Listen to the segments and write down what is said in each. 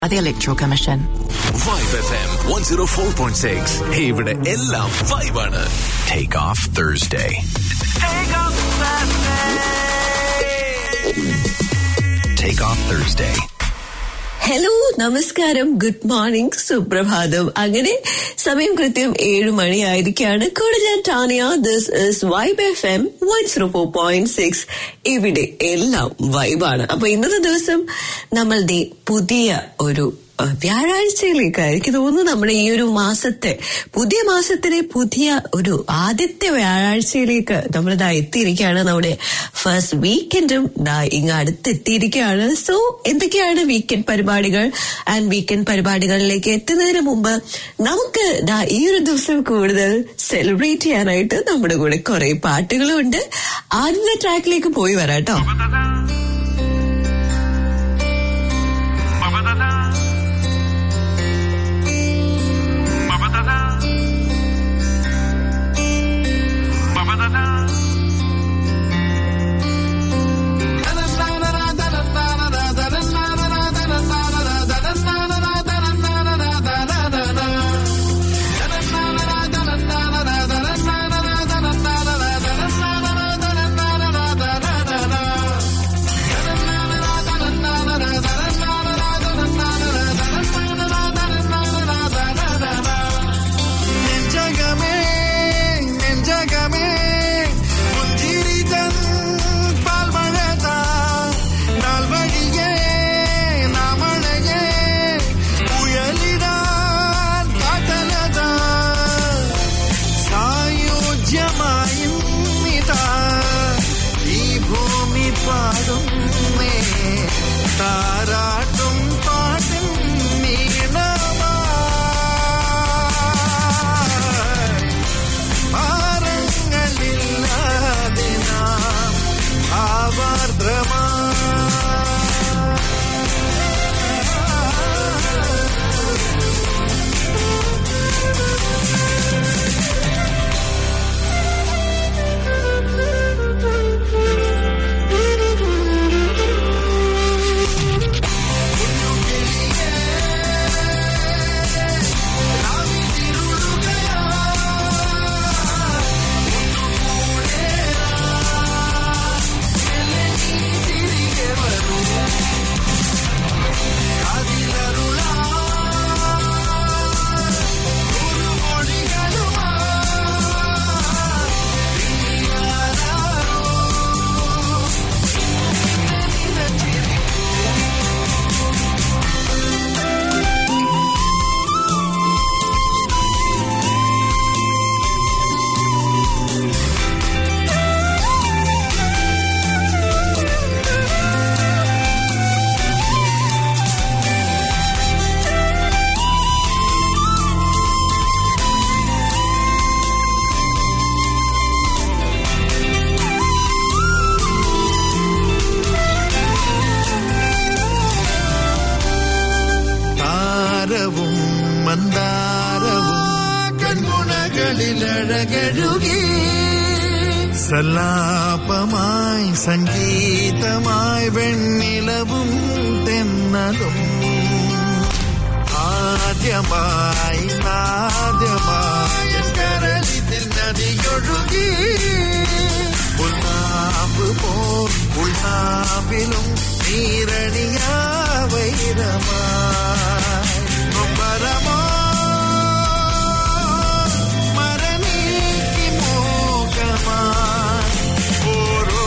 the Electoral Commission. Vibe FM 104.6 ഇവിടെ എല്ലാം വൈബാണ് take off Thursday take off Thursday hello നമസ്കാരം ഗുഡ് മോർണിംഗ് സുപ്രഭാതം അങ്ങനെ സമയം കൃത്യം ഏഴ് മണിയായിരിക്കാണ് കൂടെ ഞാൻ Tania this is vibe F M one zero four point six ഇവിടെ എല്ലാം വൈബാണ് അപ്പൊ ഇന്നത്തെ ദിവസം നമ്മൾ ദേ പുതിയ ഒരു അഹ്, വ്യാഴാഴ്ചയിലേക്ക് എനിക്ക് തോന്നുന്നു നമ്മുടെ ഈ ഒരു മാസത്തെ പുതിയ മാസത്തിലെ പുതിയ ഒരു ആദ്യത്തെ വ്യാഴാഴ്ചയിലേക്ക് നമ്മൾ ഇതാ എത്തിയിരിക്കുകയാണ് നമ്മുടെ ഫസ്റ്റ് വീക്കെൻഡും ദാ ഇങ്ങ് അടുത്തെത്തിയിരിക്കുകയാണ് സോ എന്തൊക്കെയാണ് വീക്കെൻഡ് പരിപാടികൾ ആൻഡ് വീക്കെൻഡ് പരിപാടികളിലേക്ക് എത്തുന്നതിന് മുമ്പ് നമുക്ക് ദാ ഈ ഒരു ദിവസം കൂടുതൽ സെലിബ്രേറ്റ് ചെയ്യാനായിട്ട് നമ്മുടെ കൂടെ കുറെ പാട്ടുകളും ഉണ്ട് ആദ്യത്തെ ട്രാക്കിലേക്ക് പോയി വരാട്ടോ നെഞ്ചകമേ നെഞ്ചകമേ പുഞ്ചിരിതൻ പാൽമഴതാ നാൾ വഴിയേ നാമണയേ ഉയലിടാൻ കാട്ടലതാ സായോജ്യമായും ഇതാ ഈ ഭൂമി പാടുന്നേ താരാട്ടും പാട്ടും നീണമായി ഭാരങ്ങളില്ലാതെ നാം ആവാർദ്രമാ താരവും മന്ദാരവും കൺമുണകളിലഴകഴുകി സല്ലാപമായി സംഗീതമായി വെണ്ണിലവും തെന്നലും ആദ്യമായി ആദ്യമായി കരളിൽ നദിയൊഴുകി ഉൾനാമ്പ് പോൽ ഉൾനാമ്പിലും നീരണിയാ വൈരമായി നൊമ്പരമോ മരനീക്കി മോഹമായി ഓരോ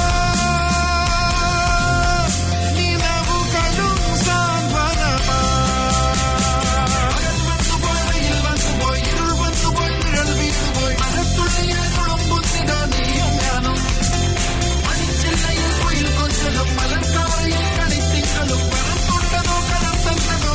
നിലവുകളും സാന്ത്വനമായി ും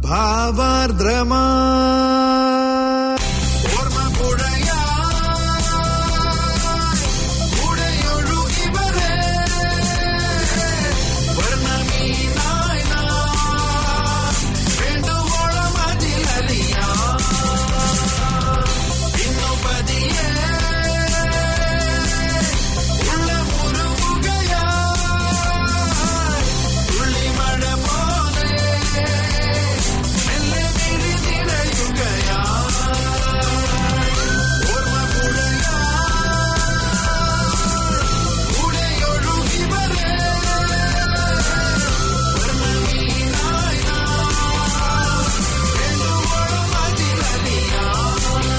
ഭാവാർദ്രമാ ഓർമ്മ പുഴയാ പുഴയൊഴുകി വരേ വർണ്ണമീനായി നാം വേണ്ടുവോളം അതിലറിയാം ഇന്നു പതിയെ ഉള്ള മുറുകുകയാ തുള്ളിമഴ പോലെ മെല്ലെ മിഴി നിറയുകയാ ഓർമ്മ പുഴയാ പുഴയൊഴുകി വരേ വർണ്ണമീനായി നാം വേണ്ടുവോളം അതിലറിയാം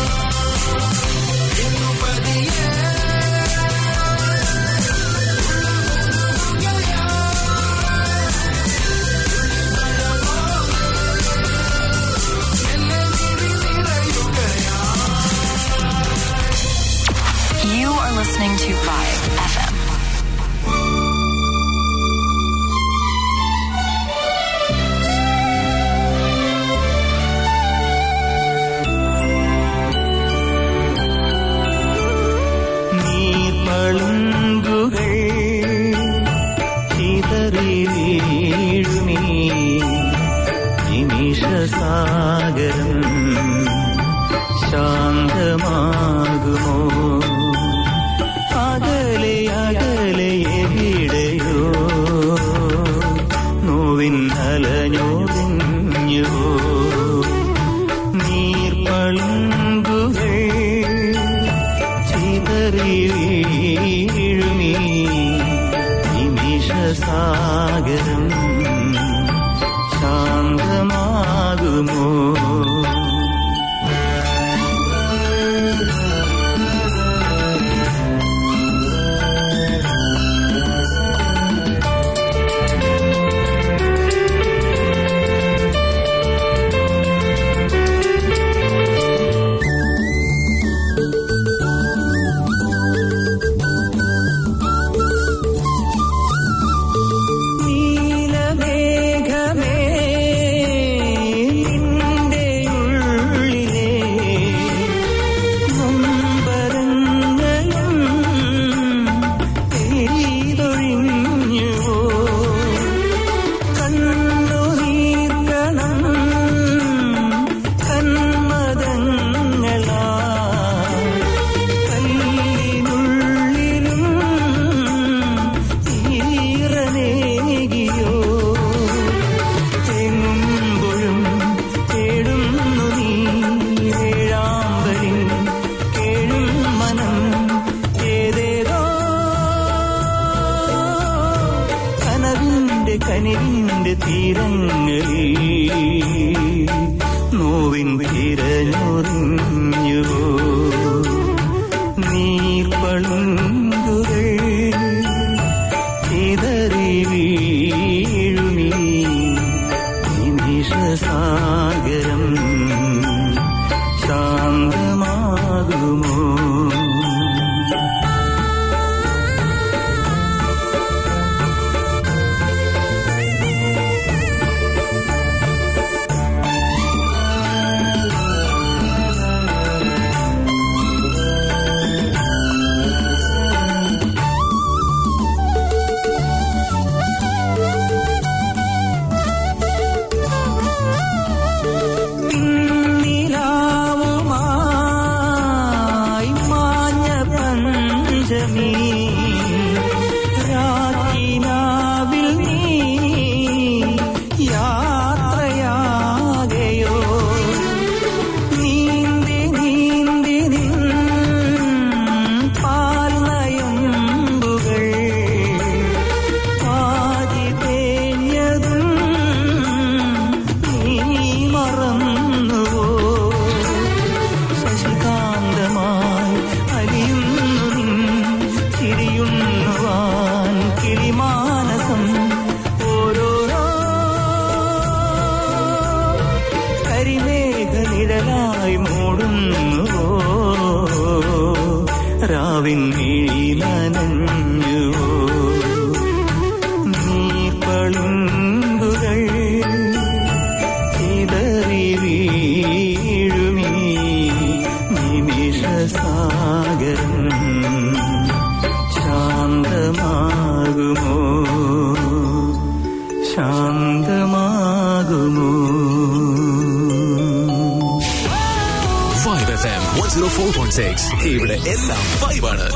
ഇന്നു പതിയെ You are listening to Vibe FM. നീർപ്പളുങ്കുകൾ ചിതറി വീഴുമീ നിമിഷസാഗരം ശാന്തമാകുമോ അകലെ അകലെ എവിടെയോ നോവിൻ അലഞ്ഞോറിഞ്ഞുവോ നീർപ്പളുങ്കുകൾ ചിതറി വീഴുമീ നിമിഷസാഗരം ശാന്തമാകുമോ നീലമേഘമേ നിന്റെ ഉള്ളിലെ നൊമ്പരങ്ങളും പെയ്തൊഴിഞ്ഞുവോ കണ്ണുനീർക്കണം കന്മദങ്ങളാ കല്ലിനുള്ളിലും ഈറനേകിയോ തെങ്ങുമ്പോഴും തേടുന്നു നീ വേഴാമ്പലിൻ കേഴും മനം ഏതേതോ കനവിന്റെ കനിവിന്റെ തീരങ്ങളിൽ നോവിൻ തിരഞ്ഞൊറിഞ്ഞുവോ നീർപ്പളുങ്കുകൾ ചിതറി വീഴുമീ നിമിഷസാഗരം ശാന്തമാകുമോ നിലാവുമായി മാഞ്ഞ പഞ്ചമി രാക്കിനാവിൽ നീ യാത്രയാകയോ നീന്തി നീന്തി നിൻ പാൽനയമ്പുകൾ പാതി തേഞ്ഞതും നീ മറന്നുവോ ശശികാന്തമായി അലിയുന്നു നിൻ ചിരിയുണ്ണുവാൻ കിളിമാനസം ഓരോരോ കരിമേഘനിഴലായി മൂടുന്നുവോ രാവിൻ മിഴി നനഞ്ഞുവോ നീർപ്പളുങ്കുകൾ ചിതറി പോയിന്റ് സിക്സ് ഇവിടെ എല്ലാം വൈബാണ്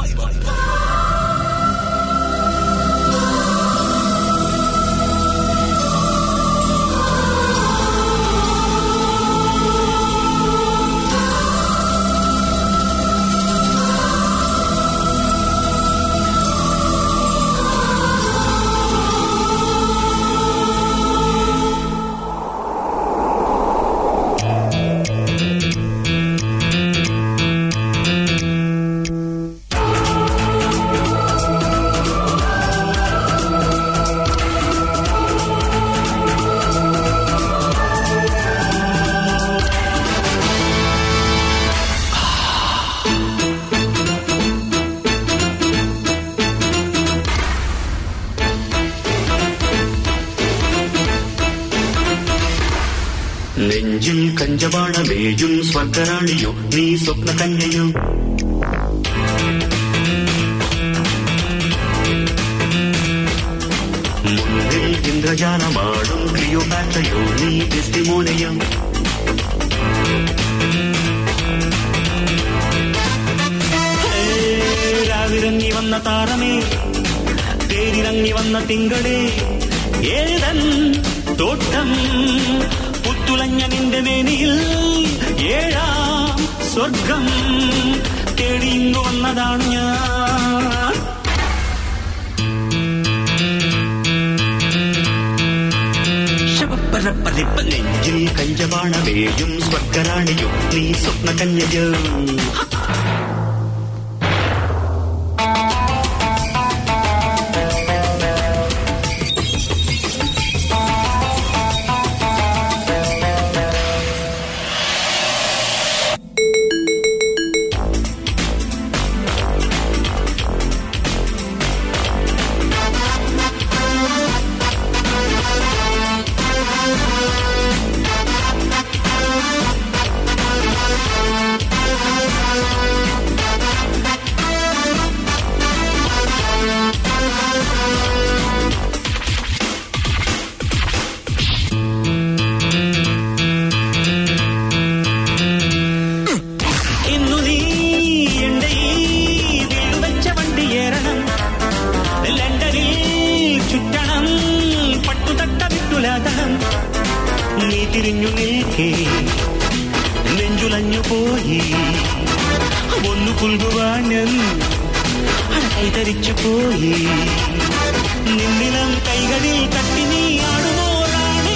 നെഞ്ചിൽ കഞ്ചവാണമേയും സ്വർഗരാണിയോ നീ സ്വപ്ന കന്യയോ മുന്നിൽ ഇന്ദ്രജാലമാടും ക്ലിയോപാറ്റയോ നീ ടെസ്റ്റിമോനയോ രാവിറങ്ങി വന്ന താരമേ തേരിറങ്ങി വന്ന തിങ്കളേ ഏതൻ തോട്ടം പുത്തുളഞ്ഞ നിന്റെ മേനിയിൽ ഏഴാം സ്വർഗം തേടിയിങ്ങു വന്നതാണ് ഞാൻ ശവപ്പരപ്പരിപ്പ നെഞ്ചിൽ കഞ്ചവാണവേയും സ്വർഗരാണിയും നീ സ്വപ്ന കന്യയോ ഇന്നു നീ എന്റെ ഈ വീടുവെച്ച വണ്ടിയേറണം ലണ്ടനിൽ ചുറ്റണം പട്ടുതട്ട വിട്ടുലാതണം നീ തിരിഞ്ഞു നിൽക്കേ നെഞ്ചുലഞ്ഞു പോയി ഒന്നു പുൽകുവാൻ ഞാൻ കൈതരിച്ചു പോയി നിന്നിളം കൈകളിൽ തട്ടി നീ ആടുമോ റാണി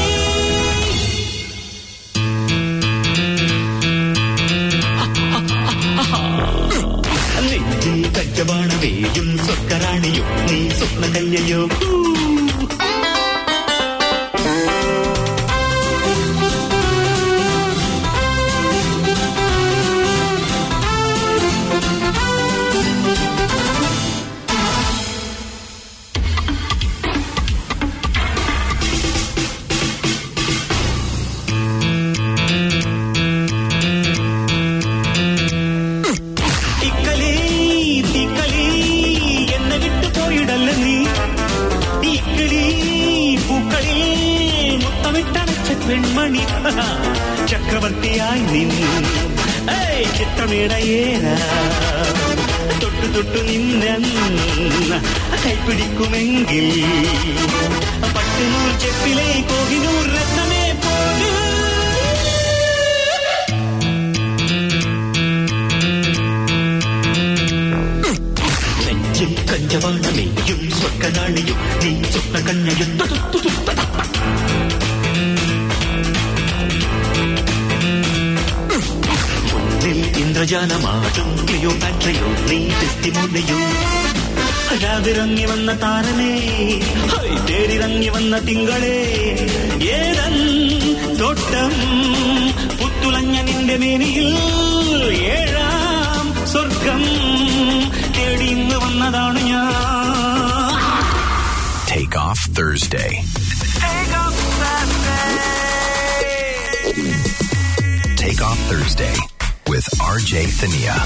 നെഞ്ചിൽ കച്ചവാണവേയും സ്വക്കറാണിയോ നീ സ്വപ്ന കന്യയോ ഇക്കലി തിക്കലി എന്നെ വിട്ടു പോയിടല്ല നീ ഇക്കിളി പൂക്കളിൽ മുത്തമിട്ടടച്ച പെൺമണി ചക്രവർത്തിയായി നിന്നു ഏയ് ചിത്രമേടയേറ തൊട്ടു തൊട്ടു നിന്ന കൈപ്പിടിക്കുമെങ്കിൽ പട്ടുനൂർ ചെപ്പിലെ കോഹിനൂർ രത്നമേ പോലും നെഞ്ചിൽ കഞ്ചവാണമേയും സ്വർഗനാണിയും നീ സ്വപ്ന കന്യയും മുന്നിൽ ഇന്ദ്രജാലമാടും ക്ലിയോപാട്രയോ നീ ടെസ്റ്റിമോനയോ രാവിറങ്ങി വന്ന താരമേ ഹൈ, തേരിറങ്ങി വന്ന തിങ്കളേ ഏതൻ തോട്ടം പുത്തുളഞ്ഞ നിന്റെ മേനിയിൽ ഏഴാം സ്വർഗം തേടി ഇന്ന് വന്നതാണ് ഞാൻ Take off Thursday. Take off Thursday with RJ Thania.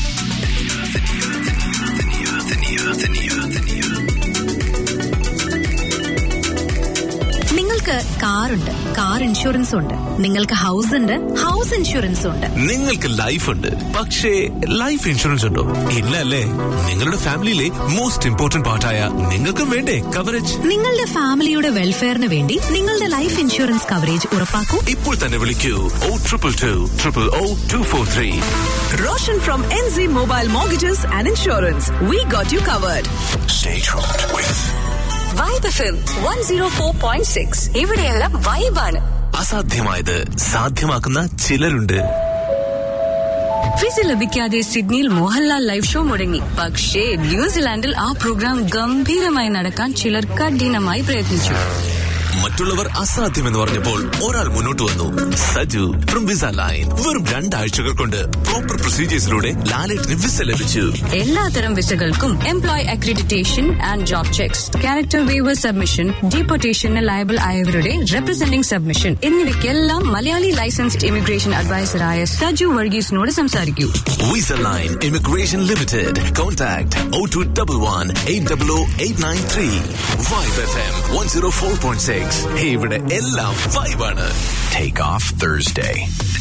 നിങ്ങൾക്ക് കാറുണ്ട് കാർ ഇൻഷുറൻസ് ഉണ്ട് നിങ്ങൾക്ക് ഹൗസ് ഉണ്ട് ഹൗസ് ഇൻഷുറൻസ് ഉണ്ട് നിങ്ങൾക്ക് ലൈഫ് ഉണ്ട് പക്ഷേ ലൈഫ് ഇൻഷുറൻസ് ഉണ്ടോ ഇല്ല അല്ലേ നിങ്ങളുടെ ഫാമിലിയിലെ മോസ്റ്റ് ഇമ്പോർട്ടന്റ് പാർട്ടായ നിങ്ങൾക്കും വേണ്ടേ കവറേജ് നിങ്ങളുടെ ഫാമിലിയുടെ വെൽഫെയറിന് വേണ്ടി നിങ്ങളുടെ ലൈഫ് ഇൻഷുറൻസ് കവറേജ് ഉറപ്പാക്കൂ ഇപ്പോൾ തന്നെ വിളിക്കൂ O triple two triple O two four three Roshan from NZ Mobile Mortgages and Insurance. We got you covered. Stay tuned with vibe F M one zero four point six ഇവിടെയെല്ലാം വൈബാണ് അസാധ്യമായത് സാധ്യമാക്കുന്ന ചിലരുണ്ട് visa ലഭിക്കാതെ സിഡ്നിയിൽ Mohanlal live show മുടങ്ങി പക്ഷേ ന്യൂസിലാൻഡിൽ ആ programme ഗംഭീരമായി നടക്കാൻ ചിലർ കഠിനമായി പ്രയത്നിച്ചു മറ്റുള്ളവർ അസാധ്യമെന്ന് പറഞ്ഞപ്പോൾ ഒരാൾ മുന്നോട്ട് വന്നു സജു ഫ്രം വിസ ലൈൻ വെറും രണ്ടാഴ്ചകൾ കൊണ്ട് പ്രോപ്പർ പ്രൊസീജിയേഴ്സിലൂടെ ലാലേട്ടിന് വിസ ലഭിച്ചു എല്ലാത്തരം വിസകൾക്കും employ accreditation and job checks character waiver submission ഡീപ്പോർട്ടേഷന് ലയബിൾ ആയവരുടെ റെപ്രസെന്റിംഗ് സബ്മിഷൻ എന്നിവയ്ക്കെല്ലാം മലയാളി ലൈസൻസ്ഡ് ഇമിഗ്രേഷൻ അഡ്വൈസറായ സജു വർഗീസിനോട് സംസാരിക്കൂ visa line immigration limited contact O two double one eight double O eight nine three vibe F M one zero four point six ഇവിടെ എല്ലാം വൈബാണ് Take Off Thursday.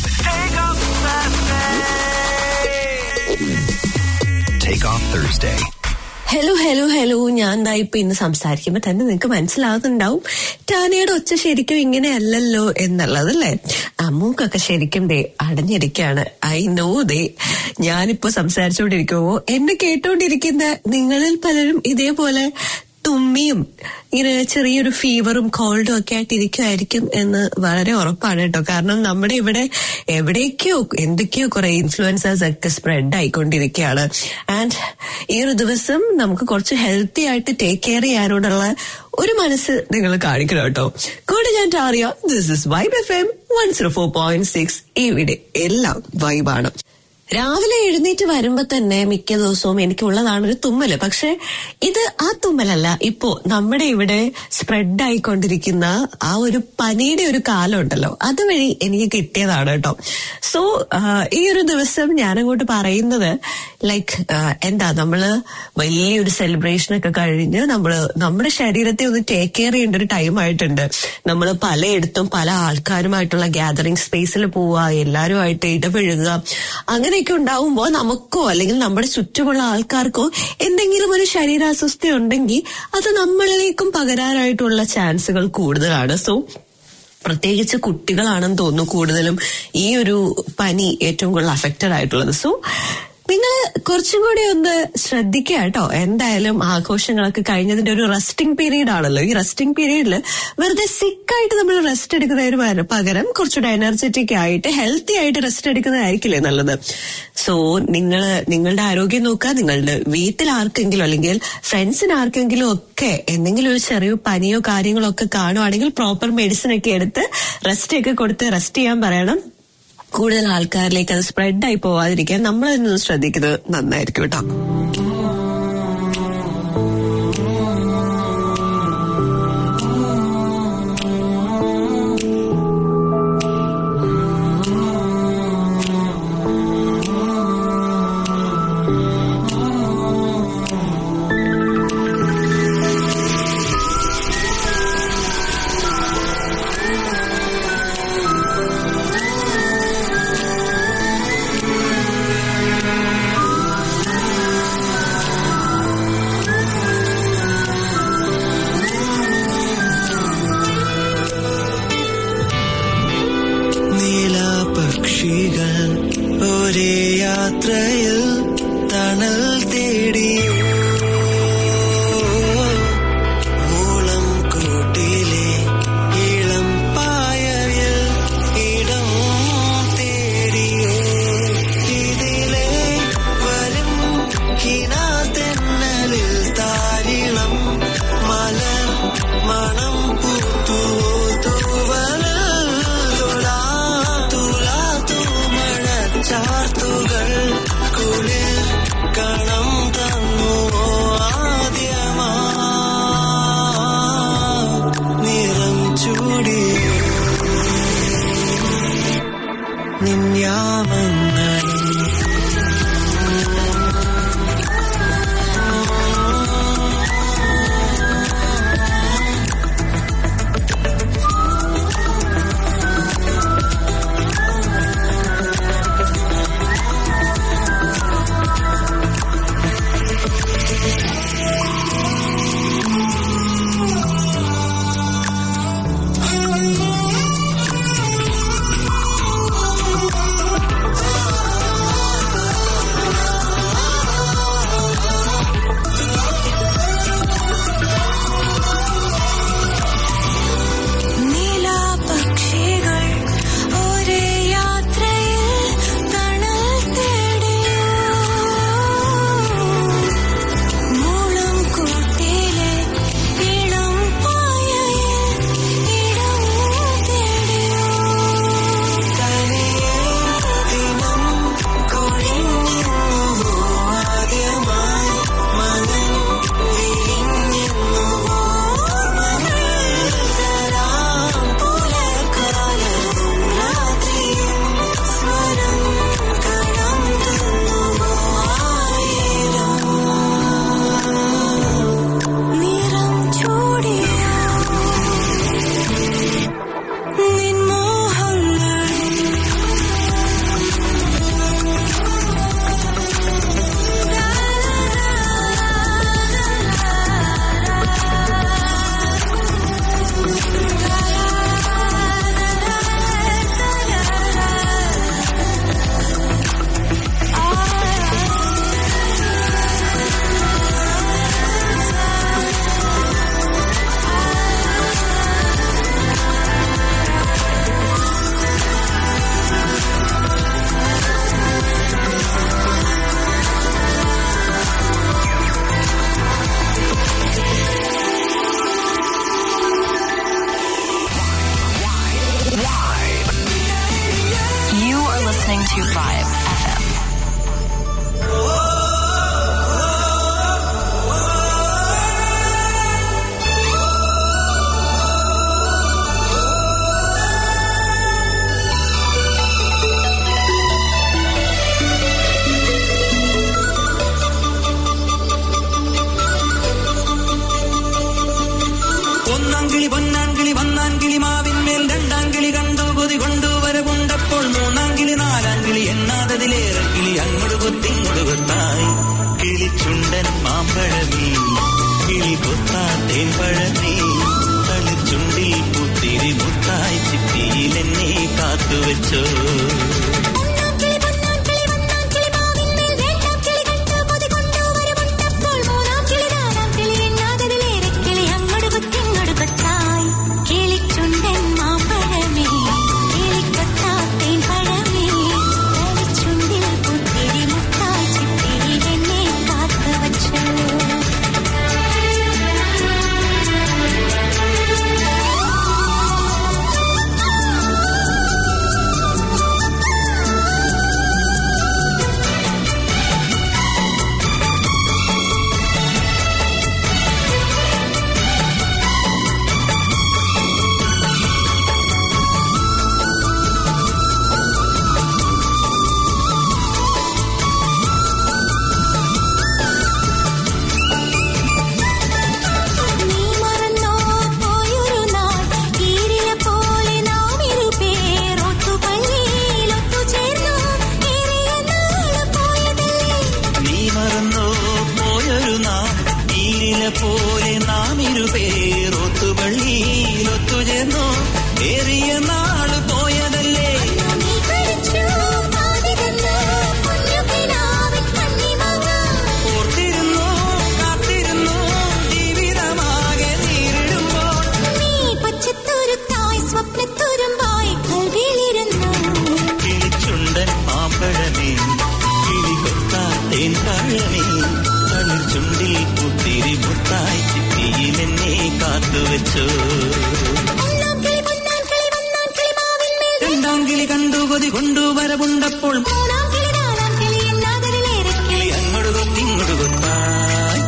Take Off Thursday. Hello hello hello ഞാൻ ദാ ഇപ്പൊ ഇന്ന് സംസാരിക്കുമ്പോ തന്നെ നിങ്ങൾക്ക് മനസ്സിലാകുന്നുണ്ടാവും ടാനയുടെ ഒച്ച ശരിക്കും ഇങ്ങനെയല്ലല്ലോ എന്നുള്ളത് അല്ലേ അമ്മൂക്കൊക്കെ ശരിക്കും ദേ അടഞ്ഞിരിക്കാണ് ഐ നോ ദേ ഞാനിപ്പോ സംസാരിച്ചുകൊണ്ടിരിക്കുമ്പോ എന്നെ കേട്ടോണ്ടിരിക്കുന്ന നിങ്ങളിൽ പലരും ഇതേപോലെ തുമ്മിയും ഇങ്ങനെ ചെറിയൊരു ഫീവറും കോൾഡും ഒക്കെ ആയിട്ട് ഇരിക്കുമായിരിക്കും എന്ന് വളരെ ഉറപ്പാണ് കേട്ടോ കാരണം നമ്മുടെ ഇവിടെ എവിടേക്കോ എന്തൊക്കെയോ കുറെ ഇൻഫ്ലുവൻസേഴ്സ് ഒക്കെ സ്പ്രെഡ് ആയിക്കൊണ്ടിരിക്കുകയാണ് ആൻഡ് ഈ ഒരു ദിവസം നമുക്ക് കുറച്ച് ഹെൽത്തി ആയിട്ട് ടേക്ക് കെയർ ചെയ്യാനോടുള്ള ഒരു മനസ്സ് നിങ്ങൾ കാണിക്കണം കേട്ടോ കൂടെ ഞാൻ Tania this is vibe F M one zero four point six ഇവിടെ എല്ലാം വൈബാണ് രാവിലെ എഴുന്നേറ്റ് വരുമ്പോ തന്നെ മിക്ക ദിവസവും എനിക്കുള്ളതാണ് ഒരു തുമ്മല് പക്ഷെ ഇത് ആ തുമ്മലല്ല ഇപ്പോ നമ്മുടെ ഇവിടെ സ്പ്രെഡ് ആയിക്കൊണ്ടിരിക്കുന്ന ആ ഒരു പനിയുടെ ഒരു കാലം ഉണ്ടല്ലോ അതുവഴി എനിക്ക് കിട്ടിയതാണ് കേട്ടോ സോ ഈ ഒരു ദിവസം ഞാനങ്ങോട്ട് പറയുന്നത് ലൈക്ക് എന്താ നമ്മള് വലിയൊരു സെലിബ്രേഷൻ ഒക്കെ കഴിഞ്ഞ് നമ്മള് നമ്മുടെ ശരീരത്തെ ഒന്ന് ടേക്ക് കെയർ ചെയ്യേണ്ട ഒരു ടൈം ആയിട്ടുണ്ട് നമ്മൾ പലയിടത്തും പല ആൾക്കാരുമായിട്ടുള്ള ഗ്യാതറിംഗ് സ്പേസിൽ പോവുക എല്ലാവരുമായിട്ട് ഇടപഴകുക അങ്ങനെയൊക്കെ ഉണ്ടാവുമ്പോൾ നമുക്കോ അല്ലെങ്കിൽ നമ്മുടെ ചുറ്റുമുള്ള ആൾക്കാർക്കോ എന്തെങ്കിലും ഒരു ശരീരാസ്വസ്ഥ ഉണ്ടെങ്കിൽ അത് നമ്മളിലേക്കും പകരാനായിട്ടുള്ള ചാൻസുകൾ കൂടുതലാണ് സോ പ്രത്യേകിച്ച് കുട്ടികളാണെന്ന് തോന്നുന്നു കൂടുതലും ഈ ഒരു പനി ഏറ്റവും കൂടുതൽ അഫക്റ്റഡ് ആയിട്ടുള്ളത് സോ നിങ്ങൾ കുറച്ചും കൂടി ഒന്ന് ശ്രദ്ധിക്കുക കേട്ടോ എന്തായാലും ആഘോഷങ്ങളൊക്കെ കഴിഞ്ഞതിന്റെ ഒരു റെസ്റ്റിംഗ് പീരീഡ് ആണല്ലോ ഈ റെസ്റ്റിംഗ് പീരീഡിൽ വെറുതെ സിക്കായിട്ട് നമ്മൾ റെസ്റ്റ് എടുക്കുന്നതിന് പകരം- പകരം കുറച്ചുകൂടെ എനർജറ്റിക് ആയിട്ട് ഹെൽത്തി ആയിട്ട് റെസ്റ്റ് എടുക്കുന്നതായിരിക്കില്ലേ നല്ലത് സോ നിങ്ങൾ നിങ്ങളുടെ ആരോഗ്യം നോക്കുക നിങ്ങളുടെ വീട്ടിൽ ആർക്കെങ്കിലും അല്ലെങ്കിൽ ഫ്രണ്ട്സിന് ആർക്കെങ്കിലും ഒക്കെ എന്തെങ്കിലും ഒരു ചെറിയ പനിയോ കാര്യങ്ങളോ ഒക്കെ കാണുവാണെങ്കിൽ പ്രോപ്പർ മെഡിസിൻ ഒക്കെ എടുത്ത് റെസ്റ്റ് ഒക്കെ കൊടുത്ത് റെസ്റ്റ് ചെയ്യാൻ പറയണം കൂടുതൽ ആൾക്കാരിലേക്ക് അത് സ്പ്രെഡ് ആയി പോവാതിരിക്കാൻ നമ്മൾ തന്നെ ശ്രദ്ധിക്കുന്നത് നന്നായിരിക്കും കേട്ടോ to Vibe FM. ഒന്നാം കിളി പൊന്നാം കിളി വന്നാം കിളി മാവിന്മേൽ രണ്ടാം കിളി കണ്ടു കൊതി കൊണ്ടു വരവുണ്ടപ്പോൾ മൂന്നാം കിളി നാലാം കിളി എണ്ണാതതിലേറെ കിളി അങ്ങോട്ട് കൊത്തിങ്ങോട്ട് കൊത്തായി കിളിച്ചുണ്ടൻ മാമ്പഴമീ കിളി കൊത്താ തേൻപഴമീ തളിച്ചുണ്ടിൽ പുത്തിരി മുത്തായി ചിപ്പിയിൽ എന്നെ കാത്തുവെച്ചോ നീ മറന്നോ പോയൊരു നാം ഈരില പോലെ നാം ഇരുപേർ ഒത്തുപള്ളിയിൽ ഒത്തുചേർന്നോ ഏറിയ നാള് പോയതല്ലേ ഓർത്തിരുന്നോ കാത്തിരുന്നോ ജീവിതമാകെ നേരിടുമ്പോൾ കിളിച്ചുണ്ടൻ മാമ്പഴമേ കിളി കൊത്താത്തേൻ പഴമേ തളിച്ചുണ്ടിൽ പുത്തിരി മുത്തായി ചിപ്പിയിൽ എന്നെ കാത്തുവെച്ചോ രണ്ടാം കിളി കണ്ടു കൊതി കൊണ്ടു വരവുണ്ടപ്പോൾ കിളി അങ്ങോട്ട് കൊത്തി ഇങ്ങോട്ട് കൊത്തായി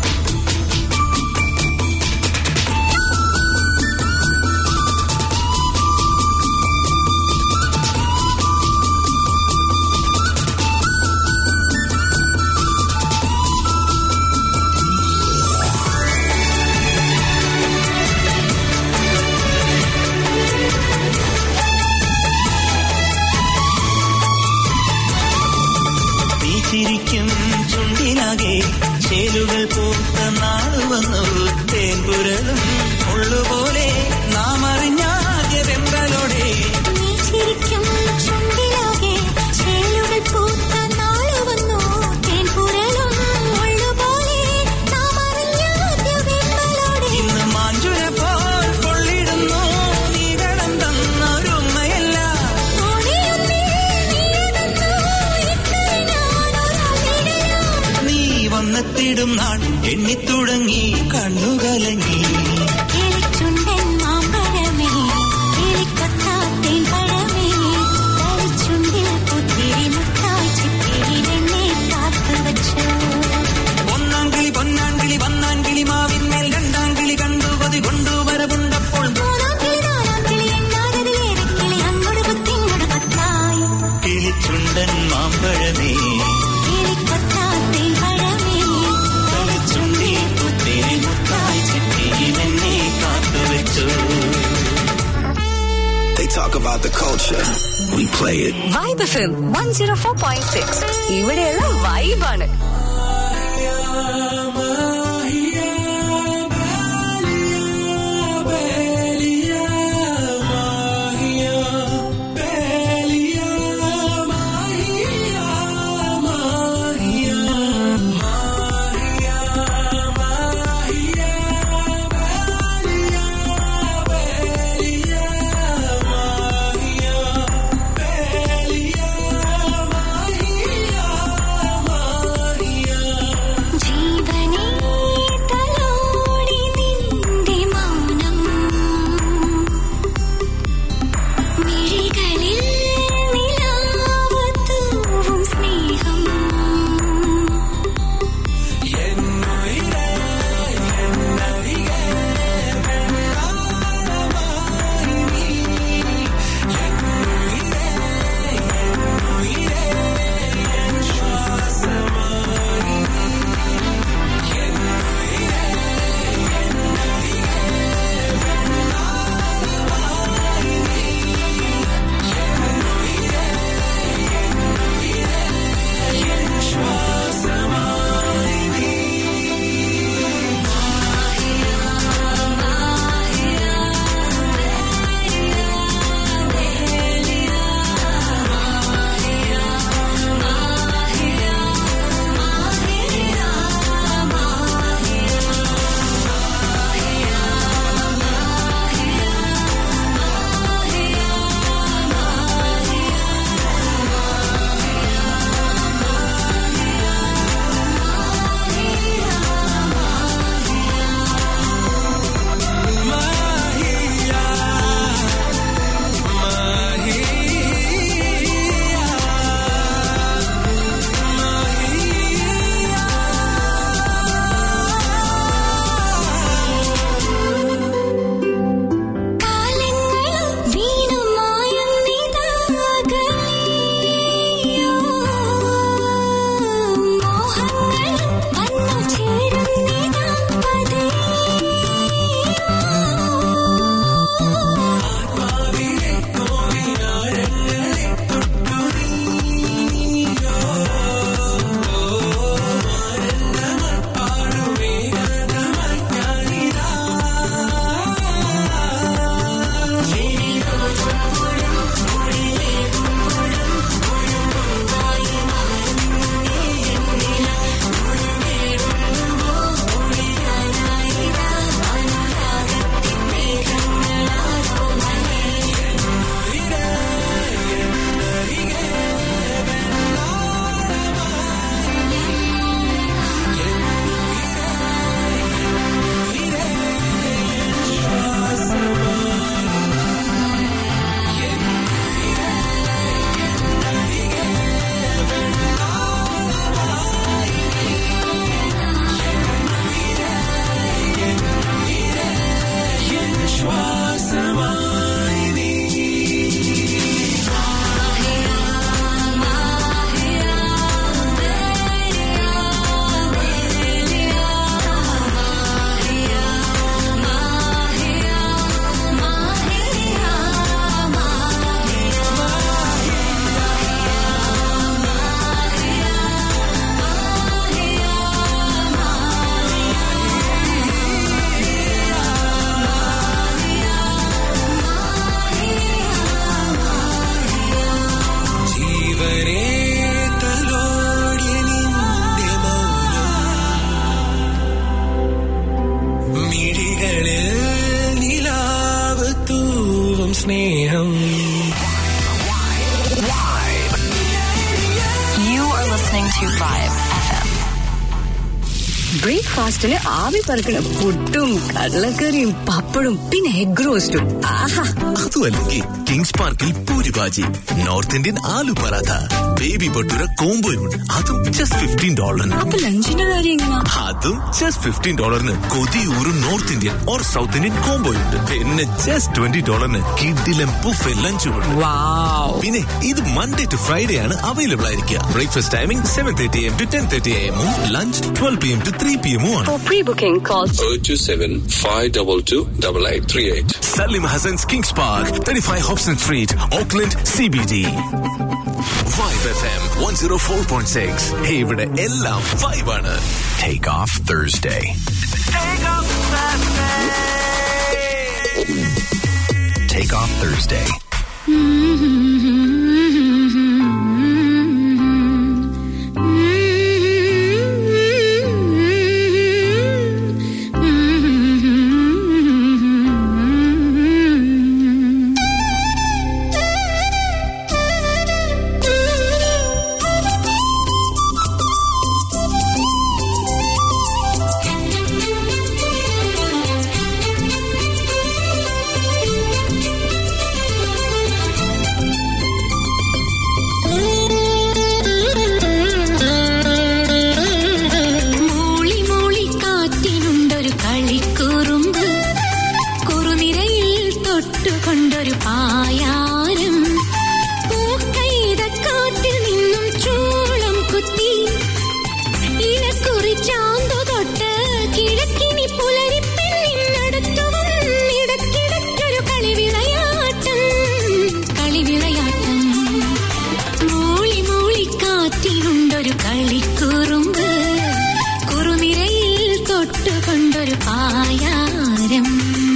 നീ ചിരിക്കും ചുണ്ടിലാകെ ചേലുകൾ പൂത്ത നാള് വന്നു തേൻപുരളും ഉള്ളുപോലെ നാം അറിഞ്ഞാദ്യ വെമ്പലോടെ ഇന്ന് മാഞ്ചുര പോൽ കൊള്ളിടുന്നു നീകളം തന്നൊരുമ്മയല്ല നീ വന്നെത്തിടും നാൾ എണ്ണിത്തുടങ്ങി കണ്ണുകലങ്ങി ഒന്നാം കിളി പൊന്നാം കിളി വന്നാം കിളി മാവിന്മേൽ രണ്ടാം കിളി കണ്ടു കൊതി കൊണ്ടു വരവുണ്ടപ്പോൾ കിളിച്ചുണ്ടൻ മാമ്പഴമേ തളിച്ചുണ്ടി പുത്തിരി മുത്തായി ചിപ്പിയിൽ എന്നെ കാത്തുവെച്ചു They talk about the culture. We play it. Vibe FM one zero four point six ഇവിടെയുള്ള വൈബാണ് ജീവൻ മിഴികളിൽ നിലാവ് തൂവും സ്നേഹം You are listening to Vibe FM. ബ്രേക്ക്ഫാസ്റ്റിന് ആവി പറക്കണ പുട്ടും കടലക്കറിയും പപ്പടും പിന്നെ എഗ് റോസ്റ്റും ആഹാ അതുമല്ലെങ്കിൽ കിങ്സ് പാർക്കിൽ puri bhaji north Indian aloo paratha baby bhatura കോംബോയുണ്ട് അതും ജസ്റ്റ് ഫിഫ്റ്റീൻ ഡോളറിന് അപ്പൊ ലഞ്ചിന്റെ കാര്യം എങ്ങനാ അതും ജസ്റ്റ് ഫിഫ്റ്റീൻ ഡോളറിന് കൊതിയൂറും north Indian or south Indian കോംബോയുണ്ട് പിന്നെ ജസ്റ്റ് ട്വന്റി ഡോളറിന് കിഡിലും ബുഫെ ലഞ്ചും ഉണ്ട് പിന്നെ ഇത് മൺഡേ ടു ഫ്രൈഡേ ആണ് അവൈലബിൾ ആയിരിക്കുക breakfast timing seven thirty AM to ten thirty എമ്മും lunch twelve P M to three P എമ്മും ആണ് For pre-booking, call 027 522 8838. Salim Hassan's Kings Park, 35 Hobson Street, Auckland, CBD. Vibe FM 104.6. Hey, ഇവിടെ എല്ലാം vibe ആണ്. Take off Thursday. Take off Thursday. മൂളി മൂളി കാറ്റിനുണ്ടൊരു കളിക്കുറുമ്പ് കുറുനിരയിൽ തൊട്ടുകൊണ്ടൊരു പായാരം പൂക്കൈത കാറ്റിൽ നിന്നും ചൂളം കുത്തി ഇലക്കുറി ചാന്തു തൊട്ട് കിഴക്കിനി പുലരിപ്പെണ്ണിനടുത്തു വന്നിടക്കിടയ്ക്കൊരു കളിവിളയാട്ടം കളിവിളയാട്ടം മൂളി മൂളി കാറ്റിനുണ്ടൊരു കളിക്കുറുമ്പ് കുറുനിരയിൽ തൊട്ടുകൊണ്ടൊരു പായാരം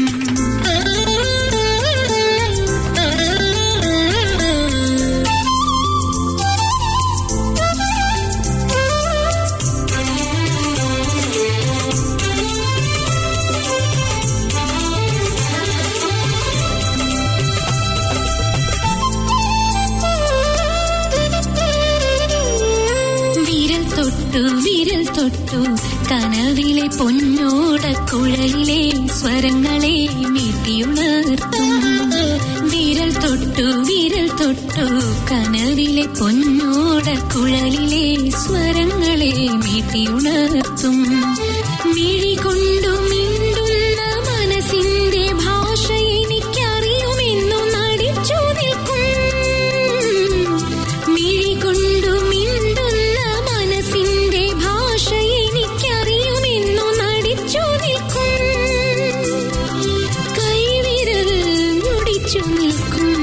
വിരൽ തൊട്ടു വിരൽ തൊട്ടു കനവിലെ പൊന്നോട കുഴലിലെ സ്വരങ്ങളെ മീട്ടിയുണർത്തും വിരൽ തൊട്ടു വിരൽ തൊട്ടു കനവിലെ പൊന്നോട കുഴലിലെ സ്വരങ്ങളെ മീട്ടിയുണർത്തും മിഴി കൊണ്ടു മിണ്ടുന്ന മനസ്സിന്റെ ഭാഷ എനിക്കറിയുമെന്നു നടിച്ചു നിൽക്കും മിഴി കൊണ്ടു മിണ്ടുന്ന മനസ്സിന്റെ ഭാഷ എനിക്കറിയുമെന്നു നടിച്ചു നിൽക്കും കൈവിരൽ മുടിച്ചു നിൽക്കും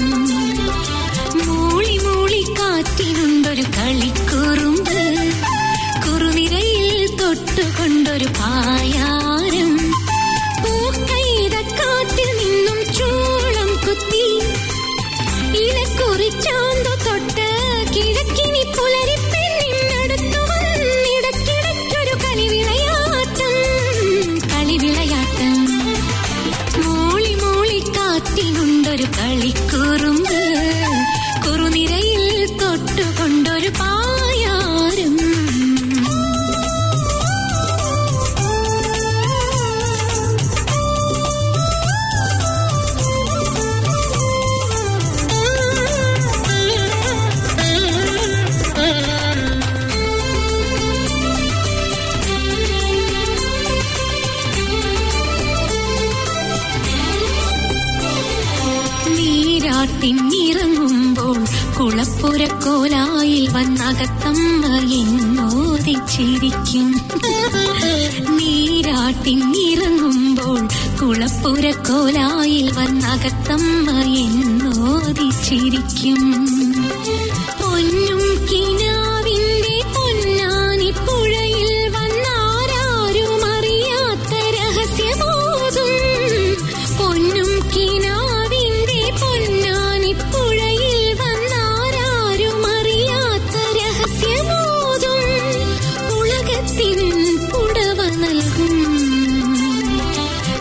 മൂളി മൂളി കാറ്റിനുണ്ടൊരു കളിക്കുറുമ്പ് കുറുനിരയിൽ തൊട്ടുകൊണ്ടൊരു പായാരം പൂക്കൈത കാറ്റിൽ നിന്നും ചൂളം കുത്തി ഇലക്കുറിച്ചാന്തു തൊട്ട് കിഴക്കിനി പുലരിപ്പെണ്ണിനടുത്തു വന്നിടക്കിടയ്ക്കൊരു കളിവിളയാട്ടം കളിവിളയാട്ടം മൂളി മൂളി കാറ്റിനുണ്ടൊരു കളിക്കുറുമ്പ് കുറുനിരയിൽ തൊട്ടുകൊണ്ടൊരു പായാരം നീരാട്ടിന്നിറങ്ങുമ്പോൾ കുളപ്പുരക്കോലായിൽ വന്നകത്തമ്മ എന്നോദിച്ചിരിക്കും നീരാട്ടിന്നിറങ്ങുമ്പോൾ കുളപ്പുരക്കോലായിൽ വന്നകത്തമ്മ എന്നോദിച്ചിരിക്കും പൊന്നും കിനാവിന്റെ പൊന്നാനിപ്പുഴയിൽ വന്നാരാരും അറിയാത്ത രഹസ്യമോതും പൊന്നും കിനാവിന്റെ പൊന്നാനിപ്പുഴയിൽ വന്നാരാരും അറിയാത്ത രഹസ്യമോതും ഉലകത്തിൻ പുടവ നൽകും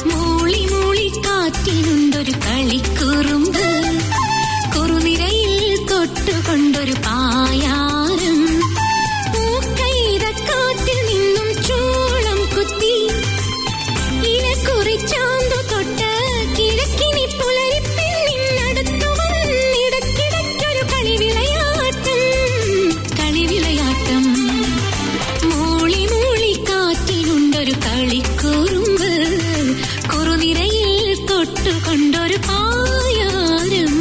കളിക്കുറുമ്പ് കുറുനിരയിൽ തൊട്ടുകൊണ്ടൊരു പായാരം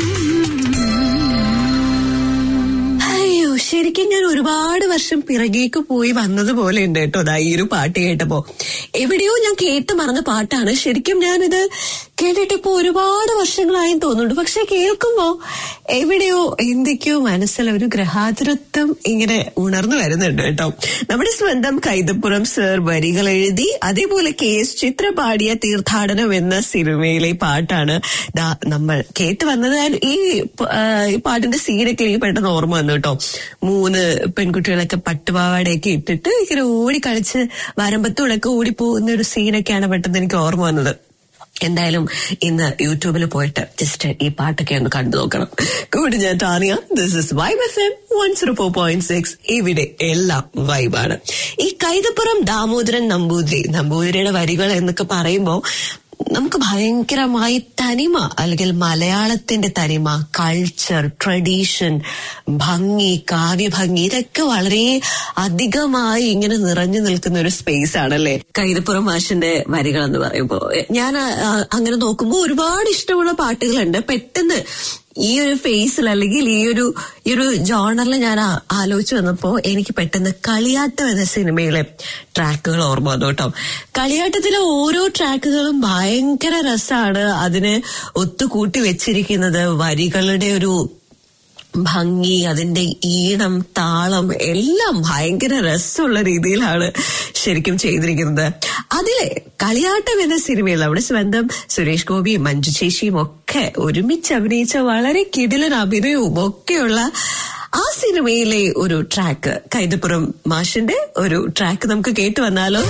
അയ്യോ ശരിക്കും ഞാൻ ഒരുപാട് വർഷം പിറകേക്ക് പോയി വന്നതുപോലെ ഉണ്ട് കേട്ടോ ദാ ഈ ഒരു പാട്ട് കേട്ടപ്പോ എവിടെയോ ഞാൻ കേട്ട് മറന്ന പാട്ടാണ് ശരിക്കും ഞാനിത് കേട്ടിട്ടിപ്പോ ഒരുപാട് വർഷങ്ങളായി തോന്നുന്നുണ്ട് പക്ഷെ കേൾക്കുമ്പോ എവിടെയോ എന്തൊക്കെയോ മനസ്സിൽ ഒരു ഗ്രഹാതുരത്വം ഇങ്ങനെ ഉണർന്നു വരുന്നുണ്ട് കേട്ടോ നമ്മുടെ സ്വന്തം കൈതപ്പുറം സർ വരികൾ എഴുതി അതേപോലെ കെ എസ് ചിത്ര പാടിയ തീർത്ഥാടനം എന്ന സിനിമയിലെ പാട്ടാണ് ദാ നമ്മൾ കേട്ട് വന്നത് ഞാൻ ഈ പ- ആ, ഈ പാട്ടിന്റെ സീനൊക്കെ എനിക്ക് പെട്ടെന്ന് ഓർമ്മ വന്നു കേട്ടോ മൂന്ന് പെൺകുട്ടികളൊക്കെ പട്ടുപാവാടയൊക്കെ ഇട്ടിട്ട് ഇങ്ങനെ ഓടി കളിച്ച് വരമ്പത്തൂടൊക്കെ ഓടിപ്പോകുന്ന ഒരു സീനൊക്കെയാണ് പെട്ടെന്ന് എനിക്ക് ഓർമ്മ വന്നത് എന്തായാലും ഇന്ന് യൂട്യൂബിൽ പോയിട്ട് ജസ്റ്റ് ഈ പാട്ടൊക്കെ ഒന്ന് കണ്ടു നോക്കണം കൂടി ഞാൻ Tania this is vibe F M one zero four point six ഇവിടെ എല്ലാം വൈബാണ് ഈ കൈതപ്പുറം ദാമോദരൻ നമ്പൂതിരി നമ്പൂതിരിയുടെ വരികൾ എന്നൊക്കെ പറയുമ്പോ നമുക്ക് ഭയങ്കരമായി തനിമ അല്ലെങ്കിൽ മലയാളത്തിന്റെ തനിമ കൾച്ചർ ട്രഡീഷൻ ഭംഗി കാവ്യഭംഗി ഇതൊക്കെ വളരെ അധികമായി ഇങ്ങനെ നിറഞ്ഞു നിൽക്കുന്ന ഒരു സ്പേസ് ആണല്ലേ കൈതപ്പുറം മാഷിന്റെ വരികൾ എന്ന് പറയുമ്പോൾ ഞാൻ ആ, ആ, അങ്ങനെ നോക്കുമ്പോൾ ഒരുപാട് ഇഷ്ടമുള്ള പാട്ടുകളുണ്ട് പെട്ടെന്ന് ഈ ഒരു ഫേസിൽ അല്ലെങ്കിൽ ഈ ഒരു ഈ ഒരു ജോണറിൽ ഞാൻ ആ- ആലോചിച്ച് വന്നപ്പോ എനിക്ക് പെട്ടെന്ന് കളിയാട്ടം എന്ന സിനിമയിലെ ട്രാക്കുകൾ ഓർമ്മ വന്നു കേട്ടോ കളിയാട്ടത്തിലെ ഓരോ ട്രാക്കുകളും ഭയങ്കര രസമാണ് അതിന് ഒത്തുകൂട്ടി വെച്ചിരിക്കുന്നത് വരികളുടെ ഒരു ഭംഗി അതിന്റെ ഈണം താളം എല്ലാം ഭയങ്കര രസമുള്ള രീതിയിലാണ് ശരിക്കും ചെയ്തിരിക്കുന്നത് അതിലെ കളിയാട്ടം എന്ന സിനിമയിൽ നമ്മുടെ സ്വന്തം സുരേഷ് ഗോപിയും മഞ്ജു ചേച്ചിയും ഒക്കെ ഒരുമിച്ച് അഭിനയിച്ച വളരെ കിടിലൻ അഭിനയവും ഒക്കെയുള്ള ആ സിനിമയിലെ ഒരു ട്രാക്ക് കൈതപ്പുറം മാഷിന്റെ ഒരു ട്രാക്ക് നമുക്ക് കേട്ടു വന്നാലോ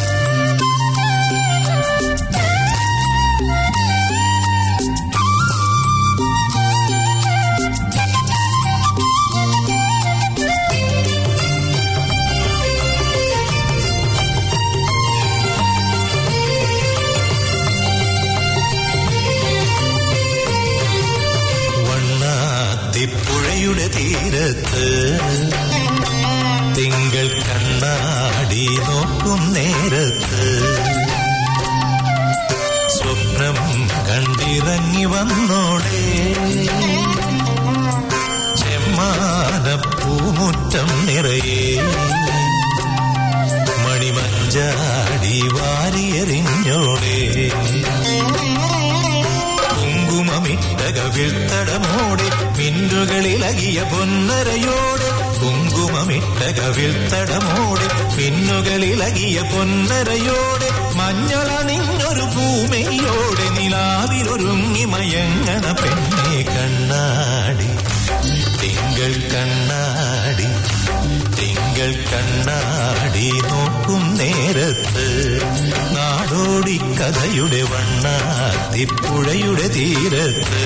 വണ്ണാത്തിപ്പുഴയുടെ തീരത്ത് തിങ്കൾ കണ്ണാടി നോക്കും നേരത്ത് സ്വപ്നം കണ്ടിറങ്ങി വന്നോടെ ചെമ്മാനപ്പൂമുറ്റം നിറയെ മണിമഞ്ചാടി വാരിയെറിഞ്ഞോടെ കുങ്കുമമിട്ട കവിൾത്തടമോടെ മിന്നുകളിലകിയ പൊന്നരയോടെ കുങ്കുമമിട്ട കവിൾത്തടമോടെ മിന്നുകളിലകിയ പൊന്നരയോടെ മഞ്ഞളണിഞ്ഞൊരു ഭൂമിയോടെ നിലാവിലൊരുങ്ങി മയങ്ങണ പെണ്ണെ കണ്ണാടി തിങ്കൾ കണ്ണാടി തിങ്കൾ കണ്ണാടി നോക്കും നേരത്ത് നാടോടി കഥയുടെ വണ്ണാത്തിപ്പുഴയുടെ തീരത്ത്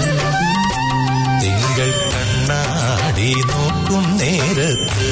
തിങ്കൾ കണ്ണാടി നോക്കും നേരത്ത്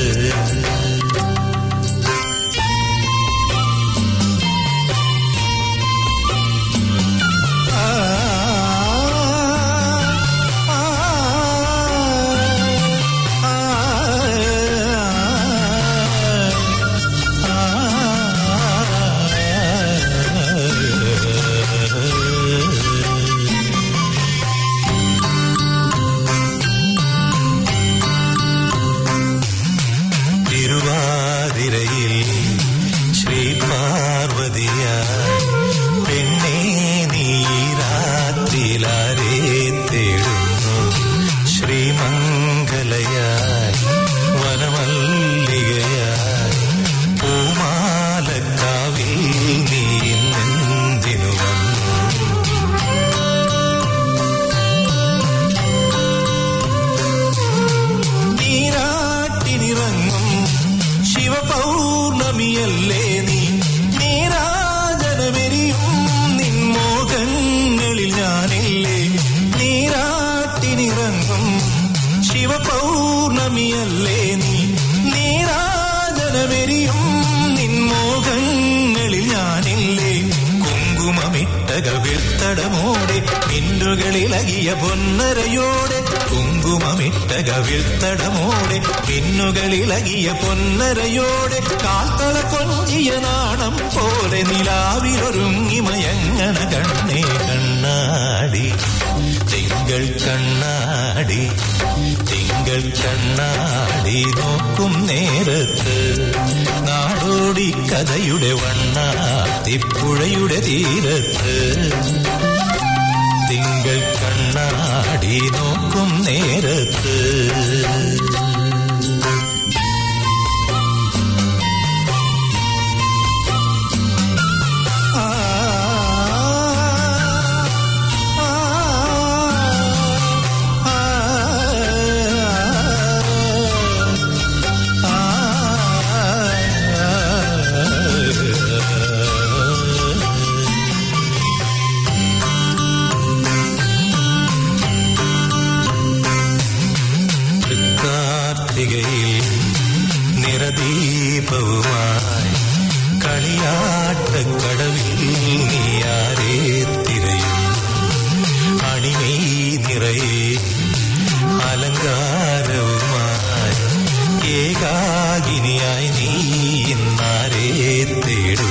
കവിൾത്തടമോടെ മിന്നുകളിളകിയ പൊന്നരയോടെ കുങ്കുമമിട്ട കവിൾത്തടമോടെ മിന്നുകളിളകിയ പൊന്നരയോടെ കാത്തള കൊഞ്ചിയ നാണം പോലെ നിലാവിലൊരുങ്ങി മയങ്ങണ കണ്ണേ കണ്ണാടി തിങ്കൾ കണ്ണാടി തിങ്കൾ കണ്ണാടി നോക്കും നേരത്ത് നാടോടി കഥയുടെ വണ്ണാത്തിപ്പുഴയുടെ തീരത്ത് തിങ്കൾ കണ്ണാടി നോക്കും നേരത്ത് കാർത്തികയിൽ നിറദീപവുമായി കളിയാട്ടക്കടവിൽ നീയാരേ തിരയും അണിമേ നിറയെ അലങ്കാരവുമായി ഏകാകിനിയായി നീ ഇന്നാരേ തേടും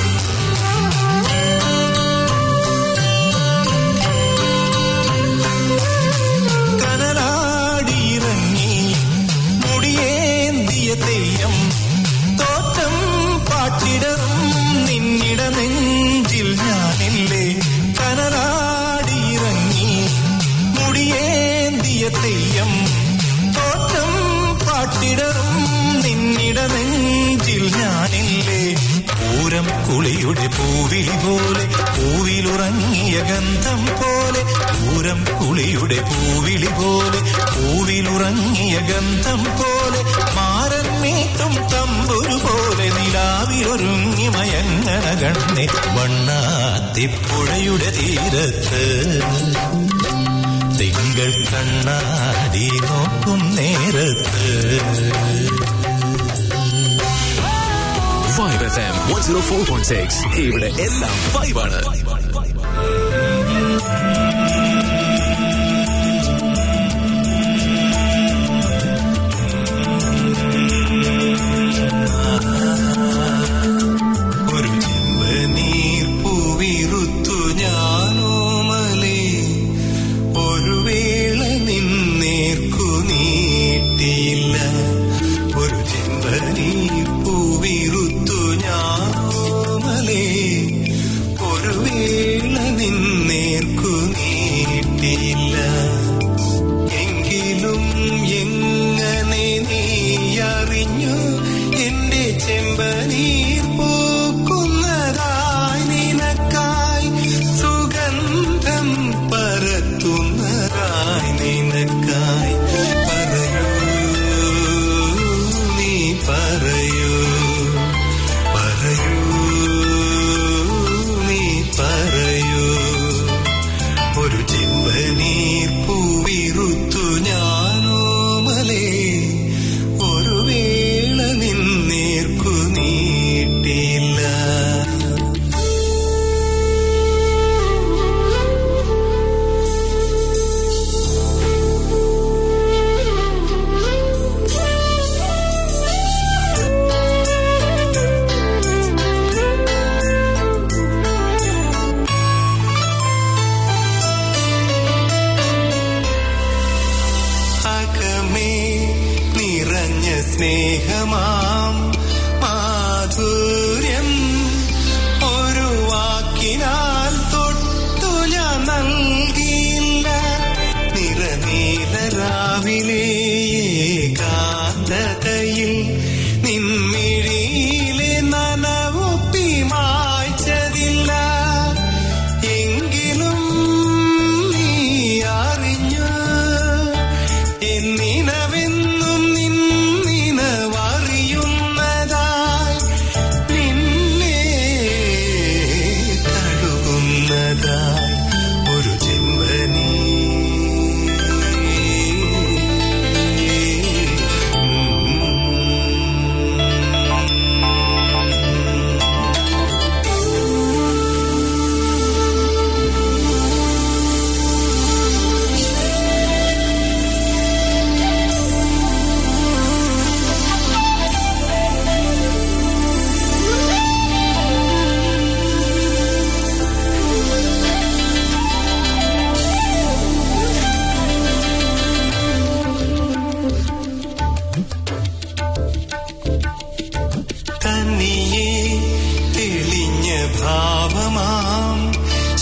കനലാടിയിറങ്ങി മുടിയേന്തിയ തെയ്യം തോറ്റം പാട്ടിടറും നിന്നിട നെഞ്ചിൽ ഞാനില്ലേ കനലാടിയിറങ്ങി മുടിയേന്തിയ തെയ്യം തോറ്റം പാട്ടിടറും നിന്നിട നെഞ്ചിൽ ഞാനില്ലേ പൂരം കുളിയുടെ പൂവിളി പോലെ പൂവിലുറങ്ങിയ ഗന്ധം പോലെ പൂരം കുളിയുടെ പൂവിളി പോലെ പൂവിലുറങ്ങിയ ഗന്ധം പോലെ മാരൻ മീട്ടും തമ്പുരു പോലെ നിലാവിലൊരുങ്ങി മയങ്ങണ കണ്ണെ വണ്ണാത്തിപ്പുഴയുടെ തീരത്ത് തിങ്കൾ കണ്ണാടി നോക്കും നേരത്ത് vibe F M one zero four point six ഇവിടെ എല്ലാം വൈബാണ് ഒരു ചെമ്പനീർ പൂവിറുത്തു ഞാനോമലേ ഒരു വേള നിന്നേർക്കു നീട്ടിയില്ല ഒരു ചെമ്പനീർ പൂവിറുത്തു ഞാനോമലേ ഒരു വേള നിന്നേർക്കു നീട്ടിയില്ല എങ്കിലും എങ്ങനെ നീ അറിഞ്ഞു എന്റെ ചെമ്പനീർ പൂക്കുന്നതായി നിനക്കായി സുഗന്ധം പരത്തുന്നതായി നിനക്കായി പറയൂ നീ പറയൂ പറയൂ നീ പറയൂ ഒരു ചെമ്പനീ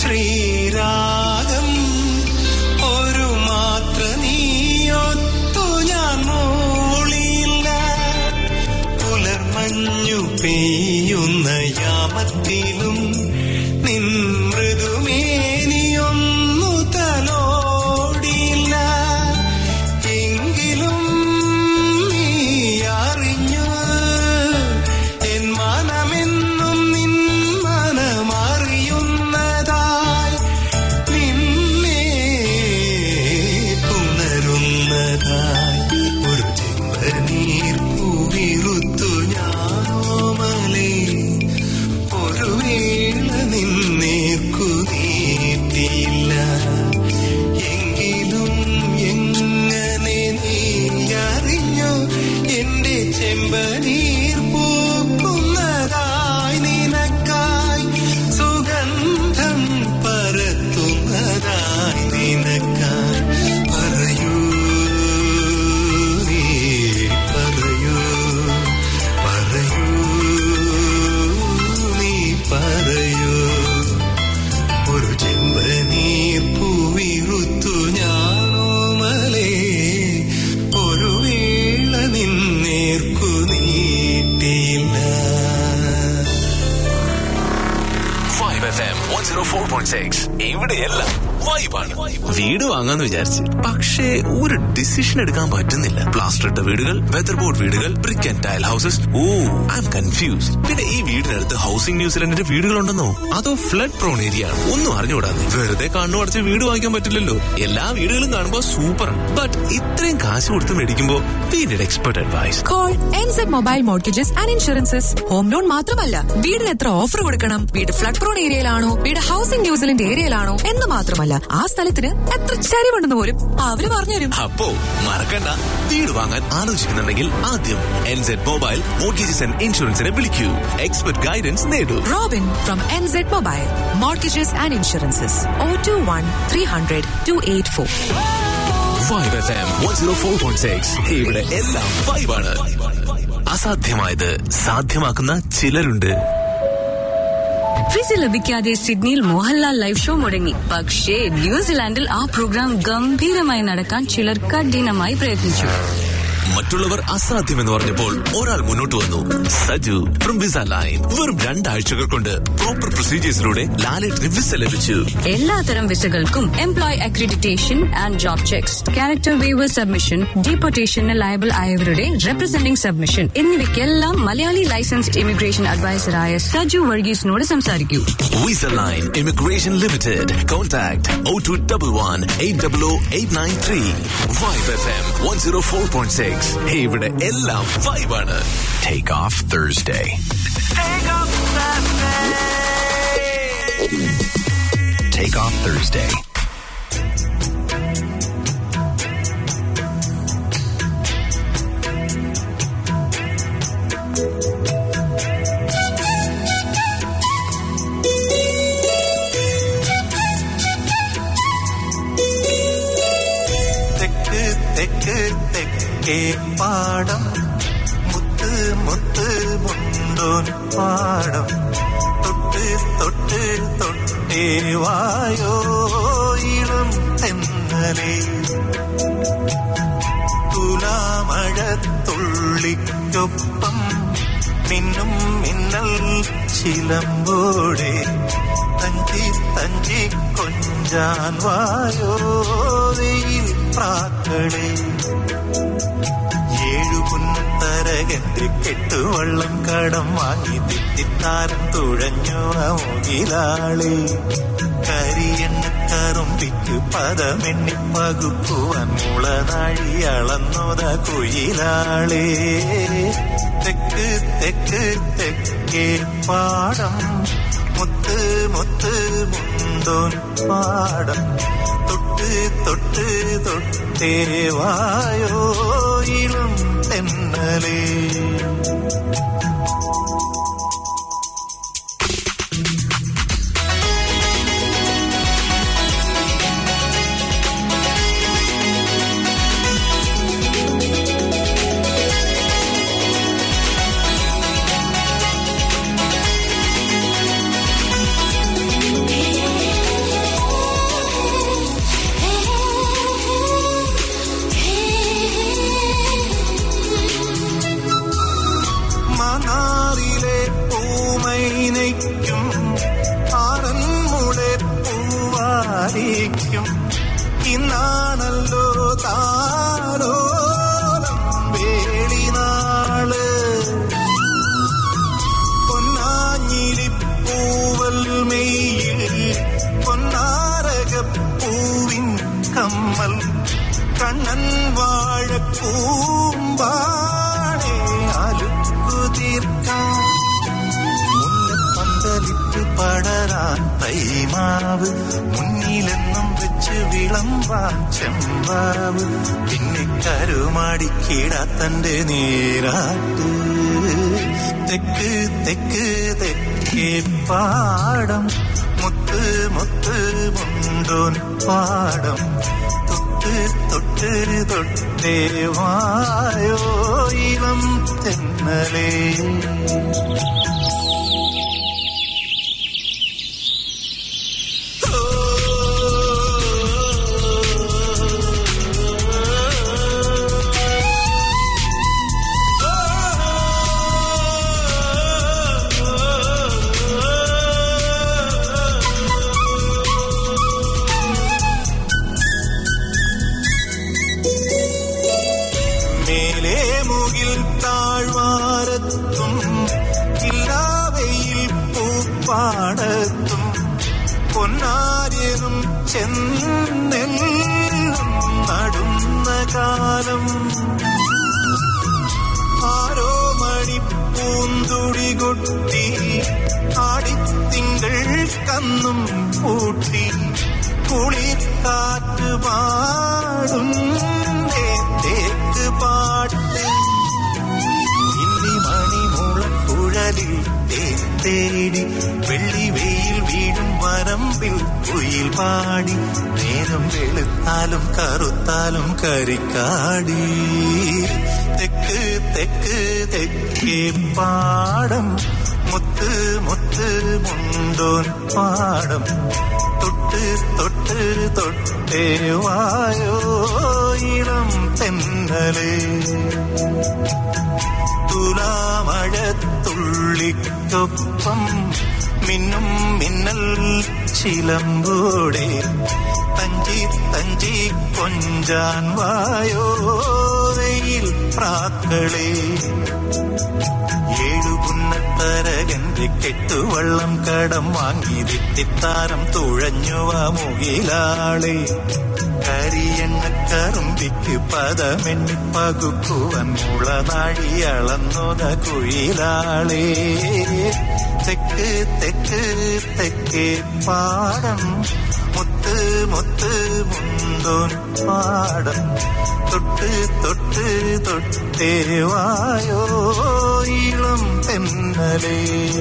ശ്രീരാഗം ഒരു മാത്ര നീയൊത്തു ഞാൻ മൂളിയില്ല പുലർമഞ്ഞു പെയ്യുന്ന യാമത്തിലും നിൻ മൃദുമേനിയൊന്നു തലോടിയില്ല എങ്കിലും നീ അറിഞ്ഞു എൻ മനമെന്നും നിൻ മനമറിയുന്നതായി നിന്നെ പുണരുന്നതായി ഒരു ചെമ്പനീർ പൂവിറുത്തു ഞാനോമലേ ഒരു വേള നിന്നേർക്കു നീട്ടിയില്ല എങ്കിലും എങ്ങനെ നീ അറിഞ്ഞു എന്റെ ചെമ്പനീർ പൂക്കുന്നതായി നിനക്കായി സുഗന്ധം പരത്തുന്നതായി നിനക്കായി പറയൂ നീ പറയൂ പറയൂ നീ പറയൂ ഒരു ചെമ്പനീർ പൂവിറുത്തു ഞാനോ മലേ ഒരു വേള നിന്നേർക്കു നീട്ടിയില്ല vibe F M one zero four point six ഇവിടെയെല്ലാം വൈബാണ് വീട് വാങ്ങാന്ന് വിചാരിച്ച് പക്ഷേ ഒരു ഡിസിഷൻ എടുക്കാൻ പറ്റുന്നില്ല പ്ലാസ്റ്റർ ഇട്ട വീടുകൾ വെതർ ബോർഡ് വീടുകൾ brick and tile houses oh I'm confused പിന്നെ ഈ വീടിനടുത്ത് ഹൗസിംഗ് ന്യൂസിലൻഡിന്റെ വീടുകളുണ്ടെന്നോ അതോ ഫ്ലഡ് പ്രോൺ ഏരിയ ആണ് ഒന്നും അറിഞ്ഞുകൂടാതെ വെറുതെ കണ്ണു അടച്ച് വീട് വാങ്ങിക്കാൻ പറ്റില്ലല്ലോ എല്ലാ വീടുകളും കാണുമ്പോൾ സൂപ്പർ ബട്ട് ഇത്രയും കാശ് കൊടുത്ത് മേടിക്കുമ്പോൾ we need expert advice call NZ mobile mortgages and insurances home loan മാത്രമല്ല വീടിന് എത്ര ഓഫർ കൊടുക്കണം വീട് ഫ്ലഡ് പ്രോൺ ഏരിയയിലാണോ വീട് ഹൗസിംഗ് ന്യൂസിലൻഡ് ഏരിയയിലാണോ എന്ന് മാത്രമല്ല ആ സ്ഥലത്തിന് എത്ര ചരിവുണ്ടെന്ന് പോലും അവര് പറഞ്ഞുതരും അപ്പോ മറക്കണ്ട വീട് വാങ്ങാൻ ആലോചിക്കുന്നുണ്ടെങ്കിൽ ആദ്യം എൻസെഡ് മൊബൈൽ മോർഗേജസ് ആൻഡ് ഇൻഷുറൻസിനെ വിളിക്കൂ എക്സ്പെർട്ട് ഗൈഡൻസ് നേടൂ Robin from NZ mobile mortgages and insurances O two one three hundred two eight four vibe F M one zero four point six ഇവിടെ എല്ലാം ഫൈവാണ് അസാധ്യമായത് സാധ്യമാക്കുന്ന ചിലരുണ്ട് വിസ ലഭിക്കാതെ സിഡ്നിയിൽ മോഹൻലാൽ ലൈവ് ഷോ മുടങ്ങി പക്ഷേ ന്യൂസിലാൻഡിൽ ആ പ്രോഗ്രാം ഗംഭീരമായി നടക്കാൻ ചിലർ കഠിനമായി പ്രയത്നിച്ചു മറ്റുള്ളവർ അസാധ്യമെന്ന് പറഞ്ഞപ്പോൾ ഒരാൾ മുന്നോട്ട് വന്നു സജു ഫ്രം വിസ ലൈൻ വെറും രണ്ടാഴ്ചകൾ കൊണ്ട് പ്രോപ്പർ പ്രൊസീജിയേഴ്സിലൂടെ ലാലേട്ടിന് വിസ ലഭിച്ചു എല്ലാത്തരം വിസകൾക്കും employ accreditation and job checks character waiver submission ഡീപ്പോർട്ടേഷന് ലയബിൾ ആയവരുടെ റെപ്രസെന്റിംഗ് സബ്മിഷൻ എന്നിവയ്ക്കെല്ലാം മലയാളി ലൈസൻസ്ഡ് ഇമിഗ്രേഷൻ അഡ്വൈസറായ സജു വർഗീസിനോട് സംസാരിക്കൂ visa line immigration limited contact O two double one eight double O eight nine three vibe F M one zero four point six ഇവിടെ എല്ലാം ഫൈവാണ് Take off Thursday. Take off Thursday. തെക്ക് തെക്ക് തെക്കേ പാടം മുത്ത് മുത്ത് മുണ്ടോൻ പാടം തൊട്ട് തൊട്ട് തൊട്ടേ വായോ ഇളം തെന്നലേ തുലാമഴത്തുള്ളിക്കൊപ്പം മിന്നും മിന്നൽ ചിലമ്പോടെ തഞ്ചി തഞ്ചി കൊഞ്ചാൻ വായോ വെയിൽ പ്രാക്കളെ ഏഴു പുന്നത്തരകന്റെ കെട്ടുവള്ളം കടം വാങ്ങി തെറ്റിത്താരം തുഴഞ്ഞു മുകിലാളെ കരിയെണ്ണ കറുമ്പിക്ക് പദമെണ്ണി പകുക്കുവാൻ മുളനാഴി അളന്നുത കുയിലാളെ തെക്ക് തെക്ക് തെക്കേ പാടം മുത്ത് മുത്ത് മുണ്ടോൻ പാടം തൊട്ട് തൊട്ട് തൊട്ടേ വായോ ഇളം തെന്നലേ താലോലം വേളിനാള് പൊന്നാഞ്ഞിരിപ്പൂവൽ മെയ്യിൽ പൊന്നാരകപ്പൂവിൻ കമ്മൽ കണ്ണൻ വാഴക്കൂമ്പാണേ അലുക്കു തീർക്കാൻ മുല്ലപ്പന്തലിട്ട് പടരാൻ തൈമാവ് മുന്നിലെന്നും വെച്ച് വിളമ്പാൻ ചെമ്പാവ് പിന്നെ കരുമാടിക്കിടാത്തന്റെ നീരാട്ട് തെക്ക് തെക്ക് തെക്കേ പാടം മുത്ത് മുത്ത് മുണ്ടോൻ പാടം തൊട്ട് തൊട്ട് തൊട്ടേ വായോ ഇളം തെന്നലേ മേലെ മുകിൽ താഴ്വാരത്തും ഇല്ലാവയിൽ പൂപ്പാടത്തും പൊന്നാര്യനും ചെന്നെല്ലും നടുന്ന കാലം ആരോ മണി പൂന്തുടി കൊട്ടി ആടിത്തിങ്കൾ കന്നും പൂട്ടി കുളിർക്കാറ്റ് പാടും തേക്ക് പാട്ട് ഇന്നി മണിമുളക്കുഴലിൽ തേൻ തേടി വെള്ളി വെയിൽ വീഴും വരമ്പിൽ കുയിൽ പാടി നേരം വെളുത്താലും കറുത്താലും കരിക്കാടി തെക്ക് തെക്ക് തെക്കേ പാടം മുത്ത് മുത്ത് മുണ്ടോൻ പാടം തൊട്ട് തൊട്ട് തൊട്ടേ വായോ ഇളം തെന്നലേ തുലാമഴത്തുള്ളിക്കൊപ്പം മിന്നും മിന്നൽ ചിലമ്പോടെ തഞ്ചി തഞ്ചി കൊഞ്ചാൻ വായോ വെയിൽ പ്രാക്കളേ ഏഴുപുന്നത്തരകന്റെ കെട്ടുവള്ളം കടം വാങ്ങി തെറ്റിത്താരം തുഴഞ്ഞുവ മുകിലാളെ കരിയെണ്ണക്കറുമ്പിക്ക് പദമെണ്ണി പകുക്കുവൻ മുളനാഴി അളന്നുത കുയിലാളെ തെക്ക് തെക്ക് തെക്കേ പാടം മുത്ത് മുത്ത് മുന്തോൻ പാടം തൊട്ട് തൊട്ട് തൊട്ടേ വായോ ഇളം തെന്നലേ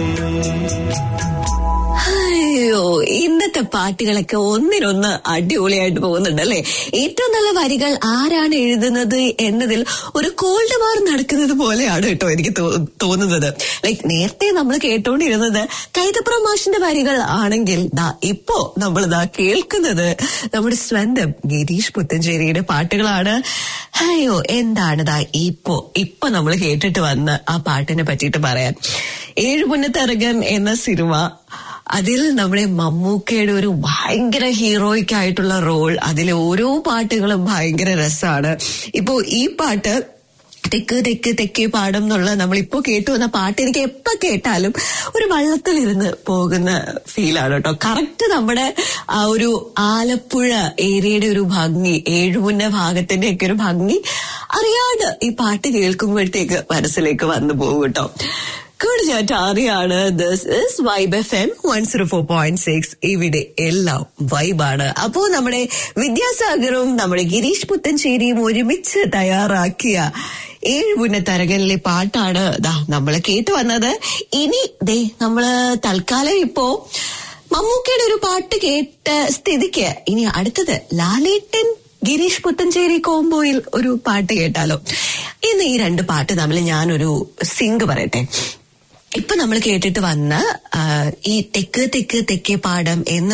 അയ്യോ ഇന്നത്തെ പാട്ടുകളൊക്കെ ഒന്നിനൊന്ന് അടിപൊളിയായിട്ട് പോകുന്നുണ്ട് അല്ലെ ഏറ്റവും നല്ല വരികൾ ആരാണ് എഴുതുന്നത് എന്നതിൽ ഒരു കോൾഡ് വാർ നടക്കുന്നത് പോലെയാണ് കേട്ടോ എനിക്ക് തോ- തോന്നുന്നത് ലൈക് നേരത്തെ നമ്മൾ കേട്ടോണ്ടിരുന്നത് കൈതപ്പുറം മാഷിന്റെ വരികൾ ആണെങ്കിൽ ദാ ഇപ്പോ നമ്മൾ ദാ കേൾക്കുന്നത് നമ്മുടെ സ്വന്തം ഗിരീഷ് പുത്തഞ്ചേരിയുടെ പാട്ടുകളാണ് അയ്യോ എന്താണ് ദാ ഇപ്പോ ഇപ്പൊ നമ്മൾ കേട്ടിട്ട് വന്ന് ആ പാട്ടിനെ പറ്റിയിട്ട് പറയാൻ ഏഴുപുന്നത്തരകൻ എന്ന സിനിമ അതിൽ നമ്മുടെ മമ്മൂക്കയുടെ ഒരു ഭയങ്കര ഹീറോയിക് ആയിട്ടുള്ള റോൾ അതിലെ ഓരോ പാട്ടുകളും ഭയങ്കര രസമാണ് ഇപ്പോ ഈ പാട്ട് തെക്ക് തെക്ക് തെക്കേ പാടം എന്നുള്ള നമ്മളിപ്പോ കേട്ടു വന്ന പാട്ട് എനിക്ക് എപ്പോ കേട്ടാലും ഒരു വള്ളത്തിലിരുന്ന് പോകുന്ന ഫീലാണ് കേട്ടോ കറക്റ്റ് നമ്മുടെ ആ ഒരു ആലപ്പുഴ ഏരിയയുടെ ഒരു ഭംഗി ഏഴുമുന്ന ഭാഗത്തിന്റെ ഒക്കെ ഒരു ഭംഗി അറിയാണ്ട് ഈ പാട്ട് കേൾക്കുമ്പോഴത്തേക്ക് മനസ്സിലേക്ക് വന്നു പോകും കേട്ടോ കൂടുതലായിട്ട് അറിയാണ് this is vibe F M one zero four point six ഇവിടെ എല്ലാം വൈബാണ് അപ്പോ നമ്മുടെ വിദ്യാസാഗറും നമ്മുടെ ഗിരീഷ് പുത്തഞ്ചേരിയും ഒരുമിച്ച് തയ്യാറാക്കിയ ഏഴ് പുന്നത്തരകനിലെ പാട്ടാണ് ദാ നമ്മള് കേട്ടു വന്നത് ഇനി ദേ നമ്മള് തൽക്കാലം ഇപ്പോ മമ്മൂക്കയുടെ ഒരു പാട്ട് കേട്ട സ്ഥിതിക്ക് ഇനി അടുത്തത് ലാലേട്ടൻ ഗിരീഷ് പുത്തഞ്ചേരി കോംബോയിൽ ഒരു പാട്ട് കേട്ടാലോ ഇന്ന് ഈ രണ്ട് പാട്ട് തമ്മിൽ ഞാനൊരു സിങ്ക് പറയട്ടെ ഇപ്പൊ നമ്മൾ കേട്ടിട്ട് വന്ന ആ, ഈ തെക്ക് തെക്ക് തെക്കേ പാടം എന്നുള്ള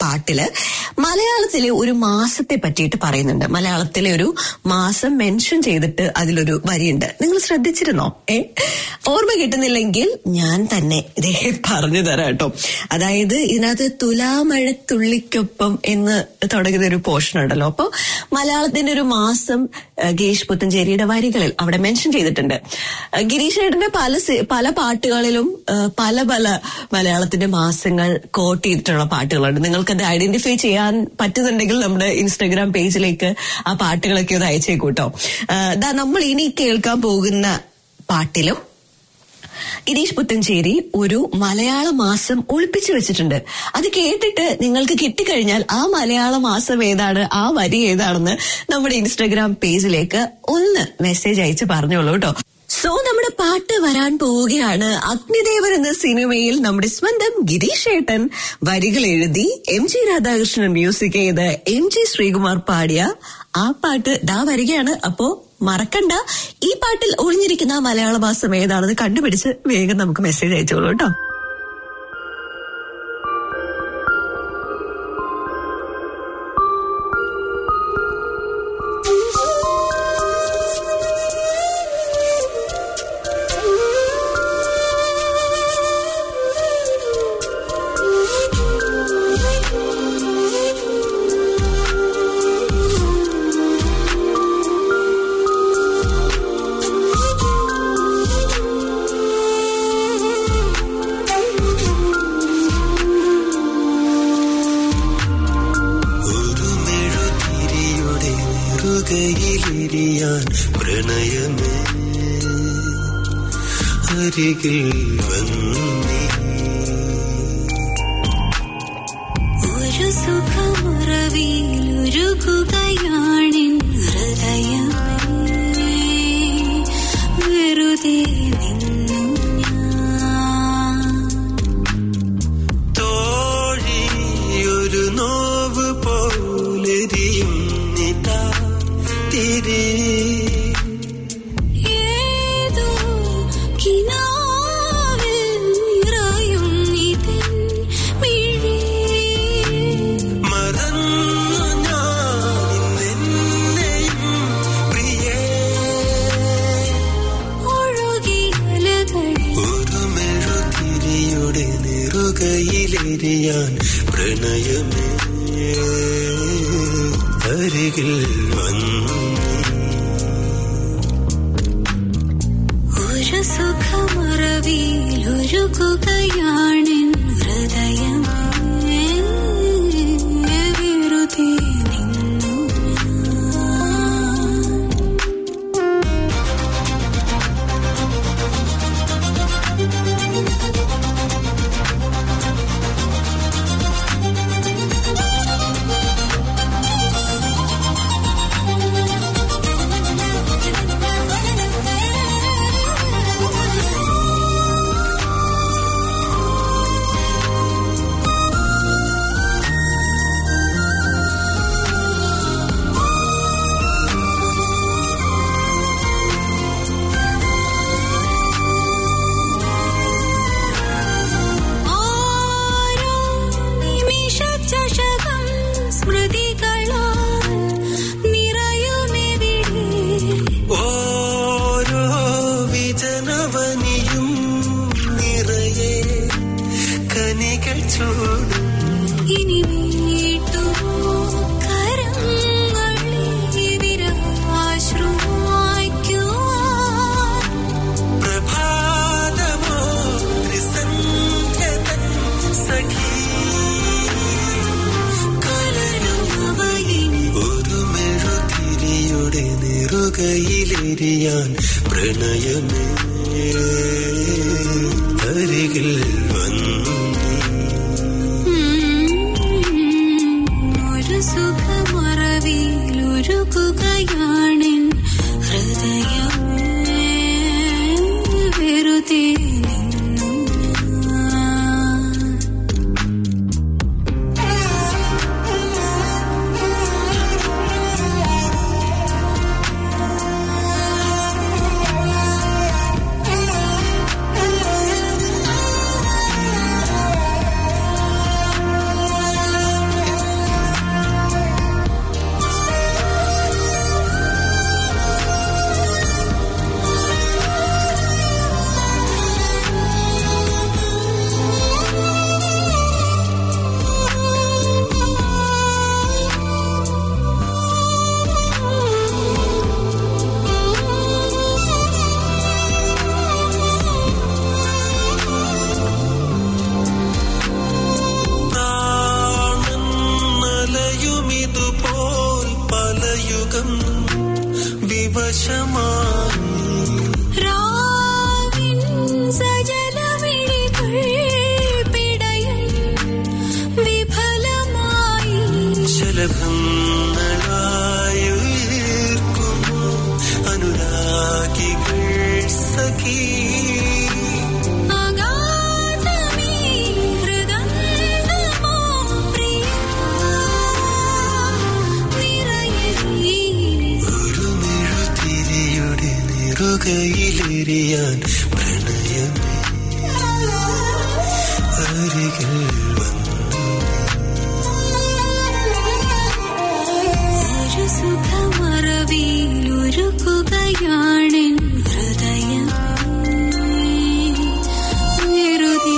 പാട്ടില് മലയാളത്തിലെ ഒരു മാസത്തെ പറ്റിയിട്ട് പറയുന്നുണ്ട് മലയാളത്തിലെ ഒരു മാസം മെൻഷൻ ചെയ്തിട്ട് അതിലൊരു വരിയുണ്ട് നിങ്ങൾ ശ്രദ്ധിച്ചിരുന്നോ ഏ ഓർമ്മ കിട്ടുന്നില്ലെങ്കിൽ ഞാൻ തന്നെ ഇതേ പറഞ്ഞു തരാം കേട്ടോ അതായത് ഇതിനകത്ത് തുലാമഴത്തുള്ളിക്കൊപ്പം എന്ന് തുടങ്ങുന്ന ഒരു പോർഷൻ ഉണ്ടല്ലോ അപ്പൊ മലയാളത്തിന്റെ ഒരു മാസം ആ, ഗീഷ് പുത്തഞ്ചേരിയുടെ വരികളിൽ അവിടെ മെൻഷൻ ചെയ്തിട്ടുണ്ട് ആ, ഗിരീഷ് ഏട്ടന്റെ പല സി- പല പാട്ടുകളിലും ആ, പല പല മലയാളത്തിന്റെ മാസങ്ങൾ കോട്ട് ചെയ്തിട്ടുള്ള പാട്ടുകളുണ്ട് നിങ്ങൾക്കത് ഐഡന്റിഫൈ ചെയ്യാൻ പറ്റുന്നുണ്ടെങ്കിൽ നമ്മുടെ ഇൻസ്റ്റഗ്രാം പേജിലേക്ക് ആ പാട്ടുകളൊക്കെ ഒന്ന് അയച്ചേക്കൂട്ടോ ആ, ദാ നമ്മൾ ഇനി കേൾക്കാൻ പോകുന്ന പാട്ടിലും ഗിരീഷ് പുത്തഞ്ചേരി ഒരു മലയാള മാസം ഒളിപ്പിച്ചു വെച്ചിട്ടുണ്ട് അത് കേട്ടിട്ട് നിങ്ങൾക്ക് കിട്ടിക്കഴിഞ്ഞാൽ ആ മലയാള മാസം ഏതാണ് ആ വരി ഏതാണെന്ന് നമ്മുടെ ഇൻസ്റ്റഗ്രാം പേജിലേക്ക് ഒന്ന് മെസ്സേജ് അയച്ച് പറഞ്ഞോളൂ കേട്ടോ സോ നമ്മുടെ പാട്ട് വരാൻ പോവുകയാണ് അഗ്നിദേവൻ എന്ന സിനിമയിൽ നമ്മുടെ സ്വന്തം ഗിരീഷ് ഏട്ടൻ വരികൾ എഴുതി എം ജി രാധാകൃഷ്ണൻ മ്യൂസിക് ചെയ്ത് എം ജി ശ്രീകുമാർ പാടിയ ആ പാട്ട് ദാ വരികയാണ് അപ്പോ മറക്കണ്ട ഈ പാട്ടിൽ ഒളിഞ്ഞിരിക്കുന്ന ആ മലയാള മാസം ഏതാണെന്ന് കണ്ടുപിടിച്ച് വേഗം നമുക്ക് മെസ്സേജ് അയച്ചോളൂ കേട്ടോ ഒരു മെഴുതിരിയുടെ നെറുകയിലെരിയാൻ പ്രണയമേ അരികിൽ വന്നേ ഒരു സുഖമുറവിൽ ഉരുകുകയാണിൻ ഹൃദയമേ വെറുതെ നിന്നു ഞാൻ തോഴി ഒരു നോവ് പോലെരിയുന്നിതാ തിരി ഏതോ കിനാവിൽ നിറയും നിതിൻ മിഴി മറന്നു ഞാൻ നിന്നെയും പ്രിയേ ഒഴുകിയലകളിൽ ഒരു മെഴുതിരിയുടെ നെറുകയിലെരിയാൻ പ്രണയമേ അരികിൽ വന്നു ഒരു സുഖമുറവിൽ ഉരുകുകയാണിൻ ഹൃദയമേ വെറുതെ നിന്നു ഞാൻ ഓരോ നിമിഷചഷകം സ്മൃതികളാൽ നിറയുമെവിടെ ഓരോ വിജനവനിയും നിറയെ കനികൾ ചൂടും ഇനി വീട്ടുമോ കരങ്ങളിൽ വിരഹാശ്രുവായ്ക്കുവാൻ പ്രഭാതമോ ത്രിസന്ധ്യതൻ സഖി കലരുമവയിനി ഒരു മെഴുതിരിയുടെ നെറുകയിലെരിയാൻ പ്രണയമേ അരികിൽ വന്നു ഒരു സുഖമറവിൽ ഉരുകുകയാണിൻ ഹൃദയമേ വെറുതെ നിന്നു ഞാൻ ും പ്രഭങ്ങളായുയർക്കുന്നു അനുരാഗികൾ സഖീ അഗാധമീ ഹൃദന്തമോ പ്രിയാ നിറയെ ഒരു മെഴുതിരിയുടെ നെറുകയിലെറിയാൻ പ്രണയമേ അരികിൽ ഒരു സുഖമറവിയിലൊരുക്കുകയാണെൻ ഹൃദയം വെറുതെ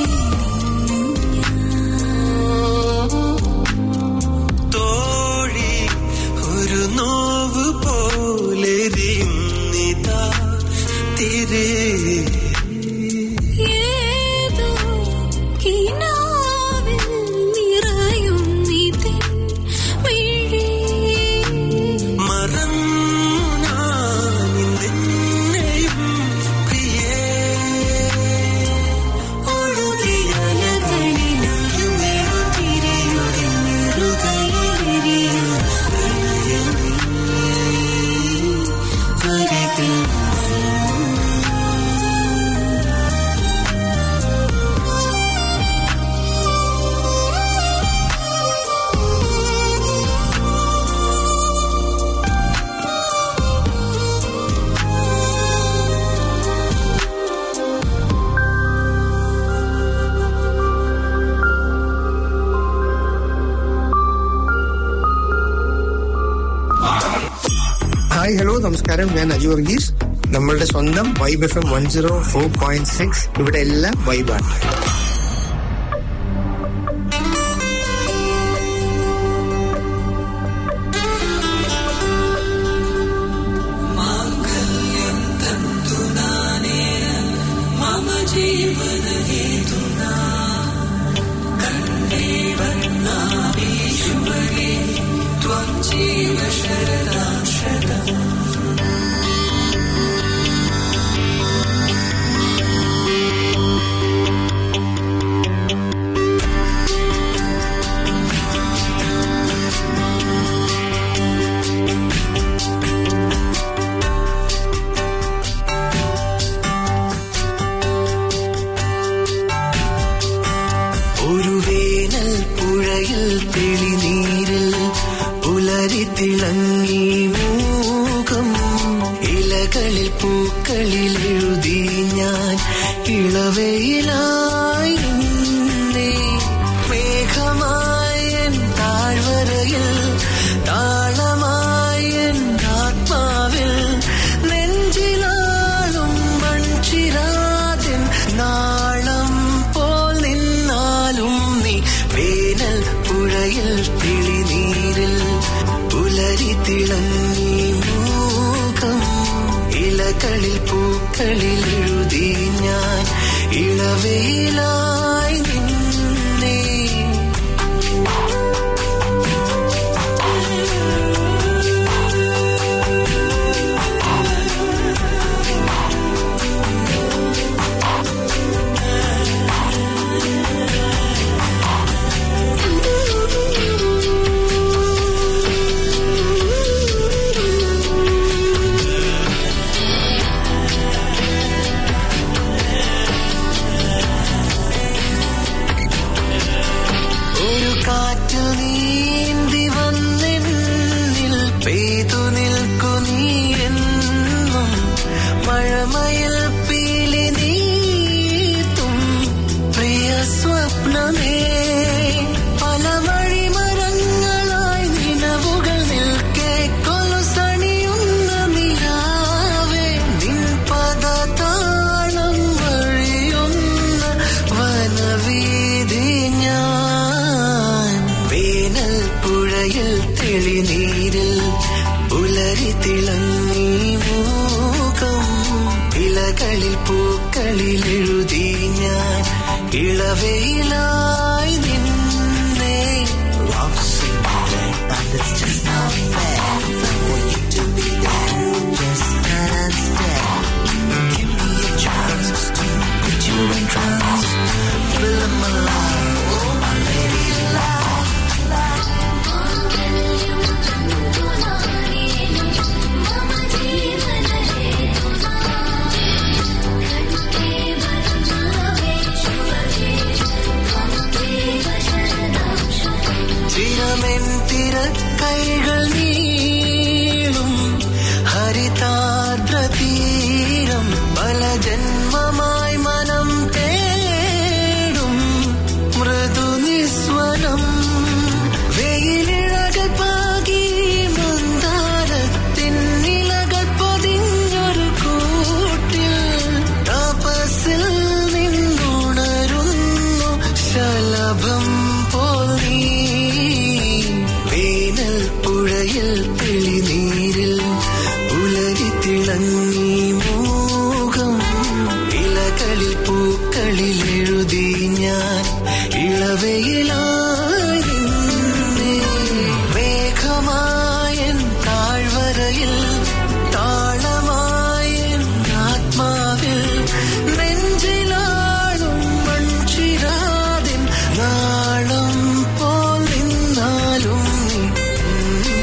തോഴി ഒരു നോവ് പോലെരിയുന്നിതാ തിരേ ഏതോ കിനാവിൽ നിറയും നിതിൻ മിഴി മറന്നാനിന്നെയും പ്രിയേ ഒഴുകിയലകളിലൊരു മെഴുതിരിയുടെ നെറുകയിലെരിയും അരികിൽ ഹായ് ഹലോ നമസ്കാരം ഞാൻ അജു വർഗീസ് നമ്മളുടെ സ്വന്തം vibe F M one zero four point six ഇവിടെ എല്ലാം വൈബാണ് मम जीवन हेतुना कण्ठे बन्नामीश्वरे त्वं जीव शरदां शतम् ഒരു വേനൽ പുഴയിൽ തെളിനീരിൽ പുലരി തിളങ്ങി മൂകം ഇലകളിൽ പൂക്കളിൽ എഴുതി ഞാൻ ഇളവയിലായി നിന്നേ മേഘമായൻ താഴ്വരയിൽ താളമായൻ ആത്മാവിൽ നെഞ്ചിലാളും മൺചിരാതിൻ നാളം പോൽ നിന്നാലും നീ വേനൽ പുഴയിൽ തെളിനീരിൽ പുലരി തിളങ്ങി മൂകം ഇലകളിൽ പൂക്കളിൽ എഴുതി ഞാൻ ഇളവയിലായി നിന്നേ ഒരു കാറ്റ് നീന്തി വന്നെന്നിൽ പെയ്തു നിൽക്കു നീ എന്നും മഴമയിൽ പീലി നീത്തും പ്രിയ സ്വപ്നമേ പല വഴിമരങ്ങളായി നിലവുകൾ നിൽക്കെ കൊലുസണിയുന്ന നിലാവേ നിൻ പദതാളം വഴിയുന്ന വനവീതി ഞാൻ വേനൽ പുഴയിൽ തെളിനീരിൽ പുലരി തിളങ്ങി മൂകം ഇലകളിൽ പൂക്കളിൽ എഴുതി ഞാൻ ഇളവയിലായി നിന്നേ Love single, and it's just not fair for you to be there, just stand still. Give me a chance to put you in trance, fill my life, oh my lady love. ദൂരമെൻ തിരക്കൈകൾ നീളും ഹരിതാർദ്ര തീരം പല ജന്മമായി മനം തേടും മൃദു നിസ്വനം വെയിലിഴകൾ പാകി മന്ദാരത്തിൻ നിലകൾ പൊതിഞ്ഞൊരു കൂട്ടിൽ തപസിൽ നിന്നുണരുന്നു ശലഭം പോൽ നീ വേനൽ പുഴയിൽ തെളിനീരിൽ ഉലരി തിളങ്ങി മൂകം ഇലകളിൽ പൂക്കളിൽ എഴുതി ഞാൻ ഇളവയിലായി നിന്നെ മേഘമായൻ താഴ്വരയിൽ താളമായൻ ആത്മാവിൽ നെഞ്ചിലാളും മൺചിരാതിൻ നാളം പോൽ നിന്നാലും നീ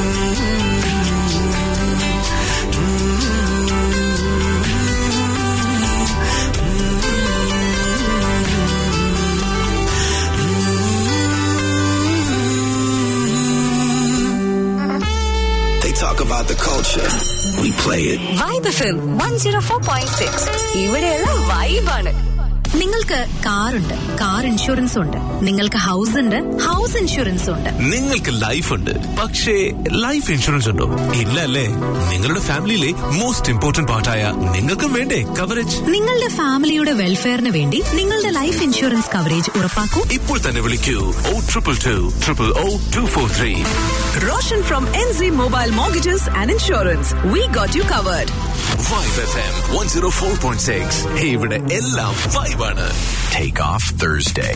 They talk about the culture. We play it. Vibe FM one zero four point six ഇവിടെയുള്ള വൈബാണ് നിങ്ങൾക്ക് കാറുണ്ട് കാർ ഇൻഷുറൻസ് ഉണ്ട് നിങ്ങൾക്ക് ഹൗസ് ഉണ്ട് ഹൗസ് ഇൻഷുറൻസ് ഉണ്ട് നിങ്ങൾക്ക് ലൈഫ് ഉണ്ട് പക്ഷേ ലൈഫ് ഇൻഷുറൻസ് ഉണ്ടോ ഇല്ല അല്ലേ നിങ്ങളുടെ ഫാമിലിയിലെ മോസ്റ്റ് ഇമ്പോർട്ടന്റ് പാർട്ടായ നിങ്ങൾക്കും വേണ്ടേ കവറേജ് നിങ്ങളുടെ ഫാമിലിയുടെ വെൽഫെയറിന് വേണ്ടി നിങ്ങളുടെ ലൈഫ് ഇൻഷുറൻസ് കവറേജ് ഉറപ്പാക്കൂ ഇപ്പോൾ തന്നെ വിളിക്കൂ O triple two triple O two four three Roshan from NZ Mobile Mortgages and Insurance. We got you covered. Vibe F M one zero four point six ഇവിടെ എല്ലാം വൈബാണ് Take off Thursday.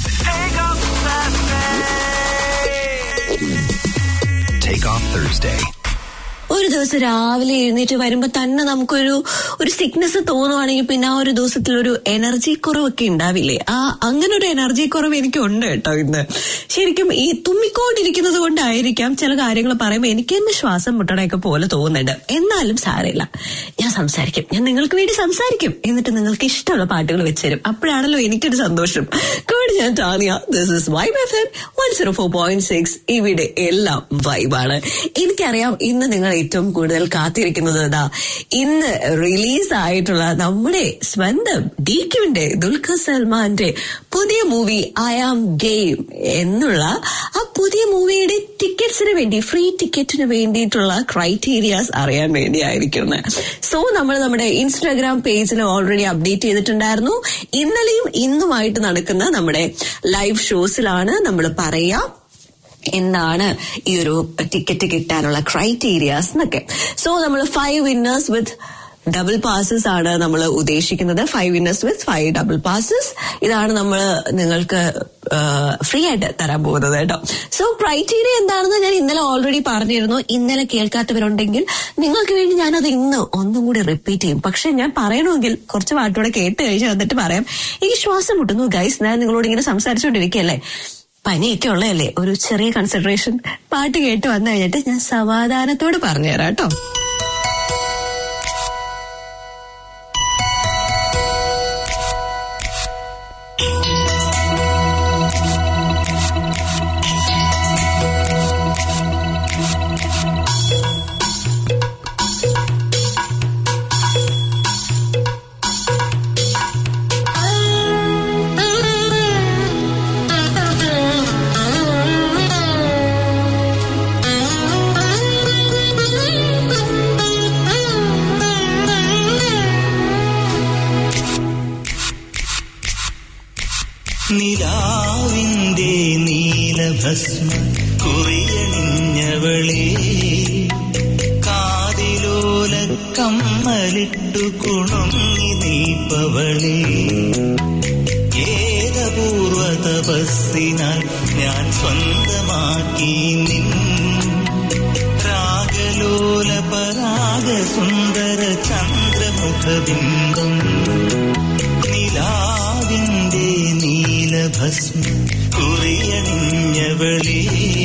Take off Thursday. ഒരു ദിവസം രാവിലെ എഴുന്നേറ്റ് വരുമ്പോ തന്നെ നമുക്കൊരു ഒരു സിക്നസ് തോന്നുവാണെങ്കിൽ പിന്നെ ആ ഒരു ദിവസത്തിൽ ഒരു എനർജി കുറവൊക്കെ ഉണ്ടാവില്ലേ ആ അങ്ങനെ ഒരു എനർജി കുറവ് എനിക്ക് ഉണ്ട് കേട്ടോ ഇന്ന് ശരിക്കും ഈ തുമ്മിക്കൊണ്ടിരിക്കുന്നത് കൊണ്ടായിരിക്കാം ചില കാര്യങ്ങൾ പറയുമ്പോൾ എനിക്ക് തന്നെ ശ്വാസം മുട്ടണയൊക്കെ പോലെ തോന്നുന്നുണ്ട് എന്നാലും സാരമില്ല ഞാൻ സംസാരിക്കും ഞാൻ നിങ്ങൾക്ക് വേണ്ടി സംസാരിക്കും എന്നിട്ട് നിങ്ങൾക്ക് ഇഷ്ടമുള്ള പാട്ടുകൾ വെച്ചുതരും അപ്പോഴാണല്ലോ എനിക്കൊരു സന്തോഷം കൂടി ഞാൻ Tania this is vibe F M one zero four point six ഇവിടെ എല്ലാം വൈബാണ് എനിക്കറിയാം ഇന്ന് നിങ്ങൾ ഏറ്റവും കൂടുതൽ കാത്തിരിക്കുന്നത് ഇതാ ഇന്ന് റിലീസ് ആയിട്ടുള്ള നമ്മുടെ സ്വന്തം ഡി ക്യുവിന്റെ ദുൽഖർ സൽമാന്റെ പുതിയ മൂവി ഐ ആം ഗെയിം എന്നുള്ള ആ പുതിയ മൂവിയുടെ ടിക്കറ്റ്സിന് വേണ്ടി ഫ്രീ ടിക്കറ്റിന് വേണ്ടിയിട്ടുള്ള ക്രൈറ്റീരിയാസ് അറിയാൻ വേണ്ടിയായിരിക്കുന്നത് സോ നമ്മൾ നമ്മുടെ ഇൻസ്റ്റാഗ്രാം പേജിൽ ഓൾറെഡി അപ്ഡേറ്റ് ചെയ്തിട്ടുണ്ടായിരുന്നു ഇന്നലെയും ഇന്നുമായിട്ട് നടക്കുന്ന നമ്മുടെ ലൈവ് ഷോസിലാണ് നമ്മൾ പറയാം എന്താണ് ഈ ഒരു ടിക്കറ്റ് കിട്ടാനുള്ള ക്രൈറ്റീരിയാസ് എന്നൊക്കെ സോ നമ്മൾ five winners with double passes ആണ് നമ്മൾ ഉദ്ദേശിക്കുന്നത് five winners with five double passes ഇതാണ് നമ്മൾ നിങ്ങൾക്ക് ഫ്രീ ആയിട്ട് തരാൻ പോകുന്നത് കേട്ടോ സോ ക്രൈറ്റീരിയ എന്താണെന്ന് ഞാൻ ഇന്നലെ ഓൾറെഡി പറഞ്ഞിരുന്നു ഇന്നലെ കേൾക്കാത്തവരുണ്ടെങ്കിൽ നിങ്ങൾക്ക് വേണ്ടി ഞാനത് ഇന്ന് ഒന്നും കൂടി റിപ്പീറ്റ് ചെയ്യും പക്ഷെ ഞാൻ പറയണമെങ്കിൽ കുറച്ച് പാട്ടോടെ കേട്ട് കഴിഞ്ഞ് വന്നിട്ട് പറയാം എനിക്ക് ശ്വാസം മുട്ടുന്നു ഗൈസ് ഞാൻ നിങ്ങളോട് ഇങ്ങനെ സംസാരിച്ചുകൊണ്ടിരിക്കുകയല്ലേ പനിയൊക്കെ ഉള്ളതല്ലേ ഒരു ചെറിയ കൺസിഡറേഷൻ പാട്ട് കേട്ട് വന്നു കഴിഞ്ഞിട്ട് ഞാൻ സമാധാനത്തോട് പറഞ്ഞുതരാം കേട്ടോ നിലാവിന്റെ നീലഭസ്മ കുറിയണിഞ്ഞവളെ കാതിലോല കമ്മലിട്ടു കുണുങ്ങി നീപ്പവളെ ഏതപൂർവ തപസ്സിനാൽ ഞാൻ സ്വന്തമാക്കി നിൻ രാഗലോല പരാഗ സുന്ദര ചന്ദ്രമുഖബിംബം നിലാവിന്റെ നീലഭസ്മ കുറിയണിഞ്ഞവളെ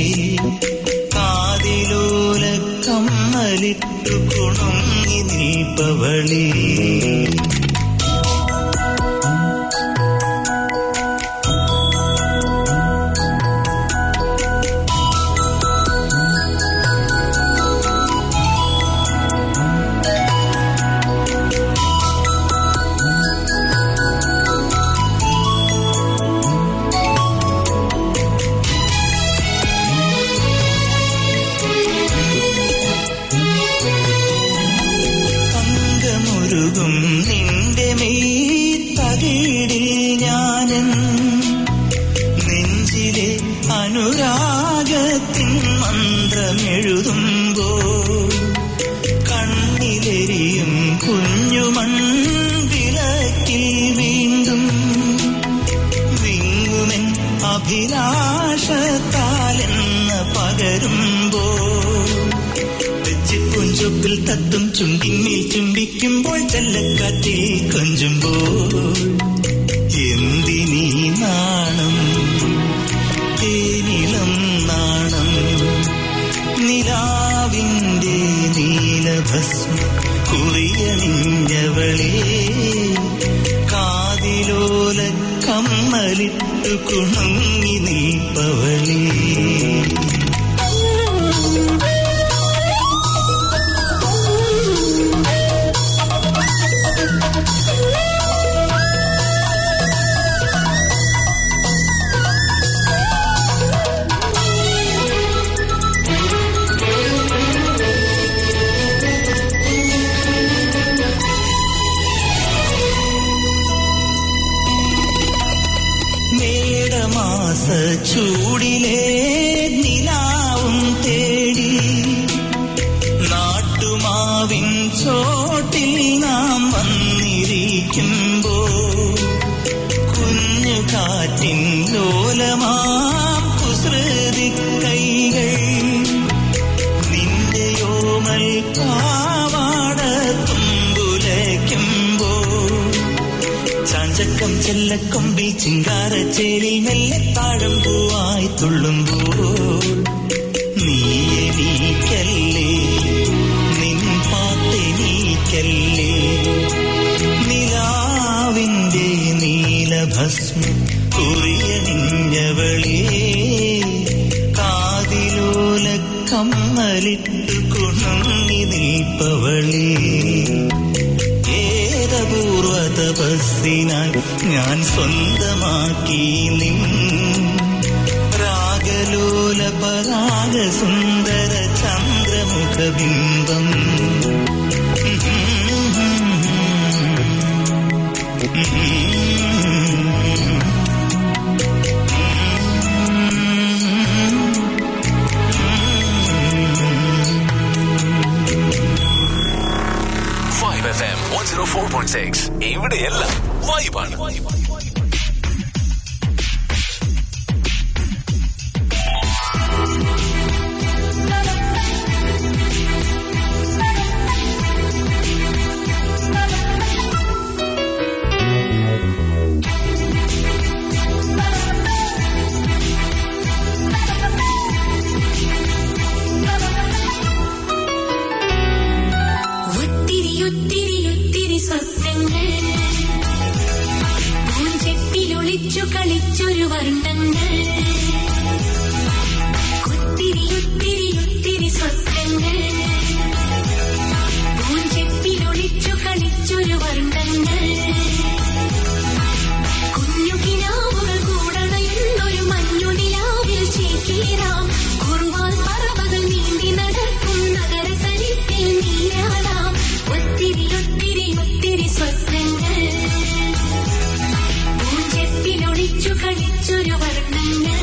കാതിലോല കമ്മലിട്ടു കുണുങ്ങി നീപ്പവളേ നിലാവിൻ മന്ത്രമെഴുതുമ്പോ കണ്ണിലെരിയും കുഞ്ഞുമൺ വിളക്കിൽ വീണ്ടും വിങ്ങുമെൻ അഭിലാഷത്താലെന്ന് പകരുമ്പോ തെച്ചിപ്പുഞ്ചൊപ്പിൽ തത്തും ചുണ്ടിന്മേൽ ചുംബിക്കുമ്പോൾ ചെല്ലക്കാറ്റിൽ കൊഞ്ചുമ്പോൾ എന്തിനീ നാണം തേനിളം നാണം നിലാവിന്റെ നീലഭസ്മ കുറിയണിഞ്ഞവളെ കാതിലോല കമ്മലിട്ടു കുണുങ്ങി നീപ്പവളേ മേടമാസ ചൂടിലെ നിലാവും തേടി നാട്ടുമാവിൻ ചോട്ടിൽ നാം വന്നിരിക്കുമ്പോ കുഞ്ഞു കാറ്റിൻ ലോലമാം കുസൃതി കൈകൾ നിന്റെയോമൽ പാവാട തുമ്പുലയ്ക്കുമ്പോ ചാഞ്ചക്കം ചെല്ലക്കൊമ്പിൽ ചിങ്കാരച്ചേരിൽ മെല്ലെ താഴം പൂവായി തുള്ളുമ്പോൾ നീ എനിക്കല്ലേ നിൻ പാത്തെനിക്കല്ലേ നിലാവിന്റെ നീലഭസ്മ കുറിയണിഞ്ഞവളേ കാതിലോല കമ്മലിട്ടു കുണങ്ങി നീപ്പവളേ ഏതപൂർവ തപസ്സിനാൽ ഞാൻ സ്വന്തമാക്കി നിൻ രാഗലോല പരാഗ സുന്ദര ചന്ദ്രമുഖബിംബം vibe F M one zero four point six ഇവിടെയെല്ലാം വൈബാണ് ഒത്തിരി ഒത്തിരി ഒത്തിരി സ്വപ്നങ്ങൾ പൂഞ്ചെപ്പിലൊളിച്ചു കളിച്ചൊരു വർണ്ണങ്ങൾ ഒത്തിരി ഒത്തിരി ഒത്തിരി സ്വപ്നങ്ങൾ പൂഞ്ചെപ്പിലൊളിച്ചു കളിച്ചൊരു വർണ്ണങ്ങൾ കുഞ്ഞു കിനാവുകൾ കൂടണയുന്നൊരു മഞ്ഞു നിലാവിൽ ചേക്കേറാം കുറുവാൽ പറവകൾ നീന്തി നടക്കും നഗരസരിത്തിൽ നീരാടാം ഒത്തിരി ഒത്തിരി ഒത്തിരി സ്വപ്നങ്ങൾ പൂഞ്ചെപ്പിലൊളിച്ചു കളിച്ചൊരു വർണ്ണങ്ങൾ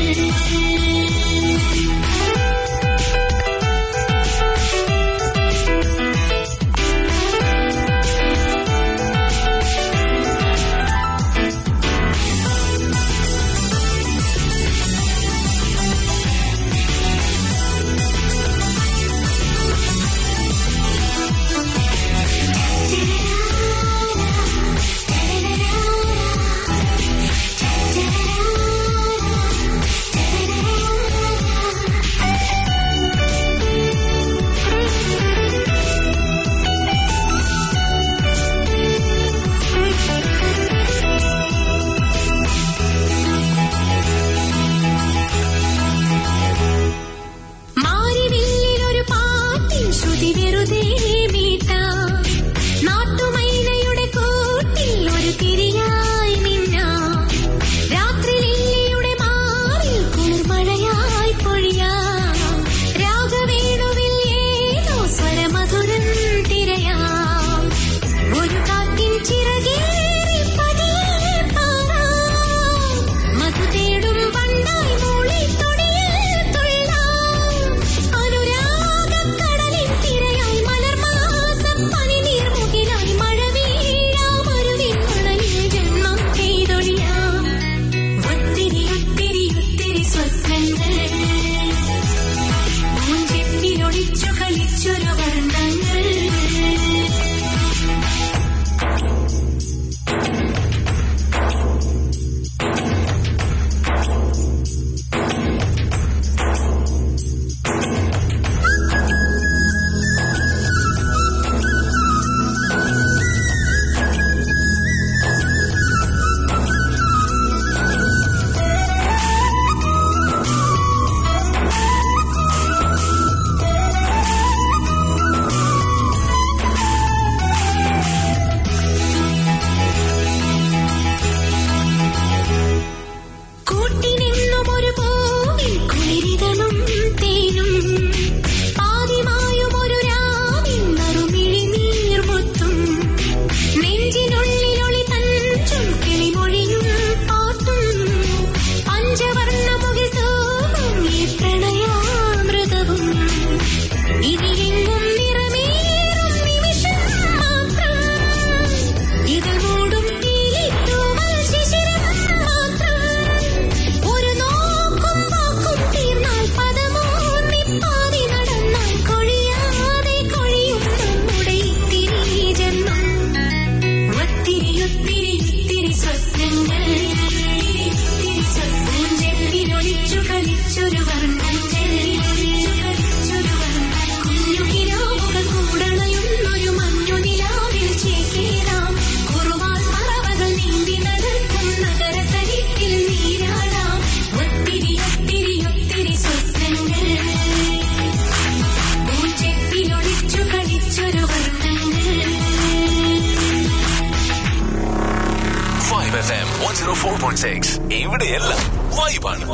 one zero four point six ഇവിടെയെല്ലാം വൈബാണ്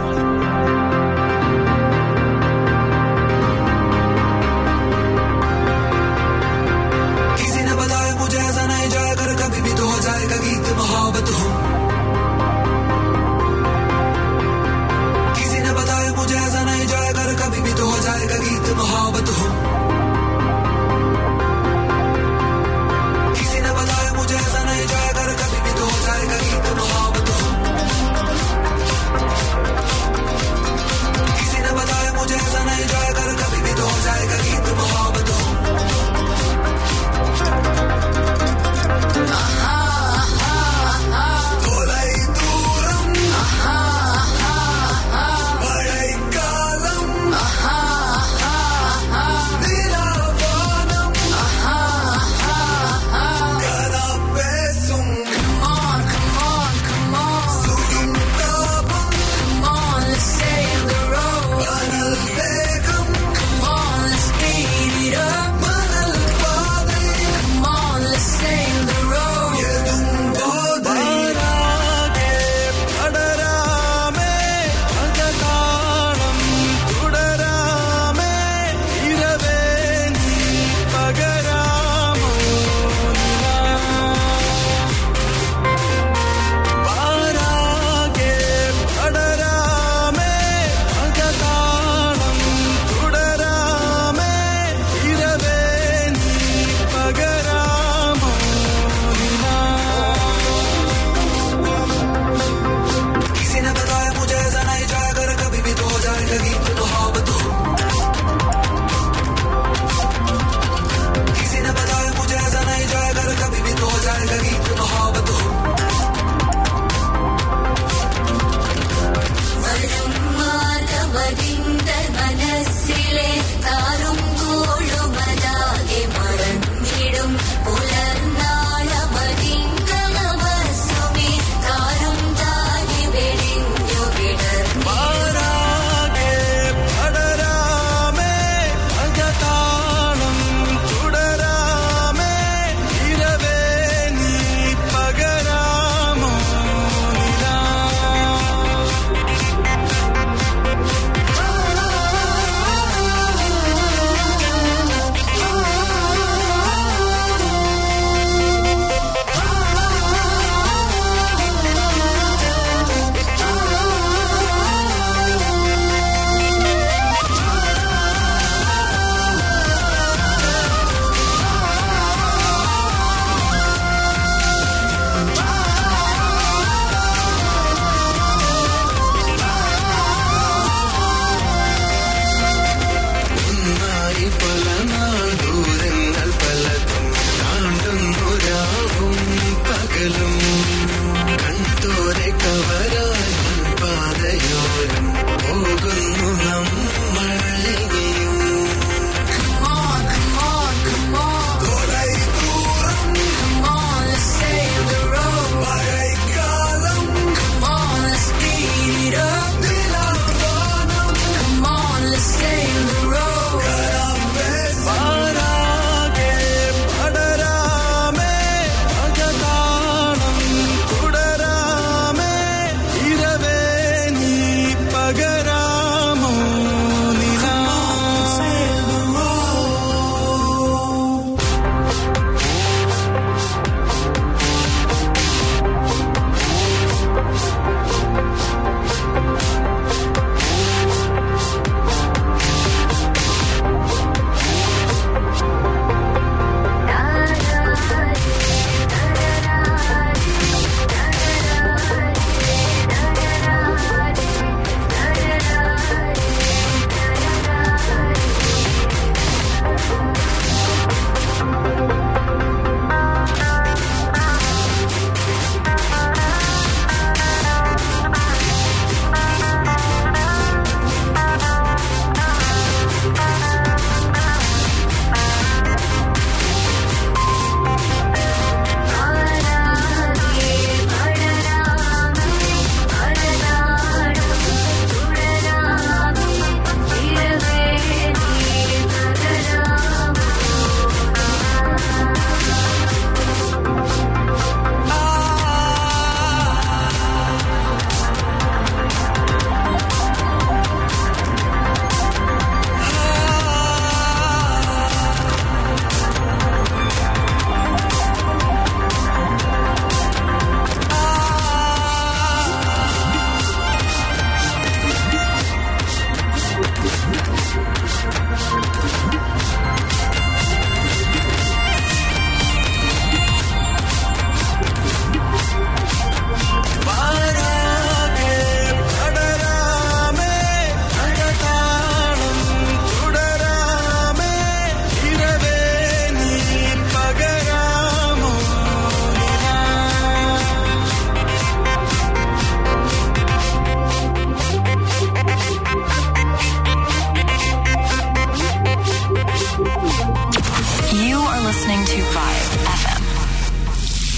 किसी ने बताया मुझे ऐसा नहीं जाया कर कभी भी तो हो जाएगा गीत मोहब्बत हो किसी ने बताया मुझे ऐसा नहीं जाया कर कभी भी तो हो जाएगा गीत मोहब्बत हो किसी ने बताया मुझे ऐसा नहीं जाया कर कभी भी तो हो जाएगा गीत मोहब्बत हो किसी ने बताया मुझे ऐसा नहीं जाया कर कभी भी तो हो जाएगा गीत मोहब्बत हो தொலை தூரம் மழைக்காலம் நிலாவானம் கனா பேசும் சுடும் தாபம் மணல் வேகம் மணல் பாதை எதும் போதை പടരാമേ അകതാളം തുടരാമേ ഇരവേ നീ പകരാമോ പാരാകെ പടരാമേ അകതാളം തുടരാമേ ഇരവേ നീ പകരാമോ किसी ने बताया मुझे ऐसा नहीं जाया कर कभी भी तो हो जाएगा गीत मोहब्बत हो किसी ने बताया मुझे ऐसा नहीं जाया कर कभी भी तो हो जाएगा गीत मोहब्बत हो വരും മാധവതിന്തർ മനസ്സിലെ താറും കോളുമതാകെ മറന്നിടും പുലർനാളമതിങ്കമസുമേ താരും താനി വെടിഞ്ഞു വിടർന്നു പാരാകെ പടരാമേ അകതാളം തുടരാമേ ഇരവേ നീ പകരാമോ നിലാ ആ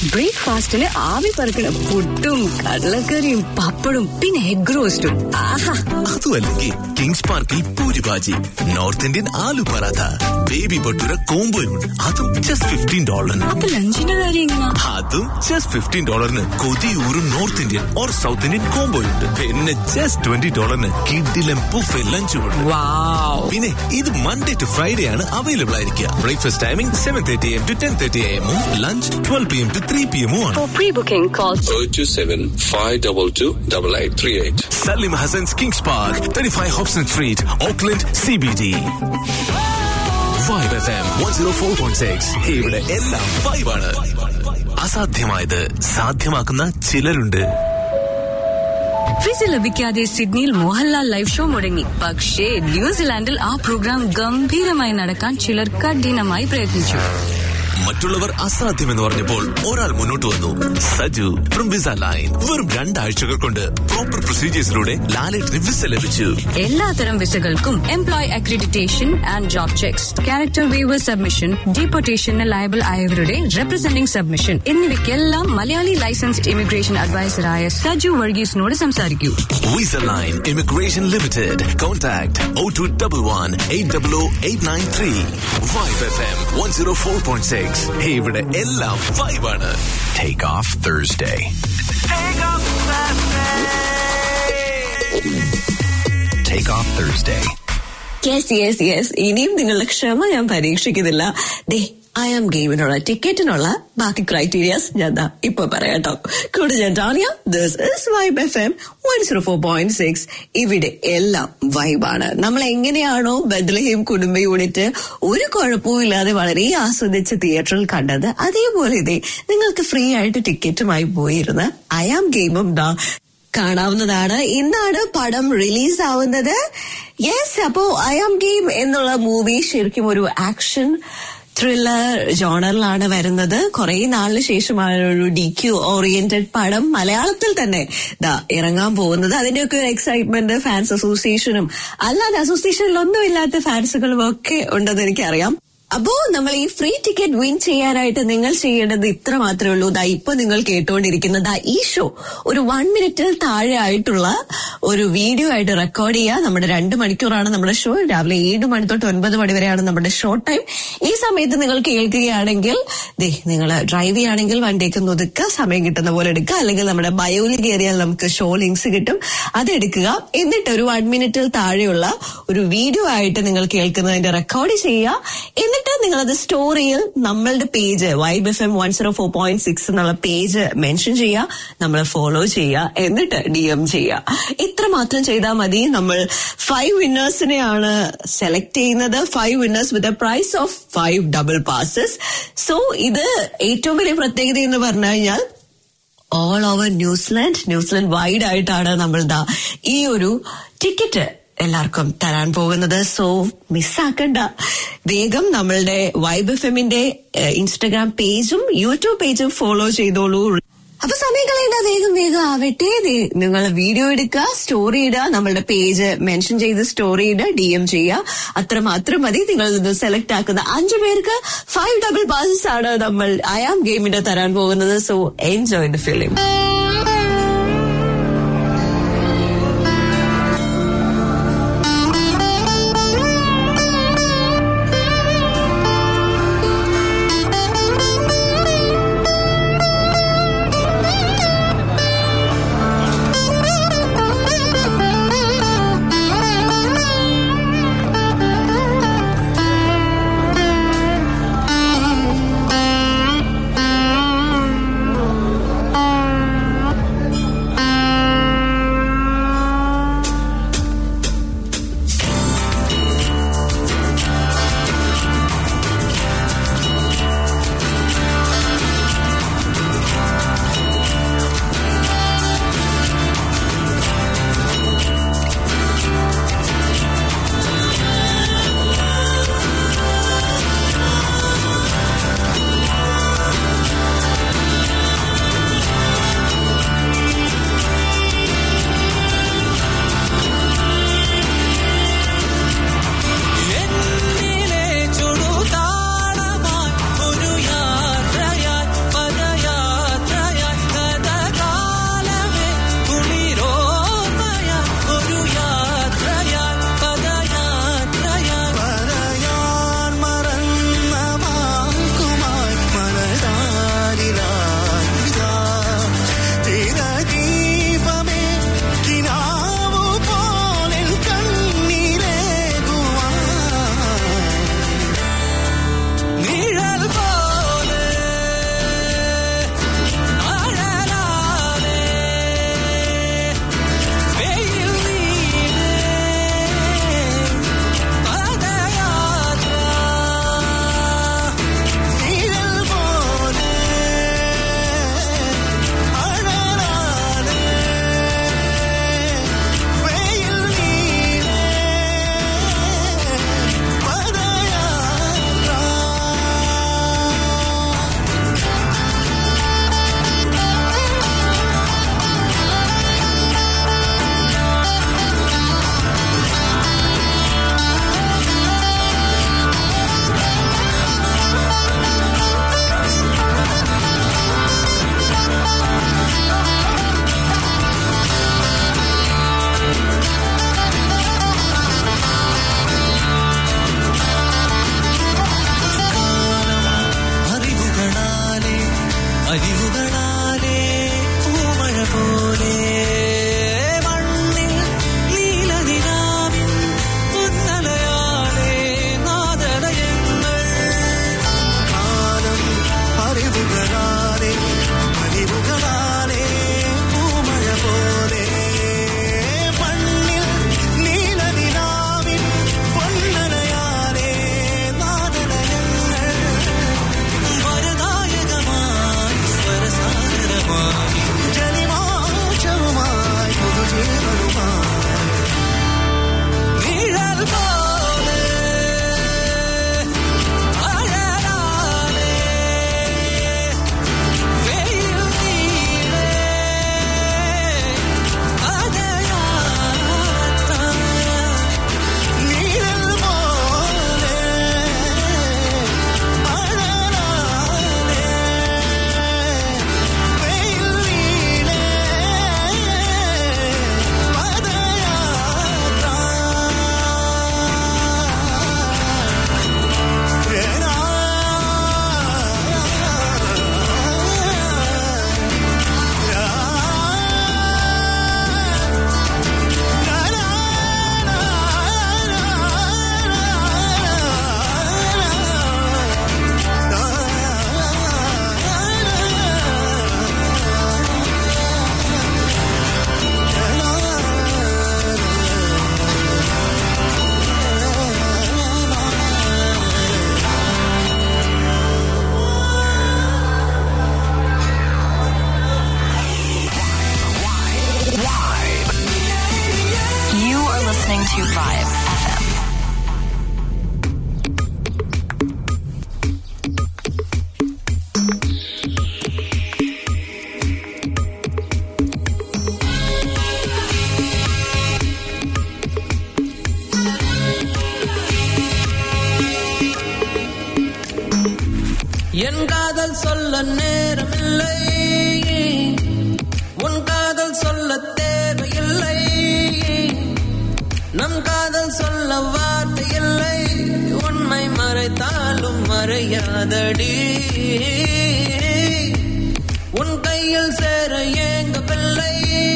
ബ്രേക്ക്ഫാസ്റ്റിന് ആവി പറക്കണ പുട്ടും കടലക്കറിയും പപ്പടും പിന്നെ എഗ് റോസ്റ്റും ആഹാ അതുമല്ലെങ്കിൽ കിങ്സ് പാർക്കിൽ puri bhaji north Indian aloo paratha baby bhatura കോംബോയും അതും ജസ്റ്റ് ഫിഫ്റ്റീൻ ഡോളറിന് അപ്പൊ ലഞ്ചിന്റെ കാര്യം എങ്ങനാ അതും ജസ്റ്റ് ഫിഫ്റ്റീൻ ഡോളറിന് കൊതിയൂറും north Indian or south Indian combo ഉണ്ട് പിന്നെ ജസ്റ്റ് ട്വന്റി ഡോളറിന് കിഡിലും ബുഫെ ലഞ്ചും ഉണ്ട് പിന്നെ ഇത് മൺഡേ ടു ഫ്രൈഡേ ആണ് അവൈലബിൾ ആയിരിക്കുക breakfast timing seven thirty AM to ten thirty എമ്മും lunch twelve P M to three P എമ്മും ആണ് For pre-booking, call 027 522 8838. Salim Hassan's Kings Park, 35 Hobson Street, Auckland, CBD. Vibe FM 104.6 ഇവിടെ എല്ലാം വൈബാണ് അസാധ്യമായത് സാധ്യമാക്കുന്ന ചിലരുണ്ട് വിസ ലഭിക്കാതെ സിഡ്നിയിൽ മോഹൻലാൽ ലൈവ് ഷോ മുടങ്ങി പക്ഷേ ന്യൂസിലാൻഡിൽ ആ പ്രോഗ്രാം ഗംഭീരമായി നടക്കാൻ ചിലർ കഠിനമായി പ്രയത്നിച്ചു മറ്റുള്ളവർ അസാധ്യമെന്ന് പറഞ്ഞപ്പോൾ ഒരാൾ മുന്നോട്ട് വന്നു സജു ഫ്രം വിസ ലൈൻ വെറും രണ്ടാഴ്ചകൾ കൊണ്ട് പ്രോപ്പർ പ്രൊസീജിയേഴ്സിലൂടെ ലാലേട്ടിന് വിസ ലഭിച്ചു എല്ലാത്തരം വിസകൾക്കും employ accreditation and job checks character waiver submission ഡീപ്പോർട്ടേഷന് ലയബിൾ ആയവരുടെ റെപ്രസെന്റിംഗ് സബ്മിഷൻ എന്നിവയ്ക്കെല്ലാം മലയാളി ലൈസൻസ്ഡ് ഇമിഗ്രേഷൻ അഡ്വൈസറായ സജു വർഗീസിനോട് സംസാരിക്കൂ Visa Line Immigration Limited. Contact 0211 800 Vibe FM 104.6. ഇവിടെ എല്ലാം വൈബാണ് Take off Thursday. Take off Thursday. Yes yes yes ഇനിയും നിങ്ങളുടെ ക്ഷമ ഞാൻ പരീക്ഷിക്കുന്നില്ല ദേ ഐ ആം ഗെയിമിനുള്ള ടിക്കറ്റിനുള്ള ബാക്കി ക്രൈറ്റീരിയാസ് ഞാൻ ദാ ഇപ്പൊ പറയാട്ടോ കൂടെ ഞാൻ Tania this is vibe F M one zero four point six ഇവിടെ എല്ലാം വൈബാണ് നമ്മൾ എങ്ങനെയാണോ ബദ്ലഹീം കുടുംബ യൂണിറ്റ് ഒരു കുഴപ്പവും ഇല്ലാതെ വളരെ ആസ്വദിച്ച് തിയേറ്ററിൽ കണ്ടത് അതേപോലെ ഇതേ നിങ്ങൾക്ക് ഫ്രീ ആയിട്ട് ടിക്കറ്റുമായി പോയിരുന്ന ഐ ആം ഗെയിമും ദാ കാണാവുന്നതാണ് ഇന്നാണ് പടം റിലീസ് ആവുന്നത് യെസ് അപ്പോ ഐ ആം ഗെയിം എന്നുള്ള മൂവി ശരിക്കും ഒരു ആക്ഷൻ ത്രില്ലർ ജോണറിലാണ് വരുന്നത് കുറെ നാളിന് ശേഷമാണ് ഒരു ഡി ക്യു ഓറിയന്റഡ് പടം മലയാളത്തിൽ തന്നെ ദാ ഇറങ്ങാൻ പോകുന്നത് അതിന്റെയൊക്കെ ഒരു എക്സൈറ്റ്മെന്റ് ഫാൻസ് അസോസിയേഷനും അല്ലാതെ അസോസിയേഷനിലൊന്നും ഇല്ലാത്ത ഫാൻസുകളും ഒക്കെ ഉണ്ടെന്ന് എനിക്കറിയാം അപ്പോ നമ്മൾ ഈ ഫ്രീ ടിക്കറ്റ് വിൻ ചെയ്യാനായിട്ട് നിങ്ങൾ ചെയ്യേണ്ടത് ഇത്ര മാത്രമേ ഉള്ളൂ ദാ ഇപ്പൊ നിങ്ങൾ കേട്ടുകൊണ്ടിരിക്കുന്ന ദാ ഈ ഷോ ഒരു വൺ മിനിറ്റിൽ താഴെ ആയിട്ടുള്ള ഒരു വീഡിയോ ആയിട്ട് റെക്കോർഡ് ചെയ്യുക നമ്മുടെ രണ്ട് മണിക്കൂറാണ് നമ്മുടെ ഷോ രാവിലെ ഏഴ് മണി തൊട്ട് ഒൻപത് മണി വരെയാണ് നമ്മുടെ ഷോ ടൈം ഈ സമയത്ത് നിങ്ങൾ കേൾക്കുകയാണെങ്കിൽ ദേ നിങ്ങൾ ഡ്രൈവ് ചെയ്യുകയാണെങ്കിൽ വണ്ടിയൊക്കെ ഒന്ന് ഒതുക്കുക സമയം കിട്ടുന്ന പോലെ എടുക്കുക അല്ലെങ്കിൽ നമ്മുടെ ബയോയിൽ കയറിയാൽ നമുക്ക് ഷോ ലിങ്ക്സ് കിട്ടും അത് എടുക്കുക എന്നിട്ട് ഒരു വൺ മിനിറ്റിൽ താഴെയുള്ള ഒരു വീഡിയോ ആയിട്ട് നിങ്ങൾ കേൾക്കുന്നതിന്റെ റെക്കോർഡ് ചെയ്യുക എന്നിട്ട് നിങ്ങൾ അത് സ്റ്റോറിയിൽ നമ്മളുടെ page vibe F M one zero four point six എന്നുള്ള പേജ് മെൻഷൻ ചെയ്യുക നമ്മൾ ഫോളോ ചെയ്യുക എന്നിട്ട് ഡി എം ചെയ്യുക ഇത്ര മാത്രം ചെയ്താൽ മതി നമ്മൾ ഫൈവ് വിന്നേഴ്സിനെയാണ് സെലക്ട് ചെയ്യുന്നത് five winners with a prize of five double passes so ഇത് ഏറ്റവും വലിയ പ്രത്യേകത എന്ന് പറഞ്ഞു കഴിഞ്ഞാൽ all over New Zealand New Zealand wide ആയിട്ടാണ് നമ്മൾ ദാ ഈ ഒരു ടിക്കറ്റ് എല്ലാവർക്കും തരാൻ പോകുന്നത് സോ മിസ്സാക്കണ്ട വേഗം നമ്മളുടെ വൈബ് എഫ് എമ്മിന്റെ ഇൻസ്റ്റഗ്രാം പേജും യൂട്യൂബ് പേജും ഫോളോ ചെയ്തോളൂ അപ്പൊ സമയം കളയേണ്ട വേഗം വേഗം ആവട്ടെ നിങ്ങൾ വീഡിയോ എടുക്കുക സ്റ്റോറി ഇടുക നമ്മളുടെ പേജ് മെൻഷൻ ചെയ്ത് സ്റ്റോറി ഇടുക ഡി എം ചെയ്യുക അത്ര മാത്രം മതി നിങ്ങൾ ഇത് സെലക്ട് ആക്കുന്ന അഞ്ചു പേർക്ക് ഫൈവ് ഡബിൾ പാസസ് ആണ് നമ്മൾ അയാം ഗെയിമിന്റെ തരാൻ പോകുന്നത് സോ എൻജോയ് ദ ഫിലിം என் காதல் சொல்ல நேரமில்லை உன் காதல் சொல்ல தேவையில்லை நம் காதல் சொல்ல வார்த்தை இல்லை உண்மை மறைத்தாலும் மறையாதடி உன் கையில் சேர ஏங்க பிள்ளை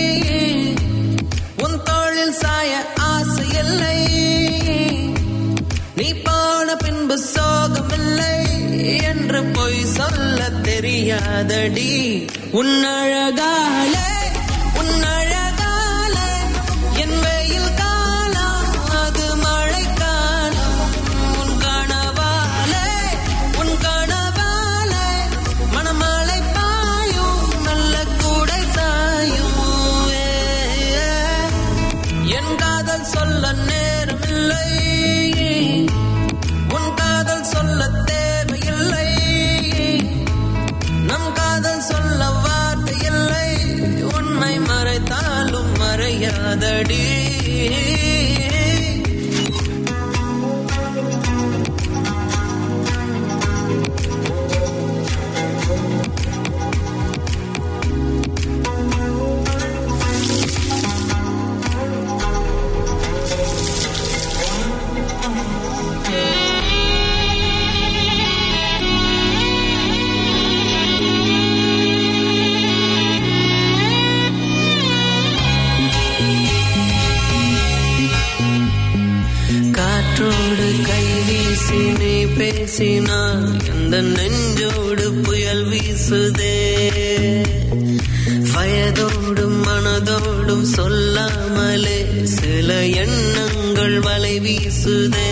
உன் தோளில் சாய ஆசை இல்லை நீ போன பின்பு சோகமில்லை என்று பொய் சொல்ல தெரியாதடி உன் அழகாலே உன் அழகாலே என் வெயில் காலம் அது மழை காலம் உன் கனவாலே உன் கனவாலே மணமலை பாயும் நல்ல கூடை சாயும் ஏ, ஏ. என் காதல் சொல்ல நேரமில்லை உன் காதல் சொல்ல தேவையில்லை நம் காதல் சொல்ல வார்த்தை இல்லை உண்மை மறைத்தாலும் மறையாதடி காற்றோடு கை வீசி நீ பேசினால் எந்த நெஞ்சோடு புயல் வீசுதே வயதோடும் மனதோடும் சொல்லாமலே சில எண்ணங்கள் வலை வீசுதே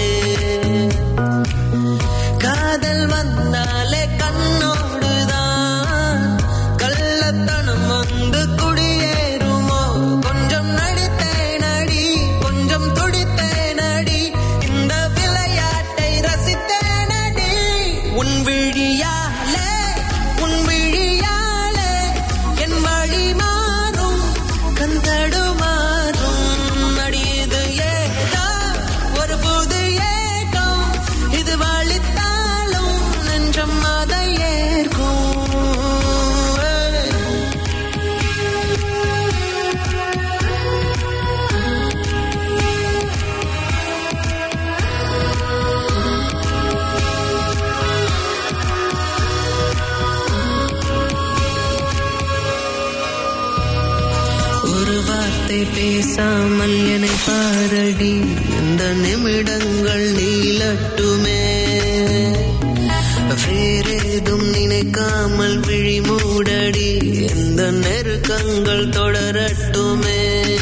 காதல் வந்தாலே கண்ணோடுதான் கள்ளத்தனம் வந்து குடியேறுமோ கொஞ்சம் நடித்தேன் அடி கொஞ்சம் துடித்தேன் அடி இந்த விளையாட்டை ரசித்தேன் அடி உன் விழியாலே உன் விழியாலே என் வழி மாறும் கந்தடு மாறும் அடியது ஏதோ ஒரு புது ஏக்கம் இது வழித்தாலும் நெஞ்சம் அதை ஏற்கும் ஒரு வார்த்தை பேசாமல் என்னை பாரடி இந்த நிமிடங்கள் நீளட்டுமே வேறேதும் நினைக்காமல் விழி மூடடி இந்த நெருக்கங்கள் தொடரட்டுமே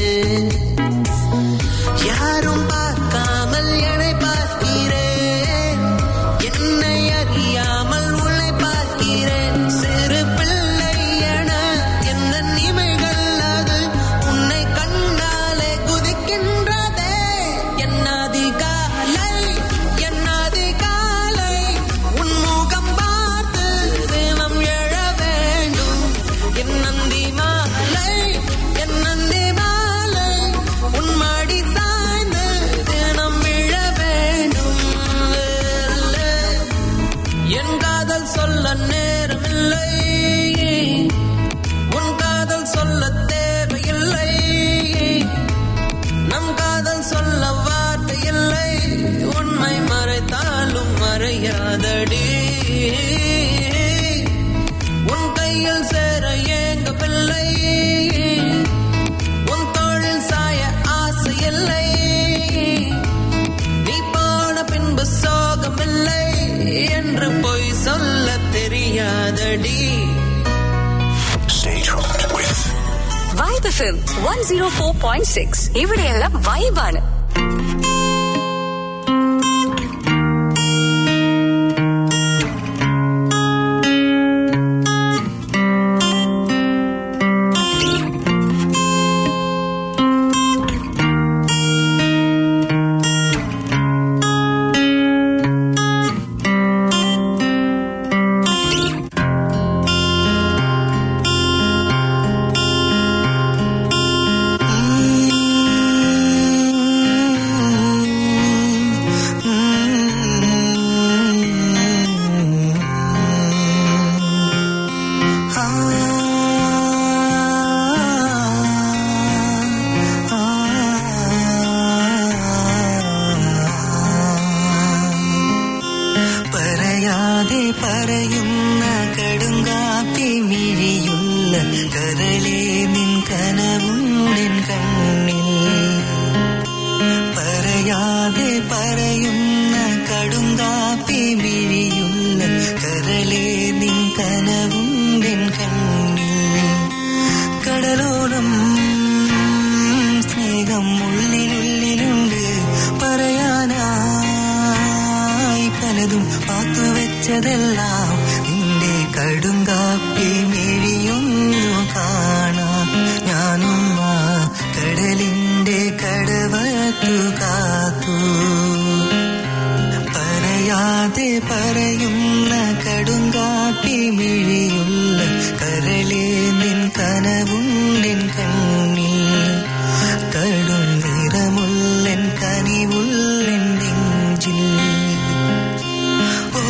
யாரும் பார்க்காமல் என்னை பார்க்கிறேன் என்னை அறியாமல் உன்னை பார்க்கிறேன் சிறு பிள்ளை என எந்த நிமைகள் அது உன்னை கண்டாலே குதிக்கின்றதே என்னாதி காலை என்னாதி காலை உன் முகம் பார்த்து தினம் எழ வேண்டும் என் நந்தி மாலை என் நந்தி மாலை உன் மடி சாய்ந்து தினம் விழ வேண்டும் என் காதல் சொல்ல நேரமில்லை உன் காதல் சொல்ல தேவையில்லை நம் காதல் சொல்ல வார்த்தை இல்லை உண்மை மறைத்தாலும் மறையாதடி உன் கையில் சேர ஏங்க பிள்ளை உன் தோளில் சாய ஆசை இல்லை நீ போன பின்பு சோகமில்லை என்று பொய் சொல்ல தெரியாதடி vibe FM one zero four point six ഇവിടെയെല്ലാം വൈബാണ് Mm. പറയാതെ പറയുന്ന കടുങ്കാപ്പി മിഴിയുള്ള കരളെ നിൻ കനവുണ്ടിൻ കണ്ണിൽ പറയാതെ പറയുന്ന കടുങ്കാപ്പി മിഴിയുള്ള കരളെ നിൻ കനവുണ്ടിൻ കണ്ണിൽ കടലോളം സ്നേഹം ഉള്ളിലുള്ളിലുണ്ട് പറയാനായി പലതും പാത്തുവെച്ചതെല്ലാം നിന്റെ കടുങ്കാപ്പി മിഴിയൊന്നു കാണാം ഞാനും ആ കടലിന്റെ കടവത്തു കാത്തു പറയാതെ പറയുന്ന കടുങ്കാപ്പി മിഴിയുള്ള കരളെ നിൻ കനവുണ്ടിൻ കണ്ണിൽ കടും നിറമുള്ളൻ കനിവുള്ളൻ നെഞ്ചിൽ ഓ